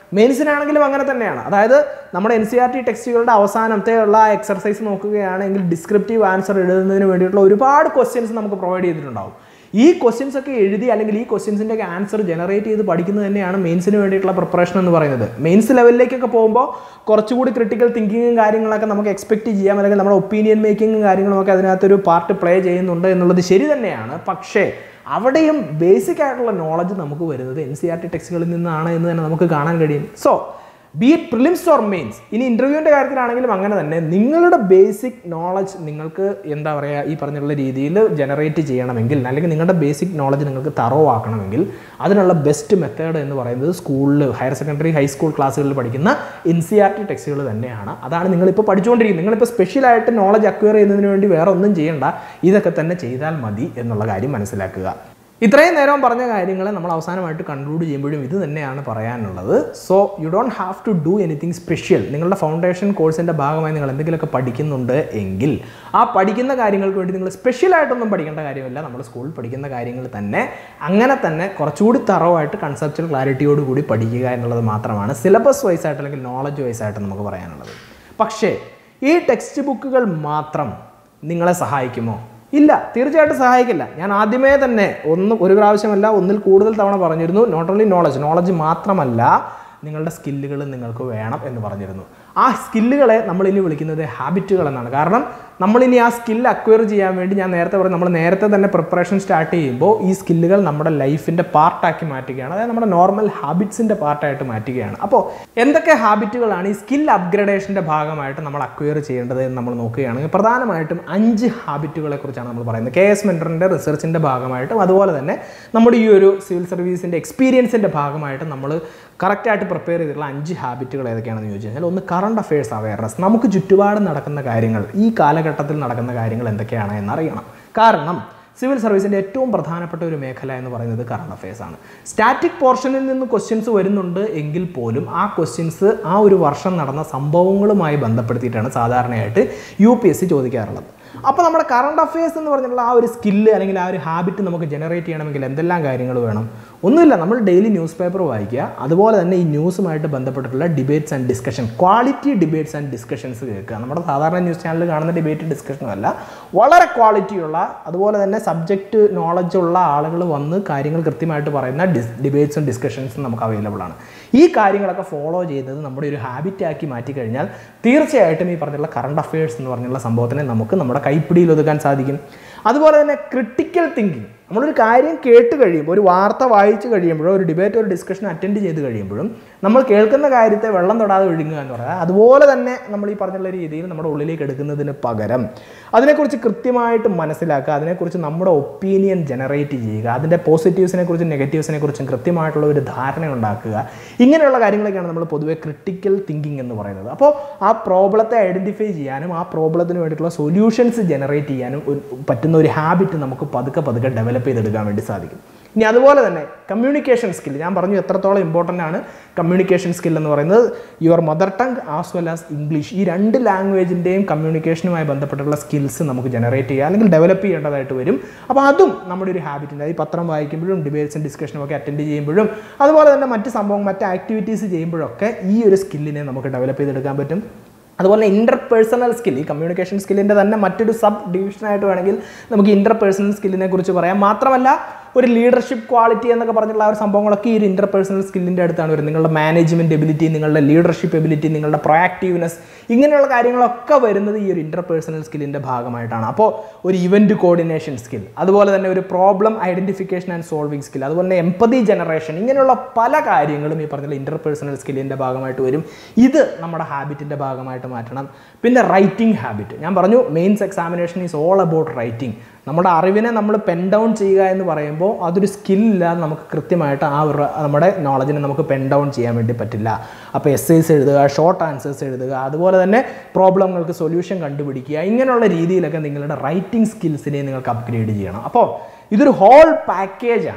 മെയിൻസിനാണെങ്കിലും അങ്ങനെ തന്നെയാണ് അതായത് നമ്മുടെ എൻ സി ആർ ടി ടെക്സ്റ്റുകളുടെ അവസാനത്തെ ഉള്ള എക്സർസൈസ് നോക്കുകയാണെങ്കിൽ ഡിസ്ക്രിപ്റ്റീവ് ആൻസർ എഴുതുന്നതിന് വേണ്ടിയിട്ടുള്ള ഒരുപാട് ക്വസ്റ്റ്യൻസ് നമുക്ക് പ്രൊവൈഡ് ചെയ്തിട്ടുണ്ടാവും ഈ ക്വസ്റ്റ്യൻസ് ഒക്കെ എഴുതി അല്ലെങ്കിൽ ഈ ക്വസ്റ്റ്യൻസിൻ്റെ ഒക്കെ ആൻസർ ജനറേറ്റ് ചെയ്ത് പഠിക്കുന്നത് തന്നെയാണ് മെയിൻസിന് വേണ്ടിയിട്ടുള്ള പ്രിപ്പറേഷൻ എന്ന് പറയുന്നത് മെയിൻസ് ലെവലിലേക്കൊക്കെ പോകുമ്പോൾ കുറച്ചുകൂടി ക്രിട്ടിക്കൽ തിങ്കിങ്ങും കാര്യങ്ങളൊക്കെ നമുക്ക് എക്സ്പെക്ട് ചെയ്യാം അല്ലെങ്കിൽ നമ്മുടെ ഒപ്പീനിയൻ മേക്കിങ്ങും കാര്യങ്ങളുമൊക്കെ അതിനകത്തൊരു പാർട്ട് പ്ലേ ചെയ്യുന്നുണ്ട് എന്നുള്ളത് ശരി തന്നെയാണ് പക്ഷേ അവിടെയും ബേസിക് ആയിട്ടുള്ള നോളജ് നമുക്ക് വരുന്നത് എൻ സി ആർ ടി ടെക്സ്റ്റുകളിൽ നിന്നാണ് എന്ന് തന്നെ നമുക്ക് കാണാൻ കഴിയും so be it prelims or mains ഇനി ഇൻ്റർവ്യൂവിൻ്റെ കാര്യത്തിലാണെങ്കിലും അങ്ങനെ തന്നെ നിങ്ങളുടെ ബേസിക് നോളജ് നിങ്ങൾക്ക് എന്താ പറയുക ഈ പറഞ്ഞിട്ടുള്ള രീതിയിൽ ജനറേറ്റ് ചെയ്യണമെങ്കിൽ അല്ലെങ്കിൽ നിങ്ങളുടെ ബേസിക് നോളജ് നിങ്ങൾക്ക് തറോ ആക്കണമെങ്കിൽ അതിനുള്ള ബെസ്റ്റ് മെത്തേഡ് എന്ന് പറയുന്നത് സ്കൂളിൽ ഹയർ സെക്കൻഡറി ഹൈസ്കൂൾ ക്ലാസ്സുകളിൽ പഠിക്കുന്ന എൻ സി ആർ ടി ടെക്സ്റ്റുകൾ തന്നെയാണ് അതാണ് നിങ്ങളിപ്പോൾ പഠിച്ചുകൊണ്ടിരിക്കുന്നത് നിങ്ങളിപ്പോൾ സ്പെഷ്യലായിട്ട് നോളജ് അക്വയർ ചെയ്യുന്നതിന് വേണ്ടി വേറെ ഒന്നും ചെയ്യേണ്ട ഇതൊക്കെ തന്നെ ചെയ്താൽ മതി എന്നുള്ള കാര്യം മനസ്സിലാക്കുക ഇത്രയും നേരം പറഞ്ഞ കാര്യങ്ങളെ നമ്മൾ അവസാനമായിട്ട് കൺക്ലൂഡ് ചെയ്യുമ്പോഴും ഇത് തന്നെയാണ് പറയാനുള്ളത് so you don't have to do anything special നിങ്ങളുടെ ഫൗണ്ടേഷൻ കോഴ്സിൻ്റെ ഭാഗമായി നിങ്ങൾ എന്തെങ്കിലുമൊക്കെ പഠിക്കുന്നുണ്ട് എങ്കിൽ ആ പഠിക്കുന്ന കാര്യങ്ങൾക്ക് വേണ്ടി നിങ്ങൾ സ്പെഷ്യലായിട്ടൊന്നും പഠിക്കേണ്ട കാര്യമില്ല നമ്മൾ സ്കൂളിൽ പഠിക്കുന്ന കാര്യങ്ങൾ തന്നെ അങ്ങനെ തന്നെ കുറച്ചുകൂടി തറവായിട്ട് കൺസെപ്റ്റൽ ക്ലാരിറ്റിയോട് കൂടി പഠിക്കുക എന്നുള്ളത് മാത്രമാണ് സിലബസ് വൈസ് ആയിട്ട് അല്ലെങ്കിൽ നോളജ് വൈസ് ആയിട്ട് നമുക്ക് പറയാനുള്ളത് പക്ഷേ ഈ ടെക്സ്റ്റ് ബുക്കുകൾ മാത്രം നിങ്ങളെ സഹായിക്കുമോ ഇല്ല തീർച്ചയായിട്ടും സഹായിക്കില്ല ഞാൻ ആദ്യമേ തന്നെ ഒന്ന് ഒരു പ്രാവശ്യമല്ല ഒന്നിൽ കൂടുതൽ തവണ പറഞ്ഞിരുന്നു നോട്ട് ഓൺലി നോളജ് നോളജ് മാത്രമല്ല നിങ്ങളുടെ സ്കില്ലുകൾ നിങ്ങൾക്ക് വേണം എന്ന് പറഞ്ഞിരുന്നു ആ സ്കില്ലുകളെ നമ്മൾ ഇനി വിളിക്കുന്നത് ഹാബിറ്റുകൾ എന്നാണ് കാരണം നമ്മളിനി ആ സ്കിൽ അക്വയർ ചെയ്യാൻ വേണ്ടി ഞാൻ നേരത്തെ പറഞ്ഞു നമ്മൾ നേരത്തെ തന്നെ പ്രിപ്പറേഷൻ സ്റ്റാർട്ട് ചെയ്യുമ്പോൾ ഈ സ്കില്ലുകൾ നമ്മുടെ ലൈഫിൻ്റെ പാർട്ടാക്കി മാറ്റുകയാണ് അതായത് നമ്മുടെ നോർമൽ ഹാബിറ്റ്സിൻ്റെ പാർട്ടായിട്ട് മാറ്റുകയാണ് അപ്പോൾ എന്തൊക്കെ ഹാബിറ്റുകളാണ് ഈ സ്കിൽ അപ്ഗ്രഡേഷൻ്റെ ഭാഗമായിട്ട് നമ്മൾ അക്വയർ ചെയ്യേണ്ടത് എന്ന് നമ്മൾ നോക്കുകയാണെങ്കിൽ പ്രധാനമായിട്ടും അഞ്ച് ഹാബിറ്റുകളെ കുറിച്ചാണ് നമ്മൾ പറയുന്നത് കെ എസ് മെൻറ്ററിൻ്റെ റിസർച്ചിൻ്റെ ഭാഗമായിട്ടും അതുപോലെ തന്നെ നമ്മുടെ ഈ ഒരു സിവിൽ സർവീസിൻ്റെ എക്സ്പീരിയൻസിൻ്റെ ഭാഗമായിട്ട് നമ്മൾ കറക്റ്റായിട്ട് പ്രിപ്പയർ ചെയ്തിട്ടുള്ള അഞ്ച് ഹാബിറ്റുകൾ ഏതൊക്കെയാണെന്ന് ചോദിച്ചു കഴിഞ്ഞാൽ ഒന്ന് കറണ്ട് അഫയേഴ്സ് അവയർനെസ് നമുക്ക് ചുറ്റുപാട് നടക്കുന്ന കാര്യങ്ങൾ ഈ കാലഘട്ടത്തിൽ നടക്കുന്ന കാര്യങ്ങൾ എന്തൊക്കെയാണ് എന്നറിയണം കാരണം സിവിൽ സർവീസിൻ്റെ ഏറ്റവും പ്രധാനപ്പെട്ട ഒരു മേഖല എന്ന് പറയുന്നത് കറണ്ട് അഫയേഴ്സ് ആണ് സ്റ്റാറ്റിക് പോർഷനിൽ നിന്ന് ക്വസ്റ്റ്യൻസ് വരുന്നുണ്ട് എങ്കിൽ പോലും ആ ക്വസ്റ്റ്യൻസ് ആ ഒരു വർഷം നടന്ന സംഭവങ്ങളുമായി ബന്ധപ്പെടുത്തിയിട്ടാണ് സാധാരണയായിട്ട് യു പി എസ് സി ചോദിക്കാറുള്ളത് അപ്പോൾ നമ്മുടെ കറണ്ട് അഫയേഴ്സ് എന്ന് പറഞ്ഞിട്ടുള്ള ആ ഒരു സ്കില്ല് അല്ലെങ്കിൽ ആ ഒരു ഹാബിറ്റ് നമുക്ക് ജനറേറ്റ് ചെയ്യണമെങ്കിൽ എന്തെല്ലാം കാര്യങ്ങൾ വേണം ഒന്നുമില്ല നമ്മൾ ഡെയിലി ന്യൂസ് പേപ്പർ വായിക്കുക അതുപോലെ തന്നെ ഈ ന്യൂസുമായിട്ട് ബന്ധപ്പെട്ടിട്ടുള്ള debates and discussion quality debates and discussions കേൾക്കുക നമ്മുടെ സാധാരണ ന്യൂസ് ചാനലിൽ കാണുന്ന ഡിബേറ്റ് ഡിസ്കഷനും അല്ല വളരെ ക്വാളിറ്റിയുള്ള അതുപോലെ തന്നെ സബ്ജക്റ്റ് നോളജ് ഉള്ള ആളുകൾ വന്ന് കാര്യങ്ങൾ കൃത്യമായിട്ട് പറയുന്ന ഡിസ് ഡിബേറ്റ്സും ഡിസ്കഷൻസും നമുക്ക് അവൈലബിൾ ആണ് ഈ കാര്യങ്ങളൊക്കെ ഫോളോ ചെയ്യുന്നത് നമ്മുടെ ഒരു ഹാബിറ്റാക്കി മാറ്റി കഴിഞ്ഞാൽ തീർച്ചയായിട്ടും ഈ പറഞ്ഞിട്ടുള്ള കറണ്ട് അഫയേഴ്സ് എന്ന് പറഞ്ഞുള്ള സംഭവത്തിനെ നമുക്ക് നമ്മുടെ കൈപ്പിടിയിൽ ഒതുക്കാൻ സാധിക്കും അതുപോലെ തന്നെ ക്രിട്ടിക്കൽ തിങ്കിങ് നമ്മളൊരു കാര്യം കേട്ട് കഴിയുമ്പോൾ ഒരു വാർത്ത വായിച്ച് കഴിയുമ്പോഴോ ഒരു ഡിബേറ്റ് ഒരു ഡിസ്കഷൻ അറ്റൻഡ് ചെയ്ത് കഴിയുമ്പോഴും നമ്മൾ കേൾക്കുന്ന കാര്യത്തെ വെള്ളം തൊടാതെ ഒഴുങ്ങുക എന്ന് പറയുന്നത് അതുപോലെ തന്നെ നമ്മൾ ഈ പറഞ്ഞുള്ള രീതിയിൽ നമ്മുടെ ഉള്ളിലേക്ക് എടുക്കുന്നതിന് പകരം അതിനെക്കുറിച്ച് കൃത്യമായിട്ട് മനസ്സിലാക്കുക അതിനെക്കുറിച്ച് നമ്മുടെ ഒപ്പീനിയൻ ജനറേറ്റ് ചെയ്യുക അതിൻ്റെ പോസിറ്റീവ്സിനെ കുറിച്ചും നെഗറ്റീവ്സിനെ കുറിച്ചും കൃത്യമായിട്ടുള്ള ഒരു ധാരണ ഉണ്ടാക്കുക ഇങ്ങനെയുള്ള കാര്യങ്ങളൊക്കെയാണ് നമ്മൾ പൊതുവെ ക്രിട്ടിക്കൽ തിങ്കിങ് എന്ന് പറയുന്നത് അപ്പോൾ ആ പ്രോബ്ലത്തെ ഐഡൻറ്റിഫൈ ചെയ്യാനും ആ പ്രോബ്ലത്തിന് വേണ്ടിയിട്ടുള്ള സൊല്യൂഷൻസ് ജനറേറ്റ് ചെയ്യാനും ഒരു പറ്റുന്ന ഒരു ഹാബിറ്റ് നമുക്ക് പതുക്കെ പതുക്കെ ഡെവലപ്പ് ചെയ്തെടുക്കാൻ വേണ്ടി സാധിക്കും ഇനി അതുപോലെ തന്നെ കമ്മ്യൂണിക്കേഷൻ സ്കിൽ ഞാൻ പറഞ്ഞു എത്രത്തോളം ഇമ്പോർട്ടൻ്റ് ആണ് കമ്മ്യൂണിക്കേഷൻ സ്കിൽ എന്ന് പറയുന്നത് your mother tongue as well as English ഈ രണ്ട് ലാംഗ്വേജിൻ്റെയും കമ്മ്യൂണിക്കേഷനുമായി ബന്ധപ്പെട്ടുള്ള സ്കിൽസ് നമുക്ക് ജനറേറ്റ് ചെയ്യുക അല്ലെങ്കിൽ ഡെവലപ്പ് ചെയ്യേണ്ടതായിട്ട് വരും അപ്പോൾ അതും നമ്മുടെ ഒരു ഹാബിറ്റിൻ്റെ ഈ പത്രം വായിക്കുമ്പോഴും ഡിബേറ്റ്സും ഡിസ്കഷനും ഒക്കെ അറ്റൻഡ് ചെയ്യുമ്പോഴും അതുപോലെ തന്നെ മറ്റ് സംഭവം മറ്റ് ആക്ടിവിറ്റീസ് ചെയ്യുമ്പോഴൊക്കെ ഈ ഒരു സ്കില്ലിനെ നമുക്ക് ഡെവലപ്പ് ചെയ്തെടുക്കാൻ പറ്റും അതുപോലെ ഇൻ്റർപേഴ്സണൽ സ്കിൽ ഈ കമ്മ്യൂണിക്കേഷൻ സ്കില്ലിൻ്റെ തന്നെ മറ്റൊരു സബ് ഡിവിഷനായിട്ട് വേണമെങ്കിൽ നമുക്ക് ഇൻ്റർപേഴ്സണൽ സ്കില്ലിനെ കുറിച്ച് പറയാം മാത്രമല്ല ഒരു ലീഡർഷിപ്പ് ക്വാളിറ്റി എന്നൊക്കെ പറഞ്ഞിട്ടുള്ള ആ ഒരു സംഭവങ്ങളൊക്കെ ഈ ഒരു ഇൻ്റർപേഴ്സണൽ സ്കില്ലിൻ്റെ അടുത്താണ് വരുന്നത് നിങ്ങളുടെ മാനേജ്മെൻറ്റ് എബിലിറ്റി നിങ്ങളുടെ ലീഡർഷിപ്പ് എബിലിറ്റി നിങ്ങളുടെ പ്രൊയാക്റ്റീവ്നെസ് ഇങ്ങനെയുള്ള കാര്യങ്ങളൊക്കെ വരുന്നത് ഈ ഒരു ഇൻ്റർപേഴ്സണൽ സ്കില്ലിൻ്റെ ഭാഗമായിട്ടാണ് അപ്പോൾ ഒരു ഇവൻറ്റ് കോർഡിനേഷൻ സ്കിൽ അതുപോലെ തന്നെ ഒരു problem identification and solving skill അതുപോലെ തന്നെ എംപതി ജനറേഷൻ ഇങ്ങനെയുള്ള പല കാര്യങ്ങളും ഈ പറഞ്ഞ ഇൻ്റർപേഴ്സണൽ സ്കില്ലിൻ്റെ ഭാഗമായിട്ട് വരും ഇത് നമ്മുടെ ഹാബിറ്റിൻ്റെ ഭാഗമായിട്ട് മാറ്റണം പിന്നെ റൈറ്റിംഗ് ഹാബിറ്റ് ഞാൻ പറഞ്ഞു mains examination is all about writing നമ്മുടെ അറിവിനെ നമ്മൾ പെൻ ഡൗൺ ചെയ്യുക എന്ന് പറയുമ്പോൾ അതൊരു സ്കില്ലില്ലാതെ നമുക്ക് കൃത്യമായിട്ട് ആ ഒരു നമ്മുടെ നോളജിനെ നമുക്ക് പെൻ ഡൗൺ ചെയ്യാൻ വേണ്ടി പറ്റില്ല അപ്പോൾ എസ് ഐസ് എഴുതുക ഷോർട്ട് ആൻസേഴ്സ് എഴുതുക അതുപോലെ തന്നെ പ്രോബ്ലങ്ങൾക്ക് സൊല്യൂഷൻ കണ്ടുപിടിക്കുക ഇങ്ങനെയുള്ള രീതിയിലൊക്കെ നിങ്ങളുടെ റൈറ്റിംഗ് സ്കിൽസിനെ നിങ്ങൾക്ക് അപ്ഗ്രേഡ് ചെയ്യണം അപ്പോൾ ഇതൊരു ഹോൾ പാക്കേജാണ്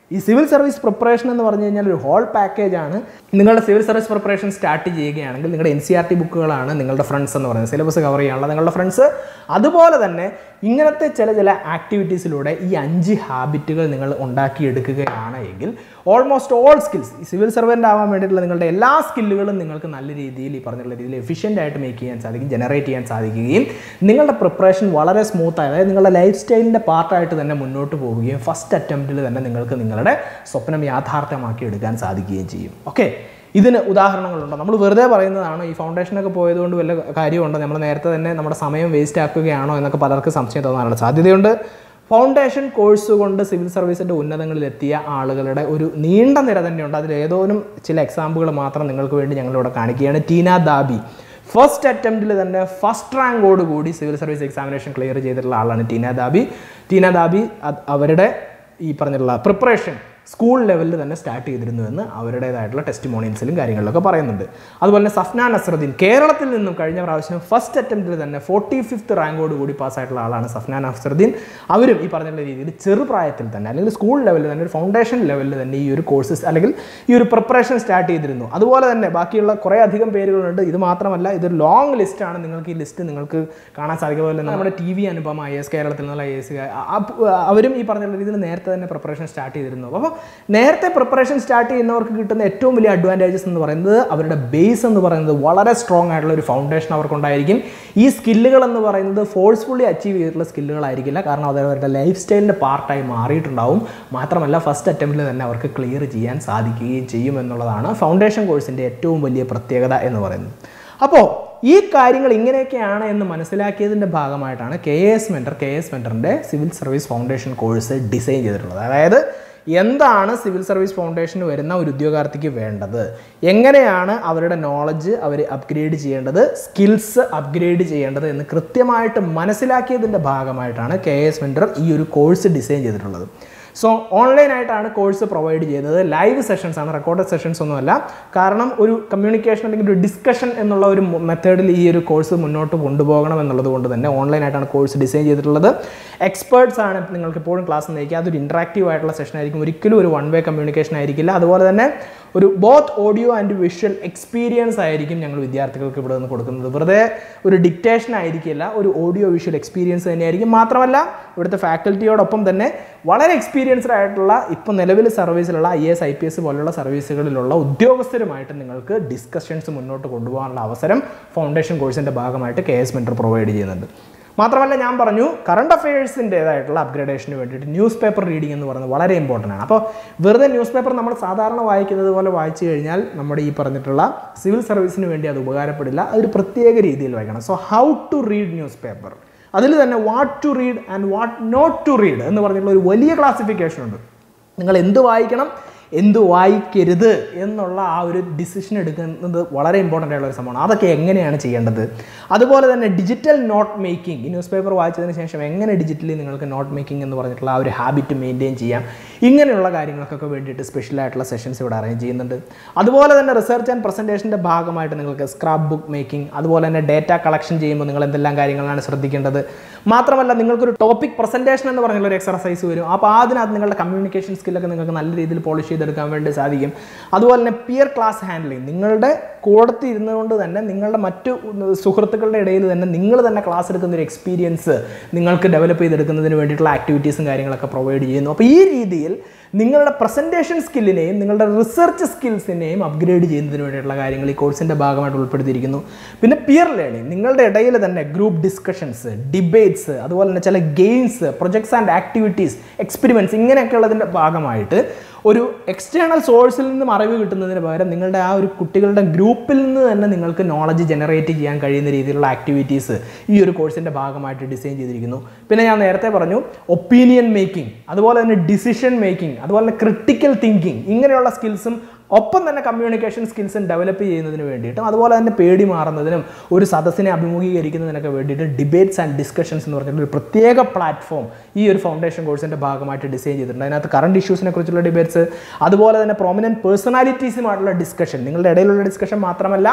ഈ സിവിൽ സർവീസ് പ്രിപ്പറേഷൻ എന്ന് പറഞ്ഞു കഴിഞ്ഞാൽ ഒരു ഹോൾ പാക്കേജ് ആണ് നിങ്ങളുടെ സിവിൽ സർവീസ് പ്രിപ്പറേഷൻ സ്റ്റാർട്ട് ചെയ്യുകയാണെങ്കിൽ നിങ്ങളുടെ എൻ സി ആർ ടി ബുക്കുകളാണ് നിങ്ങളുടെ ഫ്രണ്ട്സ് എന്ന് പറയുന്നത് സിലബസ് കവർ ചെയ്യാനുള്ള നിങ്ങളുടെ ഫ്രണ്ട്സ് അതുപോലെ തന്നെ ഇങ്ങനത്തെ ചില ചില ആക്ടിവിറ്റീസിലൂടെ ഈ അഞ്ച് ഹാബിറ്റുകൾ നിങ്ങൾ ഉണ്ടാക്കിയെടുക്കുകയാണ് എങ്കിൽ ഓൾമോസ്റ്റ് ഓൾ സ്കിൽസ് ഈ സിവിൽ സർവൻ്റ് ആവാൻ വേണ്ടിയിട്ടുള്ള നിങ്ങളുടെ എല്ലാ സ്കില്ലുകളും നിങ്ങൾക്ക് നല്ല രീതിയിൽ ഈ പറഞ്ഞിട്ടുള്ള രീതിയിൽ എഫിഷ്യൻ്റ് ആയിട്ട് മേക്ക് ചെയ്യാൻ സാധിക്കും ജനറേറ്റ് ചെയ്യാൻ സാധിക്കുകയും നിങ്ങളുടെ പ്രിപ്പറേഷൻ വളരെ സ്മൂത്ത് ആയി അതായത് നിങ്ങളുടെ ലൈഫ് സ്റ്റൈലിൻ്റെ പാർട്ടായിട്ട് തന്നെ മുന്നോട്ട് പോവുകയും ഫസ്റ്റ് അറ്റംപ്റ്റിൽ തന്നെ നിങ്ങൾക്ക് നിങ്ങളുടെ സ്വപ്നം യാഥാർത്ഥ്യമാക്കി എടുക്കാൻ സാധിക്കുകയും ചെയ്യും ഓക്കെ ഇതിന് ഉദാഹരണങ്ങളുണ്ട് നമ്മൾ വെറുതെ പറയുന്നതാണ് ഈ ഫൗണ്ടേഷനൊക്കെ പോയതുകൊണ്ട് വല്ല കാര്യമുണ്ടോ നമ്മൾ നേരത്തെ തന്നെ നമ്മുടെ സമയം വേസ്റ്റ് ആക്കുകയാണോ എന്നൊക്കെ പലർക്ക് സംശയം തോന്നാനുള്ള സാധ്യതയുണ്ട് ഫൗണ്ടേഷൻ കോഴ്സ് കൊണ്ട് സിവിൽ സർവീസിൻ്റെ ഉന്നതങ്ങളിലെത്തിയ ആളുകളുടെ ഒരു നീണ്ട നിര തന്നെയുണ്ട് അതിൽ ഏതോനും ചില എക്സാമ്പിളുകൾ മാത്രം നിങ്ങൾക്ക് വേണ്ടി ഞങ്ങളിവിടെ കാണിക്കുകയാണ് ടീന ദാബി ഫസ്റ്റ് അറ്റംപ്റ്റിൽ തന്നെ ഫസ്റ്റ് റാങ്കോട് കൂടി സിവിൽ സർവീസ് എക്സാമിനേഷൻ ക്ലിയർ ചെയ്തിട്ടുള്ള ആളാണ് ടീന ദാബി ടീന ദാബി അത് അവരുടെ ഈ പറഞ്ഞിട്ടുള്ള പ്രിപ്പറേഷൻ സ്കൂൾ ലെവലിൽ തന്നെ സ്റ്റാർട്ട് ചെയ്തിരുന്നു എന്ന് അവരുടേതായിട്ടുള്ള ടെസ്റ്റ് മോണിയൻസിലും കാര്യങ്ങളിലൊക്കെ പറയുന്നുണ്ട് അതുപോലെ തന്നെ സഫ്ന നസറുദ്ദീൻ കേരളത്തിൽ നിന്നും കഴിഞ്ഞ പ്രാവശ്യം ഫസ്റ്റ് അറ്റംപ്റ്റിൽ തന്നെ ഫോർട്ടി ഫിഫ്ത്ത് റാങ്കോട് കൂടി പാസ്സായിട്ടുള്ള ആളാണ് സഫ്ന നസറുദ്ദീൻ അവരും ഈ പറഞ്ഞിട്ടുള്ള രീതിയിൽ ചെറുപ്രായത്തിൽ തന്നെ അല്ലെങ്കിൽ സ്കൂൾ ലെവലിൽ തന്നെ ഒരു ഫൗണ്ടേഷൻ ലെവലിൽ തന്നെ ഈ ഒരു കോഴ്സസ് അല്ലെങ്കിൽ ഈ ഒരു പ്രിപ്പറേഷൻ സ്റ്റാർട്ട് ചെയ്തിരുന്നു അതുപോലെ തന്നെ ബാക്കിയുള്ള കുറേ അധികം പേരുകളുണ്ട് ഇത് മാത്രമല്ല ഇതൊരു ലോങ് ലിസ്റ്റാണ് നിങ്ങൾക്ക് ഈ ലിസ്റ്റ് നിങ്ങൾക്ക് കാണാൻ സാധിക്കും അതുപോലെ തന്നെ നമ്മുടെ T V Anupama I S കേരളത്തിൽ നിന്നുള്ള ഐ എസ് അവരും ഈ പറഞ്ഞ രീതിയിൽ നേരത്തെ തന്നെ പ്രിപ്പറേഷൻ സ്റ്റാർട്ട് ചെയ്തിരുന്നു അപ്പോൾ നേരത്തെ പ്രിപ്പറേഷൻ സ്റ്റാർട്ട് ചെയ്യുന്നവർക്ക് കിട്ടുന്ന ഏറ്റവും വലിയ അഡ്വാൻറ്റേജസ് എന്ന് പറയുന്നത് അവരുടെ ബേസ് എന്ന് പറയുന്നത് വളരെ സ്ട്രോങ് ആയിട്ടുള്ള ഒരു ഫൗണ്ടേഷൻ അവർക്കുണ്ടായിരിക്കും ഈ സ്കില്ലുകൾ എന്ന് പറയുന്നത് ഫോഴ്സ്ഫുള്ളി അച്ചീവ് ചെയ്തിട്ടുള്ള സ്കില്ലുകളായിരിക്കില്ല കാരണം അത് അവരുടെ ലൈഫ് സ്റ്റൈലിൻ്റെ പാർട്ടായി മാറിയിട്ടുണ്ടാവും മാത്രമല്ല ഫസ്റ്റ് അറ്റംപ്റ്റിൽ തന്നെ അവർക്ക് ക്ലിയർ ചെയ്യാൻ സാധിക്കുകയും ചെയ്യും എന്നുള്ളതാണ് ഫൗണ്ടേഷൻ കോഴ്സിൻ്റെ ഏറ്റവും വലിയ പ്രത്യേകത എന്ന് പറയുന്നത് അപ്പോൾ ഈ കാര്യങ്ങൾ ഇങ്ങനെയൊക്കെയാണ് എന്ന് മനസ്സിലാക്കിയതിൻ്റെ ഭാഗമായിട്ടാണ് K S mentor K S മെൻറ്ററിൻ്റെ civil service foundation course design ചെയ്തിട്ടുള്ളത് അതായത് എന്താണ് സിവിൽ സർവീസ് ഫൗണ്ടേഷന് വരുന്ന ഒരു ഉദ്യോഗാർത്ഥിക്ക് വേണ്ടത് എങ്ങനെയാണ് അവരുടെ നോളജ് അവർ അപ്ഗ്രേഡ് ചെയ്യേണ്ടത് സ്കിൽസ് അപ്ഗ്രേഡ് ചെയ്യേണ്ടത് എന്ന് കൃത്യമായിട്ട് മനസ്സിലാക്കിയതിൻ്റെ ഭാഗമായിട്ടാണ് കെ എസ് മെൻറ്റർ ഈ ഒരു കോഴ്സ് ഡിസൈൻ ചെയ്തിട്ടുള്ളത് സോ ഓൺലൈനായിട്ടാണ് കോഴ്സ് പ്രൊവൈഡ് ചെയ്യുന്നത് ലൈവ് സെഷൻസ് ആണ് റെക്കോർഡഡ് സെഷൻസ് ഒന്നുമല്ല കാരണം ഒരു കമ്മ്യൂണിക്കേഷൻ അല്ലെങ്കിൽ ഒരു ഡിസ്കഷൻ എന്നുള്ള ഒരു മെത്തേഡിൽ ഈ ഒരു കോഴ്സ് മുന്നോട്ട് കൊണ്ടുപോകണം എന്നുള്ളത് കൊണ്ട് തന്നെ ഓൺലൈനായിട്ടാണ് കോഴ്സ് ഡിസൈൻ ചെയ്തിട്ടുള്ളത് എക്സ്പേർട്സ് ആണ് നിങ്ങൾക്ക് എപ്പോഴും ക്ലാസ് നയിക്കുക അതൊരു ഇൻട്രാക്റ്റീവ് ആയിട്ടുള്ള സെഷൻ ആയിരിക്കും ഒരിക്കലും ഒരു വൺ വേ കമ്മ്യൂണിക്കേഷൻ ആയിരിക്കില്ല അതുപോലെ തന്നെ ഒരു both audio and visual experience ആയിരിക്കും ഞങ്ങൾ വിദ്യാർത്ഥികൾക്ക് ഇവിടെ നിന്ന് കൊടുക്കുന്നത് വെറുതെ ഒരു ഡിക്റ്റേഷൻ ആയിരിക്കില്ല ഒരു ഓഡിയോ വിഷ്വൽ എക്സ്പീരിയൻസ് തന്നെയായിരിക്കും മാത്രമല്ല ഇവിടുത്തെ ഫാക്കൽറ്റിയോടൊപ്പം തന്നെ വളരെ എക്സ്പീരിയൻസ്ഡ് ആയിട്ടുള്ള ഇപ്പോൾ നിലവിൽ സർവീസിലുള്ള I S I P S പോലുള്ള സർവീസുകളിലുള്ള ഉദ്യോഗസ്ഥരുമായിട്ട് നിങ്ങൾക്ക് ഡിസ്കഷൻസ് മുന്നോട്ട് കൊണ്ടുപോകാനുള്ള അവസരം ഫൗണ്ടേഷൻ കോഴ്സിൻ്റെ ഭാഗമായിട്ട് കെ എസ് മെൻറ്റർ പ്രൊവൈഡ് ചെയ്യുന്നുണ്ട് മാത്രമല്ല ഞാൻ പറഞ്ഞു കറണ്ട് അഫയേഴ്സിൻ്റെതായിട്ടുള്ള അപ്ഗ്രേഡേഷന് വേണ്ടിയിട്ട് ന്യൂസ് പേപ്പർ റീഡിംഗ് എന്ന് പറയുന്നത് വളരെ ഇമ്പോർട്ടൻ്റ് ആണ് അപ്പോൾ വെറുതെ ന്യൂസ് പേപ്പർ നമ്മൾ സാധാരണ വായിക്കുന്നത് പോലെ വായിച്ചു കഴിഞ്ഞാൽ നമ്മുടെ ഈ പറഞ്ഞിട്ടുള്ള സിവിൽ സർവീസിന് വേണ്ടി അത് ഉപകാരപ്പെടില്ല അതൊരു പ്രത്യേക രീതിയിൽ വായിക്കണം so how to read newspaper അതിൽ തന്നെ what to read and what not to read എന്ന് പറഞ്ഞിട്ടുള്ള ഒരു വലിയ ക്ലാസിഫിക്കേഷൻ ഉണ്ട് നിങ്ങൾ എന്ത് വായിക്കണം എന്ത് വായിക്കരുത് എന്നുള്ള ആ ഒരു ഡിസിഷൻ എടുക്കുന്നത് വളരെ ഇമ്പോർട്ടൻ്റ് ആയിട്ടുള്ള ഒരു സംഭവമാണ് അതൊക്കെ എങ്ങനെയാണ് ചെയ്യേണ്ടത് അതുപോലെ തന്നെ ഡിജിറ്റൽ നോട്ട് മേക്കിംഗ് ഈ ന്യൂസ് പേപ്പർ വായിച്ചതിന് ശേഷം എങ്ങനെ ഡിജിറ്റലി നിങ്ങൾക്ക് നോട്ട് മേക്കിംഗ് എന്ന് പറഞ്ഞിട്ടുള്ള ആ ഒരു ഹാബിറ്റ് മെയിൻറ്റെയിൻ ചെയ്യാം ഇങ്ങനെയുള്ള കാര്യങ്ങൾക്കൊക്കെ വേണ്ടിയിട്ട് സ്പെഷ്യൽ ആയിട്ടുള്ള സെഷൻസ് ഇവിടെ അറേഞ്ച് ചെയ്യുന്നുണ്ട് അതുപോലെ തന്നെ റിസർച്ച് ആൻഡ് പ്രസൻറ്റേഷൻ്റെ ഭാഗമായിട്ട് നിങ്ങൾക്ക് സ്ക്രാപ്പ് ബുക്ക് മേക്കിംഗ് അതുപോലെ തന്നെ ഡേറ്റ കളക്ഷൻ ചെയ്യുമ്പോൾ നിങ്ങൾ എന്തെല്ലാം കാര്യങ്ങളാണ് ശ്രദ്ധിക്കേണ്ടത് മാത്രമല്ല നിങ്ങൾക്കൊരു ടോപ്പിക് പ്രസൻറ്റേഷൻ എന്ന് പറഞ്ഞുള്ള ഒരു എക്സർസൈസ് വരും അപ്പോൾ അതിനകത്ത് നിങ്ങളുടെ കമ്മ്യൂണിക്കേഷൻ സ്കില്ലൊക്കെ നിങ്ങൾക്ക് നല്ല രീതിയിൽ പോളിഷ് ചെയ്തെടുക്കാൻ വേണ്ടി സാധിക്കും അതുപോലെ തന്നെ പിയർ ക്ലാസ് ഹാൻഡ്ലിങ് നിങ്ങളുടെ കൂടത്തിൽ ഇരുന്നുകൊണ്ട് തന്നെ നിങ്ങളുടെ മറ്റു സുഹൃത്തുക്കളുടെ ഇടയിൽ തന്നെ നിങ്ങൾ തന്നെ ക്ലാസ് എടുക്കുന്ന ഒരു എക്സ്പീരിയൻസ് നിങ്ങൾക്ക് ഡെവലപ്പ് ചെയ്തെടുക്കുന്നതിന് വേണ്ടിയിട്ടുള്ള ആക്ടിവിറ്റീസും കാര്യങ്ങളൊക്കെ പ്രൊവൈഡ് ചെയ്യുന്നു അപ്പോൾ ഈ രീതിയിൽ നിങ്ങളുടെ പ്രസൻറ്റേഷൻ സ്കില്ലിനെയും നിങ്ങളുടെ റിസർച്ച് സ്കിൽസിനെയും അപ്ഗ്രേഡ് ചെയ്യുന്നതിന് വേണ്ടിയിട്ടുള്ള കാര്യങ്ങൾ ഈ കോഴ്സിൻ്റെ ഭാഗമായിട്ട് ഉൾപ്പെടുത്തിയിരിക്കുന്നു പിന്നെ പിയർ ലേണിംഗ് നിങ്ങളുടെ ഇടയിൽ തന്നെ ഗ്രൂപ്പ് ഡിസ്കഷൻസ് ഡിബേറ്റ്സ് അതുപോലെ തന്നെ ചില games projects and activities experiments ഇങ്ങനെയൊക്കെ ഉള്ളതിൻ്റെ ഭാഗമായിട്ട് ഒരു എക്സ്റ്റേണൽ സോഴ്സിൽ നിന്നും അറിവ് കിട്ടുന്നതിന് പകരം നിങ്ങളുടെ ആ ഒരു കുട്ടികളുടെ ഗ്രൂപ്പിൽ നിന്ന് തന്നെ നിങ്ങൾക്ക് നോളജ് ജനറേറ്റ് ചെയ്യാൻ കഴിയുന്ന രീതിയിലുള്ള ആക്ടിവിറ്റീസ് ഈ ഒരു കോഴ്സിൻ്റെ ഭാഗമായിട്ട് ഡിസൈൻ ചെയ്തിരിക്കുന്നു പിന്നെ ഞാൻ നേരത്തെ പറഞ്ഞു ഒപ്പീനിയൻ മേക്കിംഗ് അതുപോലെ തന്നെ ഡിസിഷൻ മേക്കിംഗ് അതുപോലെ തന്നെ ക്രിട്ടിക്കൽ തിങ്കിങ് ഇങ്ങനെയുള്ള സ്കിൽസും ഒപ്പം തന്നെ കമ്മ്യൂണിക്കേഷൻ സ്കിൽസും ഡെവലപ്പ് ചെയ്യുന്നതിന് വേണ്ടിയിട്ടും അതുപോലെ തന്നെ പേടി മാറുന്നതിനും ഒരു സദസ്സിനെ അഭിമുഖീകരിക്കുന്നതിനൊക്കെ വേണ്ടിയിട്ട് ഡിബേറ്റ്സ് ആൻഡ് ഡിസ്കഷൻസ് എന്ന് പറഞ്ഞിട്ട് ഒരു പ്രത്യേക പ്ലാറ്റ്ഫോം ഈ ഒരു ഫൗണ്ടേഷൻ കോഴ്സിൻ്റെ ഭാഗമായിട്ട് ഡിസൈൻ ചെയ്തിട്ടുണ്ട് അതിനകത്ത് കറണ്ട് ഇഷ്യൂസിനെ കുറിച്ചുള്ള ഡിബേറ്റ്സ് അതുപോലെ തന്നെ പ്രോമിനൻറ്റ് പേഴ്സണാലിറ്റീസുമായിട്ടുള്ള ഡിസ്കഷൻ നിങ്ങളുടെ ഇടയിലുള്ള ഡിസ്കഷൻ മാത്രമല്ല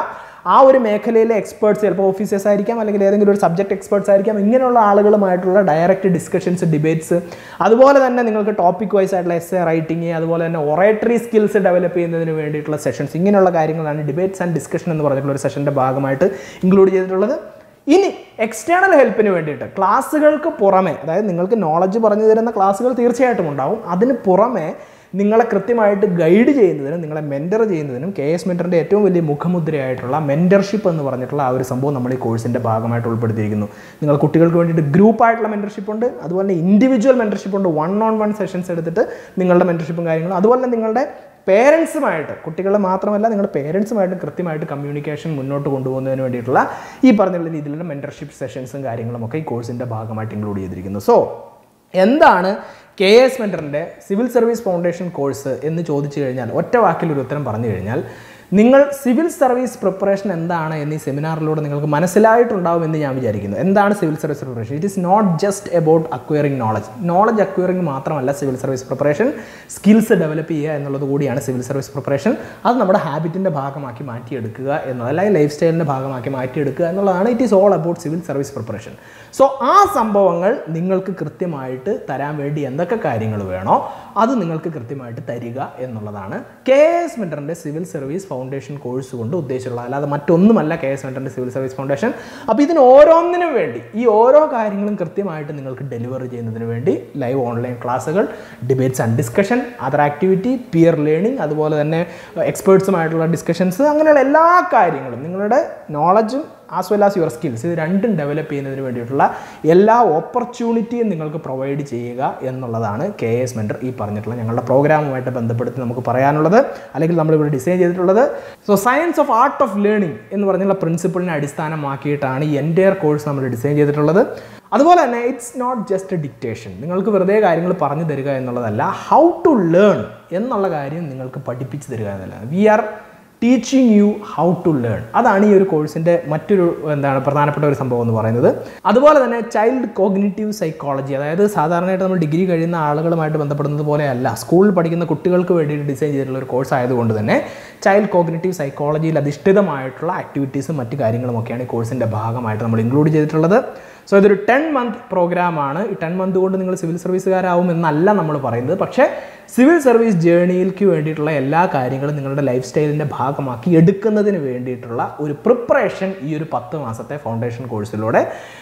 ആ ഒരു മേഖലയിലെ എക്സ്പേർട്സ് ചിലപ്പോൾ ഓഫീസേഴ്സ് ആയിരിക്കാം അല്ലെങ്കിൽ ഏതെങ്കിലും ഒരു സബ്ജക്ട് എക്സ്പേർട്സ് ആയിരിക്കാം ഇങ്ങനെയുള്ള ആളുകളുമായിട്ടുള്ള ഡയറക്റ്റ് ഡിസ്കഷൻസ് ഡിബേറ്റ്സ് അതുപോലെ തന്നെ നിങ്ങൾക്ക് ടോപ്പിക് വൈസ് ആയിട്ടുള്ള എസ് എ റൈറ്റിംഗ് അതുപോലെ തന്നെ ഒറേറ്ററി സ്കിൽസ് ഡെവലപ്പ് ചെയ്യുന്നതിന് വേണ്ടിയിട്ടുള്ള സെഷൻസ് ഇങ്ങനെയുള്ള കാര്യങ്ങളാണ് ഡിബേറ്റ്സ് ആൻഡ് ഡിസ്കഷൻ എന്ന് പറഞ്ഞിട്ടുള്ള ഒരു സെഷൻ്റെ ഭാഗമായിട്ട് ഇൻക്ലൂഡ് ചെയ്തിട്ടുള്ളത് ഇനി എക്സ്റ്റേണൽ ഹെൽപ്പിന് വേണ്ടിയിട്ട് ക്ലാസ്സുകൾക്ക് പുറമെ അതായത് നിങ്ങൾക്ക് നോളജ് പറഞ്ഞു തരുന്ന ക്ലാസ്സുകൾ തീർച്ചയായിട്ടും ഉണ്ടാവും അതിന് പുറമെ നിങ്ങളെ കൃത്യമായിട്ട് ഗൈഡ് ചെയ്യുന്നതിനും നിങ്ങളെ മെൻറ്റർ ചെയ്യുന്നതിനും കെ എസ് മെൻറ്ററിൻ്റെ ഏറ്റവും വലിയ മുഖമുദ്രയായിട്ടുള്ള മെൻറ്റർഷിപ്പ് എന്ന് പറഞ്ഞിട്ടുള്ള ആ ഒരു സംഭവം നമ്മൾ ഈ കോഴ്സിൻ്റെ ഭാഗമായിട്ട് ഉൾപ്പെടുത്തിയിരിക്കുന്നു നിങ്ങൾ കുട്ടികൾക്ക് വേണ്ടിയിട്ട് ഗ്രൂപ്പായിട്ടുള്ള മെൻറ്റർഷിപ്പ് ഉണ്ട് അതുപോലെ തന്നെ ഇൻഡിവിജ്വൽ മെൻറ്റർഷിപ്പ് ഉണ്ട് വൺ ഓൺ വൺ സെഷൻസ് എടുത്തിട്ട് നിങ്ങളുടെ മെൻറ്റർഷിപ്പും കാര്യങ്ങളും അതുപോലെ തന്നെ നിങ്ങളുടെ പേരൻസുമായിട്ട് കുട്ടികളെ മാത്രമല്ല നിങ്ങളുടെ പേരൻസുമായിട്ട് കൃത്യമായിട്ട് കമ്മ്യൂണിക്കേഷൻ മുന്നോട്ട് കൊണ്ടുപോകുന്നതിന് വേണ്ടിയിട്ടുള്ള ഈ പറഞ്ഞുള്ള രീതിയിലുള്ള മെൻറ്റർഷിപ്പ് സെഷൻസും കാര്യങ്ങളും ഒക്കെ ഈ കോഴ്സിൻ്റെ ഭാഗമായിട്ട് ഇൻക്ലൂഡ് ചെയ്തിരിക്കുന്നു സോ എന്താണ് കെ എസ് മെൻറ്ററിൻ്റെ സിവിൽ സർവീസ് ഫൗണ്ടേഷൻ കോഴ്സ് എന്ന് ചോദിച്ചു കഴിഞ്ഞാൽ ഒറ്റ വാക്കിൽ ഒരു ഉത്തരം പറഞ്ഞു കഴിഞ്ഞാൽ നിങ്ങൾ സിവിൽ സർവീസ് പ്രിപ്പറേഷൻ എന്താണ് എന്നീ സെമിനാറിലൂടെ നിങ്ങൾക്ക് മനസ്സിലായിട്ടുണ്ടാവും എന്ന് ഞാൻ വിചാരിക്കുന്നു എന്താണ് civil service preparation it is not just about acquiring knowledge knowledge acquiring മാത്രമല്ല civil service preparation skills develop ചെയ്യുക എന്നുള്ളത് കൂടിയാണ് സിവിൽ സർവീസ് പ്രിപ്പറേഷൻ അത് നമ്മുടെ ഹാബിറ്റിൻ്റെ ഭാഗമാക്കി മാറ്റിയെടുക്കുക എന്നത് അല്ലെങ്കിൽ ലൈഫ് സ്റ്റൈലിൻ്റെ ഭാഗമാക്കി മാറ്റിയെടുക്കുക എന്നുള്ളതാണ് it is all about civil service preparation so ആ സംഭവങ്ങൾ നിങ്ങൾക്ക് കൃത്യമായിട്ട് തരാൻ വേണ്ടി എന്തൊക്കെ കാര്യങ്ങൾ വേണോ അത് നിങ്ങൾക്ക് കൃത്യമായിട്ട് തരിക എന്നുള്ളതാണ് കെ എസ് മെൻറ്ററിൻ്റെ സിവിൽ സർവീസ് ഫൗണ്ടേഷൻ കോഴ്സ് കൊണ്ട് ഉദ്ദേശിച്ചുള്ളത് അല്ലാതെ മറ്റൊന്നുമല്ല കെ എസ് മെൻറ്ററിൻ്റെ സിവിൽ സർവീസ് ഫൗണ്ടേഷൻ അപ്പോൾ ഇതിന് ഓരോന്നിനും വേണ്ടി ഈ ഓരോ കാര്യങ്ങളും കൃത്യമായിട്ട് നിങ്ങൾക്ക് ഡെലിവർ ചെയ്യുന്നതിന് വേണ്ടി ലൈവ് ഓൺലൈൻ ക്ലാസ്സുകൾ debates and discussion other activity peer learning അതുപോലെ തന്നെ എക്സ്പേർട്സുമായിട്ടുള്ള ഡിസ്കഷൻസ് അങ്ങനെയുള്ള എല്ലാ കാര്യങ്ങളും നിങ്ങളുടെ നോളജും as well as your skills ഇത് രണ്ടും ഡെവലപ്പ് ചെയ്യുന്നതിന് വേണ്ടിയിട്ടുള്ള എല്ലാ ഓപ്പർച്യൂണിറ്റിയും നിങ്ങൾക്ക് പ്രൊവൈഡ് ചെയ്യുക എന്നുള്ളതാണ് കെ എസ് മെൻറ്റർ ഈ പറഞ്ഞിട്ടുള്ള ഞങ്ങളുടെ പ്രോഗ്രാമുമായിട്ട് ബന്ധപ്പെടുത്തി നമുക്ക് പറയാനുള്ളത് അല്ലെങ്കിൽ നമ്മളിവിടെ ഡിസൈൻ ചെയ്തിട്ടുള്ളത് so science of art of learning എന്ന് പറഞ്ഞുള്ള പ്രിൻസിപ്പിളിനെ അടിസ്ഥാനമാക്കിയിട്ടാണ് ഈ എൻറ്റയർ കോഴ്സ് നമ്മൾ ഡിസൈൻ ചെയ്തിട്ടുള്ളത് അതുപോലെ തന്നെ it's not just a dictation നിങ്ങൾക്ക് വെറുതെ കാര്യങ്ങൾ പറഞ്ഞു തരിക എന്നുള്ളതല്ല ഹൗ ടു ലേൺ എന്നുള്ള കാര്യം നിങ്ങൾക്ക് പഠിപ്പിച്ചു തരിക എന്നല്ല we are teaching you how to learn അതാണ് ഈ ഒരു കോഴ്സിൻ്റെ മറ്റൊരു എന്താണ് പ്രധാനപ്പെട്ട ഒരു സംഭവം എന്ന് പറയുന്നത് അതുപോലെ തന്നെ ചൈൽഡ് കോഗ്നിറ്റീവ് സൈക്കോളജി അതായത് സാധാരണയായിട്ട് നമ്മൾ ഡിഗ്രി കഴിയുന്ന ആളുകളുമായിട്ട് ബന്ധപ്പെടുന്നത് പോലെയല്ല സ്കൂളിൽ പഠിക്കുന്ന കുട്ടികൾക്ക് വേണ്ടിയിട്ട് ഡിസൈൻ ചെയ്തിട്ടുള്ള ഒരു കോഴ്സ് ആയതുകൊണ്ട് തന്നെ ചൈൽഡ് കോഗ്നിറ്റീവ് സൈക്കോളജിയിൽ അധിഷ്ഠിതമായിട്ടുള്ള ആക്ടിവിറ്റീസും മറ്റു കാര്യങ്ങളുമൊക്കെയാണ് ഈ കോഴ്സിൻ്റെ ഭാഗമായിട്ട് നമ്മൾ ഇൻക്ലൂഡ് ചെയ്തിട്ടുള്ളത് സോ ഇതൊരു ടെൻ മന്ത് പ്രോഗ്രാമാണ് ഈ ടെൻ മന്ത് കൊണ്ട് നിങ്ങൾ സിവിൽ സർവീസുകാരാവും എന്നല്ല നമ്മൾ പറയുന്നത് പക്ഷേ സിവിൽ സർവീസ് ജേണിയിലേക്ക് വേണ്ടിയിട്ടുള്ള എല്ലാ കാര്യങ്ങളും നിങ്ങളുടെ ലൈഫ് സ്റ്റൈലിൻ്റെ ഭാഗമാക്കി എടുക്കുന്നതിന് വേണ്ടിയിട്ടുള്ള ഒരു പ്രിപ്പറേഷൻ ഈ ഒരു പത്ത് മാസത്തെ ഫൗണ്ടേഷൻ കോഴ്സിലൂടെ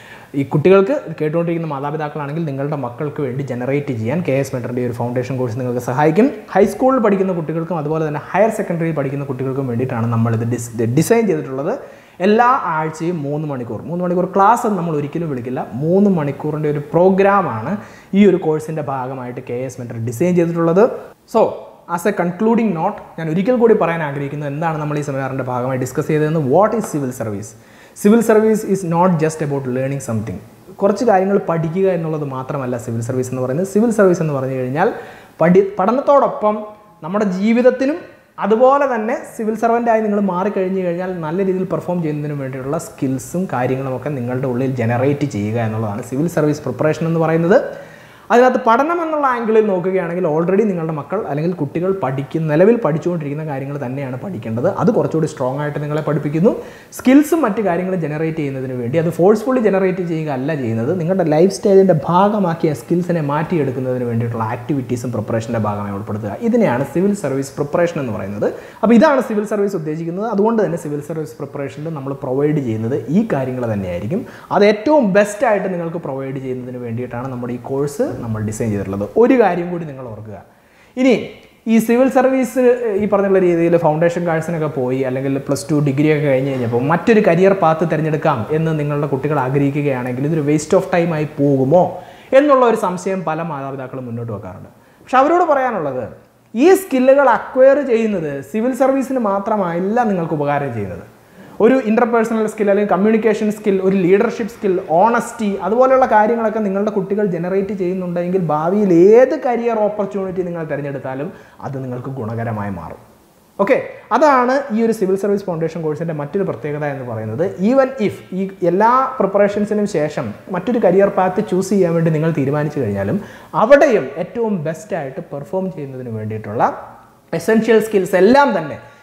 ഈ കുട്ടികൾക്ക് കേട്ടുകൊണ്ടിരിക്കുന്ന മാതാപിതാക്കളാണെങ്കിൽ നിങ്ങളുടെ മക്കൾക്ക് വേണ്ടി ജനറേറ്റ് ചെയ്യാൻ കെ എസ് മെറ്ററിൻ്റെ ഒരു ഫൗണ്ടേഷൻ കോഴ്സ് നിങ്ങൾക്ക് സഹായിക്കും ഹൈസ്കൂളിൽ പഠിക്കുന്ന കുട്ടികൾക്കും അതുപോലെ തന്നെ ഹയർ സെക്കൻഡറിയിൽ പഠിക്കുന്ന കുട്ടികൾക്കും വേണ്ടിയിട്ടാണ് നമ്മളിത് ഡിസ് ഡിസൈൻ ചെയ്തിട്ടുള്ളത് എല്ലാ ആഴ്ചയും മൂന്ന് മണിക്കൂർ മൂന്ന് മണിക്കൂർ ക്ലാസ് എന്ന് നമ്മൾ ഒരിക്കലും വിളിക്കില്ല മൂന്ന് മണിക്കൂറിൻ്റെ ഒരു പ്രോഗ്രാമാണ് ഈ ഒരു കോഴ്സിൻ്റെ ഭാഗമായിട്ട് കെ എസ് മെൻറ്റർ ഡിസൈൻ ചെയ്തിട്ടുള്ളത് so as a concluding note ഞാൻ ഒരിക്കൽ കൂടി പറയാൻ ആഗ്രഹിക്കുന്നത് എന്താണ് നമ്മൾ ഈ സെമിനാറിൻ്റെ ഭാഗമായി ഡിസ്കസ് ചെയ്തതെന്ന് what is civil service civil service is not just about learning something കുറച്ച് കാര്യങ്ങൾ പഠിക്കുക എന്നുള്ളത് മാത്രമല്ല സിവിൽ സർവീസ് എന്ന് പറയുന്നത് സിവിൽ സർവീസ് എന്ന് പറഞ്ഞു കഴിഞ്ഞാൽ പഠി പഠനത്തോടൊപ്പം നമ്മുടെ ജീവിതത്തിനും അതുപോലെ തന്നെ സിവിൽ സർവൻ്റായി നിങ്ങൾ മാറിക്കഴിഞ്ഞു കഴിഞ്ഞാൽ നല്ല രീതിയിൽ പെർഫോം ചെയ്യുന്നതിന് വേണ്ടിയിട്ടുള്ള സ്കിൽസും കാര്യങ്ങളുമൊക്കെ നിങ്ങളുടെ ഉള്ളിൽ ജനറേറ്റ് ചെയ്യുക എന്നുള്ളതാണ് സിവിൽ സർവീസ് പ്രിപ്പറേഷൻ എന്ന് പറയുന്നത് അതിനകത്ത് പഠനം എന്നുള്ള ആംഗിളിൽ നോക്കുകയാണെങ്കിൽ ഓൾറെഡി നിങ്ങളുടെ മക്കൾ അല്ലെങ്കിൽ കുട്ടികൾ പഠിക്കുന്ന നിലവിൽ പഠിച്ചുകൊണ്ടിരിക്കുന്ന കാര്യങ്ങൾ തന്നെയാണ് പഠിക്കേണ്ടത് അത് കുറച്ചുകൂടി സ്ട്രോങ് ആയിട്ട് നിങ്ങളെ പഠിപ്പിക്കുന്നു സ്കിൽസും മറ്റു കാര്യങ്ങളും ജനറേറ്റ് ചെയ്യുന്നതിന് വേണ്ടി അത് ഫോഴ്സ്ഫുള്ളി ജനറേറ്റ് ചെയ്യുക അല്ല ചെയ്യുന്നത് നിങ്ങളുടെ ലൈഫ് സ്റ്റൈലിൻ്റെ ഭാഗമാക്കിയ സ്കിൽസിനെ മാറ്റിയെടുക്കുന്നതിന് വേണ്ടിയിട്ടുള്ള ആക്ടിവിറ്റീസും പ്രിപ്പറേഷൻ്റെ ഭാഗമായി ഉൾപ്പെടുത്തുക ഇതിനെയാണ് സിവിൽ സർവീസ് പ്രിപ്പറേഷൻ എന്ന് പറയുന്നത് അപ്പോൾ ഇതാണ് സിവിൽ സർവീസ് ഉദ്ദേശിക്കുന്നത് അതുകൊണ്ട് തന്നെ സിവിൽ സർവീസ് പ്രിപ്പറേഷനിൽ നമ്മൾ പ്രൊവൈഡ് ചെയ്യുന്നത് ഈ കാര്യങ്ങൾ തന്നെയായിരിക്കും അത് ഏറ്റവും ബെസ്റ്റ് ആയിട്ട് നിങ്ങൾക്ക് പ്രൊവൈഡ് ചെയ്യുന്നതിന് വേണ്ടിയിട്ടാണ് നമ്മുടെ ഈ കോഴ്സ് നമ്മൾ ഡിസൈൻ ചെയ്തിട്ടുള്ളത് ഒരു കാര്യം കൂടി നിങ്ങൾ ഓർക്കുക ഇനി ഈ സിവിൽ സർവീസ് ഈ പറഞ്ഞുള്ള രീതിയിൽ ഫൗണ്ടേഷൻ കോഴ്സിനൊക്കെ പോയി അല്ലെങ്കിൽ പ്ലസ് ടു ഡിഗ്രി ഒക്കെ കഴിഞ്ഞ് കഴിഞ്ഞപ്പോൾ മറ്റൊരു കരിയർ പാത്ത് തിരഞ്ഞെടുക്കാം എന്ന് നിങ്ങളുടെ കുട്ടികൾ ആഗ്രഹിക്കുകയാണെങ്കിൽ ഇതൊരു വേസ്റ്റ് ഓഫ് ടൈം ആയി പോകുമോ എന്നുള്ള ഒരു സംശയം പല മാതാപിതാക്കളും മുന്നോട്ട് വെക്കാറുണ്ട് പക്ഷെ അവരോട് പറയാനുള്ളത് ഈ സ്കില്ലുകൾ അക്വയർ ചെയ്യുന്നത് സിവിൽ സർവീസിന് മാത്രമല്ല നിങ്ങൾക്ക് ഉപകാരം ചെയ്യുന്നത് ഒരു ഇൻ്റർപേഴ്സണൽ സ്കിൽ അല്ലെങ്കിൽ കമ്മ്യൂണിക്കേഷൻ സ്കിൽ ഒരു ലീഡർഷിപ്പ് സ്കിൽ ഓണസ്റ്റി അതുപോലെയുള്ള കാര്യങ്ങളൊക്കെ നിങ്ങളുടെ കുട്ടികൾ ജനറേറ്റ് ചെയ്യുന്നുണ്ടെങ്കിൽ ഭാവിയിൽ ഏത് കരിയർ ഓപ്പർച്യൂണിറ്റി നിങ്ങൾ തിരഞ്ഞെടുത്താലും അത് നിങ്ങൾക്ക് ഗുണകരമായി മാറും ഓക്കെ അതാണ് ഈ ഒരു സിവിൽ സർവീസ് ഫൗണ്ടേഷൻ കോഴ്സിൻ്റെ മറ്റൊരു പ്രത്യേകത എന്ന് പറയുന്നത് ഈവൻ ഇഫ് ഈ എല്ലാ പ്രിപ്പറേഷൻസിനും ശേഷം മറ്റൊരു കരിയർ പാത്ത് ചൂസ് ചെയ്യാൻ വേണ്ടി നിങ്ങൾ തീരുമാനിച്ചു കഴിഞ്ഞാലും അവിടെയും ഏറ്റവും ബെസ്റ്റായിട്ട് പെർഫോം ചെയ്യുന്നതിന് വേണ്ടിയിട്ടുള്ള എസെൻഷ്യൽ സ്കിൽസ് എല്ലാം തന്നെ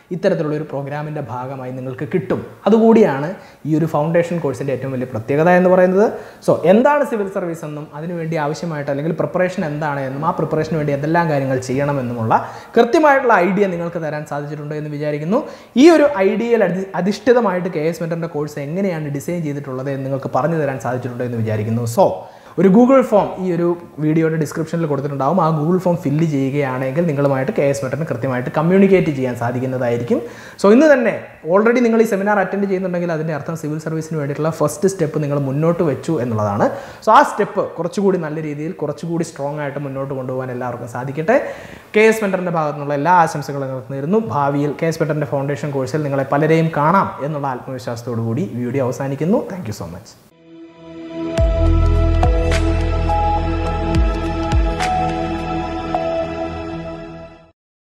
ഇത്തരത്തിലുള്ള ഒരു പ്രോഗ്രാമിൻ്റെ ഭാഗമായി നിങ്ങൾക്ക് കിട്ടും അതുകൂടിയാണ് ഈ ഒരു ഫൗണ്ടേഷൻ കോഴ്സിൻ്റെ ഏറ്റവും വലിയ പ്രത്യേകത എന്ന് പറയുന്നത് സോ എന്താണ് സിവിൽ സർവീസ് എന്നും അതിനുവേണ്ടി ആവശ്യമായിട്ട് അല്ലെങ്കിൽ പ്രിപ്പറേഷൻ എന്താണ് എന്നും ആ പ്രിപ്പറേഷന് വേണ്ടി എന്തെല്ലാം കാര്യങ്ങൾ ചെയ്യണമെന്നുമുള്ള കൃത്യമായിട്ടുള്ള ഐഡിയ നിങ്ങൾക്ക് തരാൻ സാധിച്ചിട്ടുണ്ട് എന്ന് വിചാരിക്കുന്നു ഈ ഒരു ഐഡിയയിൽ അധി അധിഷ്ഠിതമായിട്ട് കെ എസ് മെൻറ്ററിൻ്റെ കോഴ്സ് എങ്ങനെയാണ് ഡിസൈൻ ചെയ്തിട്ടുള്ളത് എന്ന് നിങ്ങൾക്ക് പറഞ്ഞു തരാൻ സാധിച്ചിട്ടുണ്ട് എന്ന് വിചാരിക്കുന്നു സോ ഒരു ഗൂഗിൾ ഫോം ഈ ഒരു വീഡിയോയുടെ ഡിസ്ക്രിപ്ഷനിൽ കൊടുത്തിട്ടുണ്ടാവും ആ ഗൂഗിൾ ഫോം ഫില്ല് ചെയ്യുകയാണെങ്കിൽ നിങ്ങളുമായിട്ട് കെ എസ് മെറ്ററിന് കൃത്യമായിട്ട് കമ്മ്യൂണിക്കേറ്റ് ചെയ്യാൻ സാധിക്കുന്നതായിരിക്കും സോ ഇന്ന് തന്നെ ഓൾറെഡി നിങ്ങൾ ഈ സെമിനാർ അറ്റൻഡ് ചെയ്യുന്നുണ്ടെങ്കിൽ അതിൻ്റെ അർത്ഥം സിവിൽ സർവീസിന് വേണ്ടിയിട്ടുള്ള ഫസ്റ്റ് സ്റ്റെപ്പ് നിങ്ങൾ മുന്നോട്ട് വെച്ചു എന്നുള്ളതാണ് സോ ആ സ്റ്റെപ്പ് കുറച്ചുകൂടി നല്ല രീതിയിൽ കുറച്ചുകൂടി സ്ട്രോങ് ആയിട്ട് മുന്നോട്ട് കൊണ്ടുപോകാൻ എല്ലാവർക്കും സാധിക്കട്ടെ കെ എസ് മെൻറ്ററിൻ്റെ ഭാഗത്തു നിന്നുള്ള എല്ലാ ആശംസകളും നിങ്ങൾക്ക് നേരുന്നു ഭാവിയിൽ കെ എസ് മെൻറ്ററിൻ്റെ ഫൗണ്ടേഷൻ കോഴ്സിൽ നിങ്ങളെ പലരെയും കാണാം എന്നുള്ള ആത്മവിശ്വാസത്തോടു കൂടി വീഡിയോ അവസാനിക്കുന്നു താങ്ക് സോ മച്ച്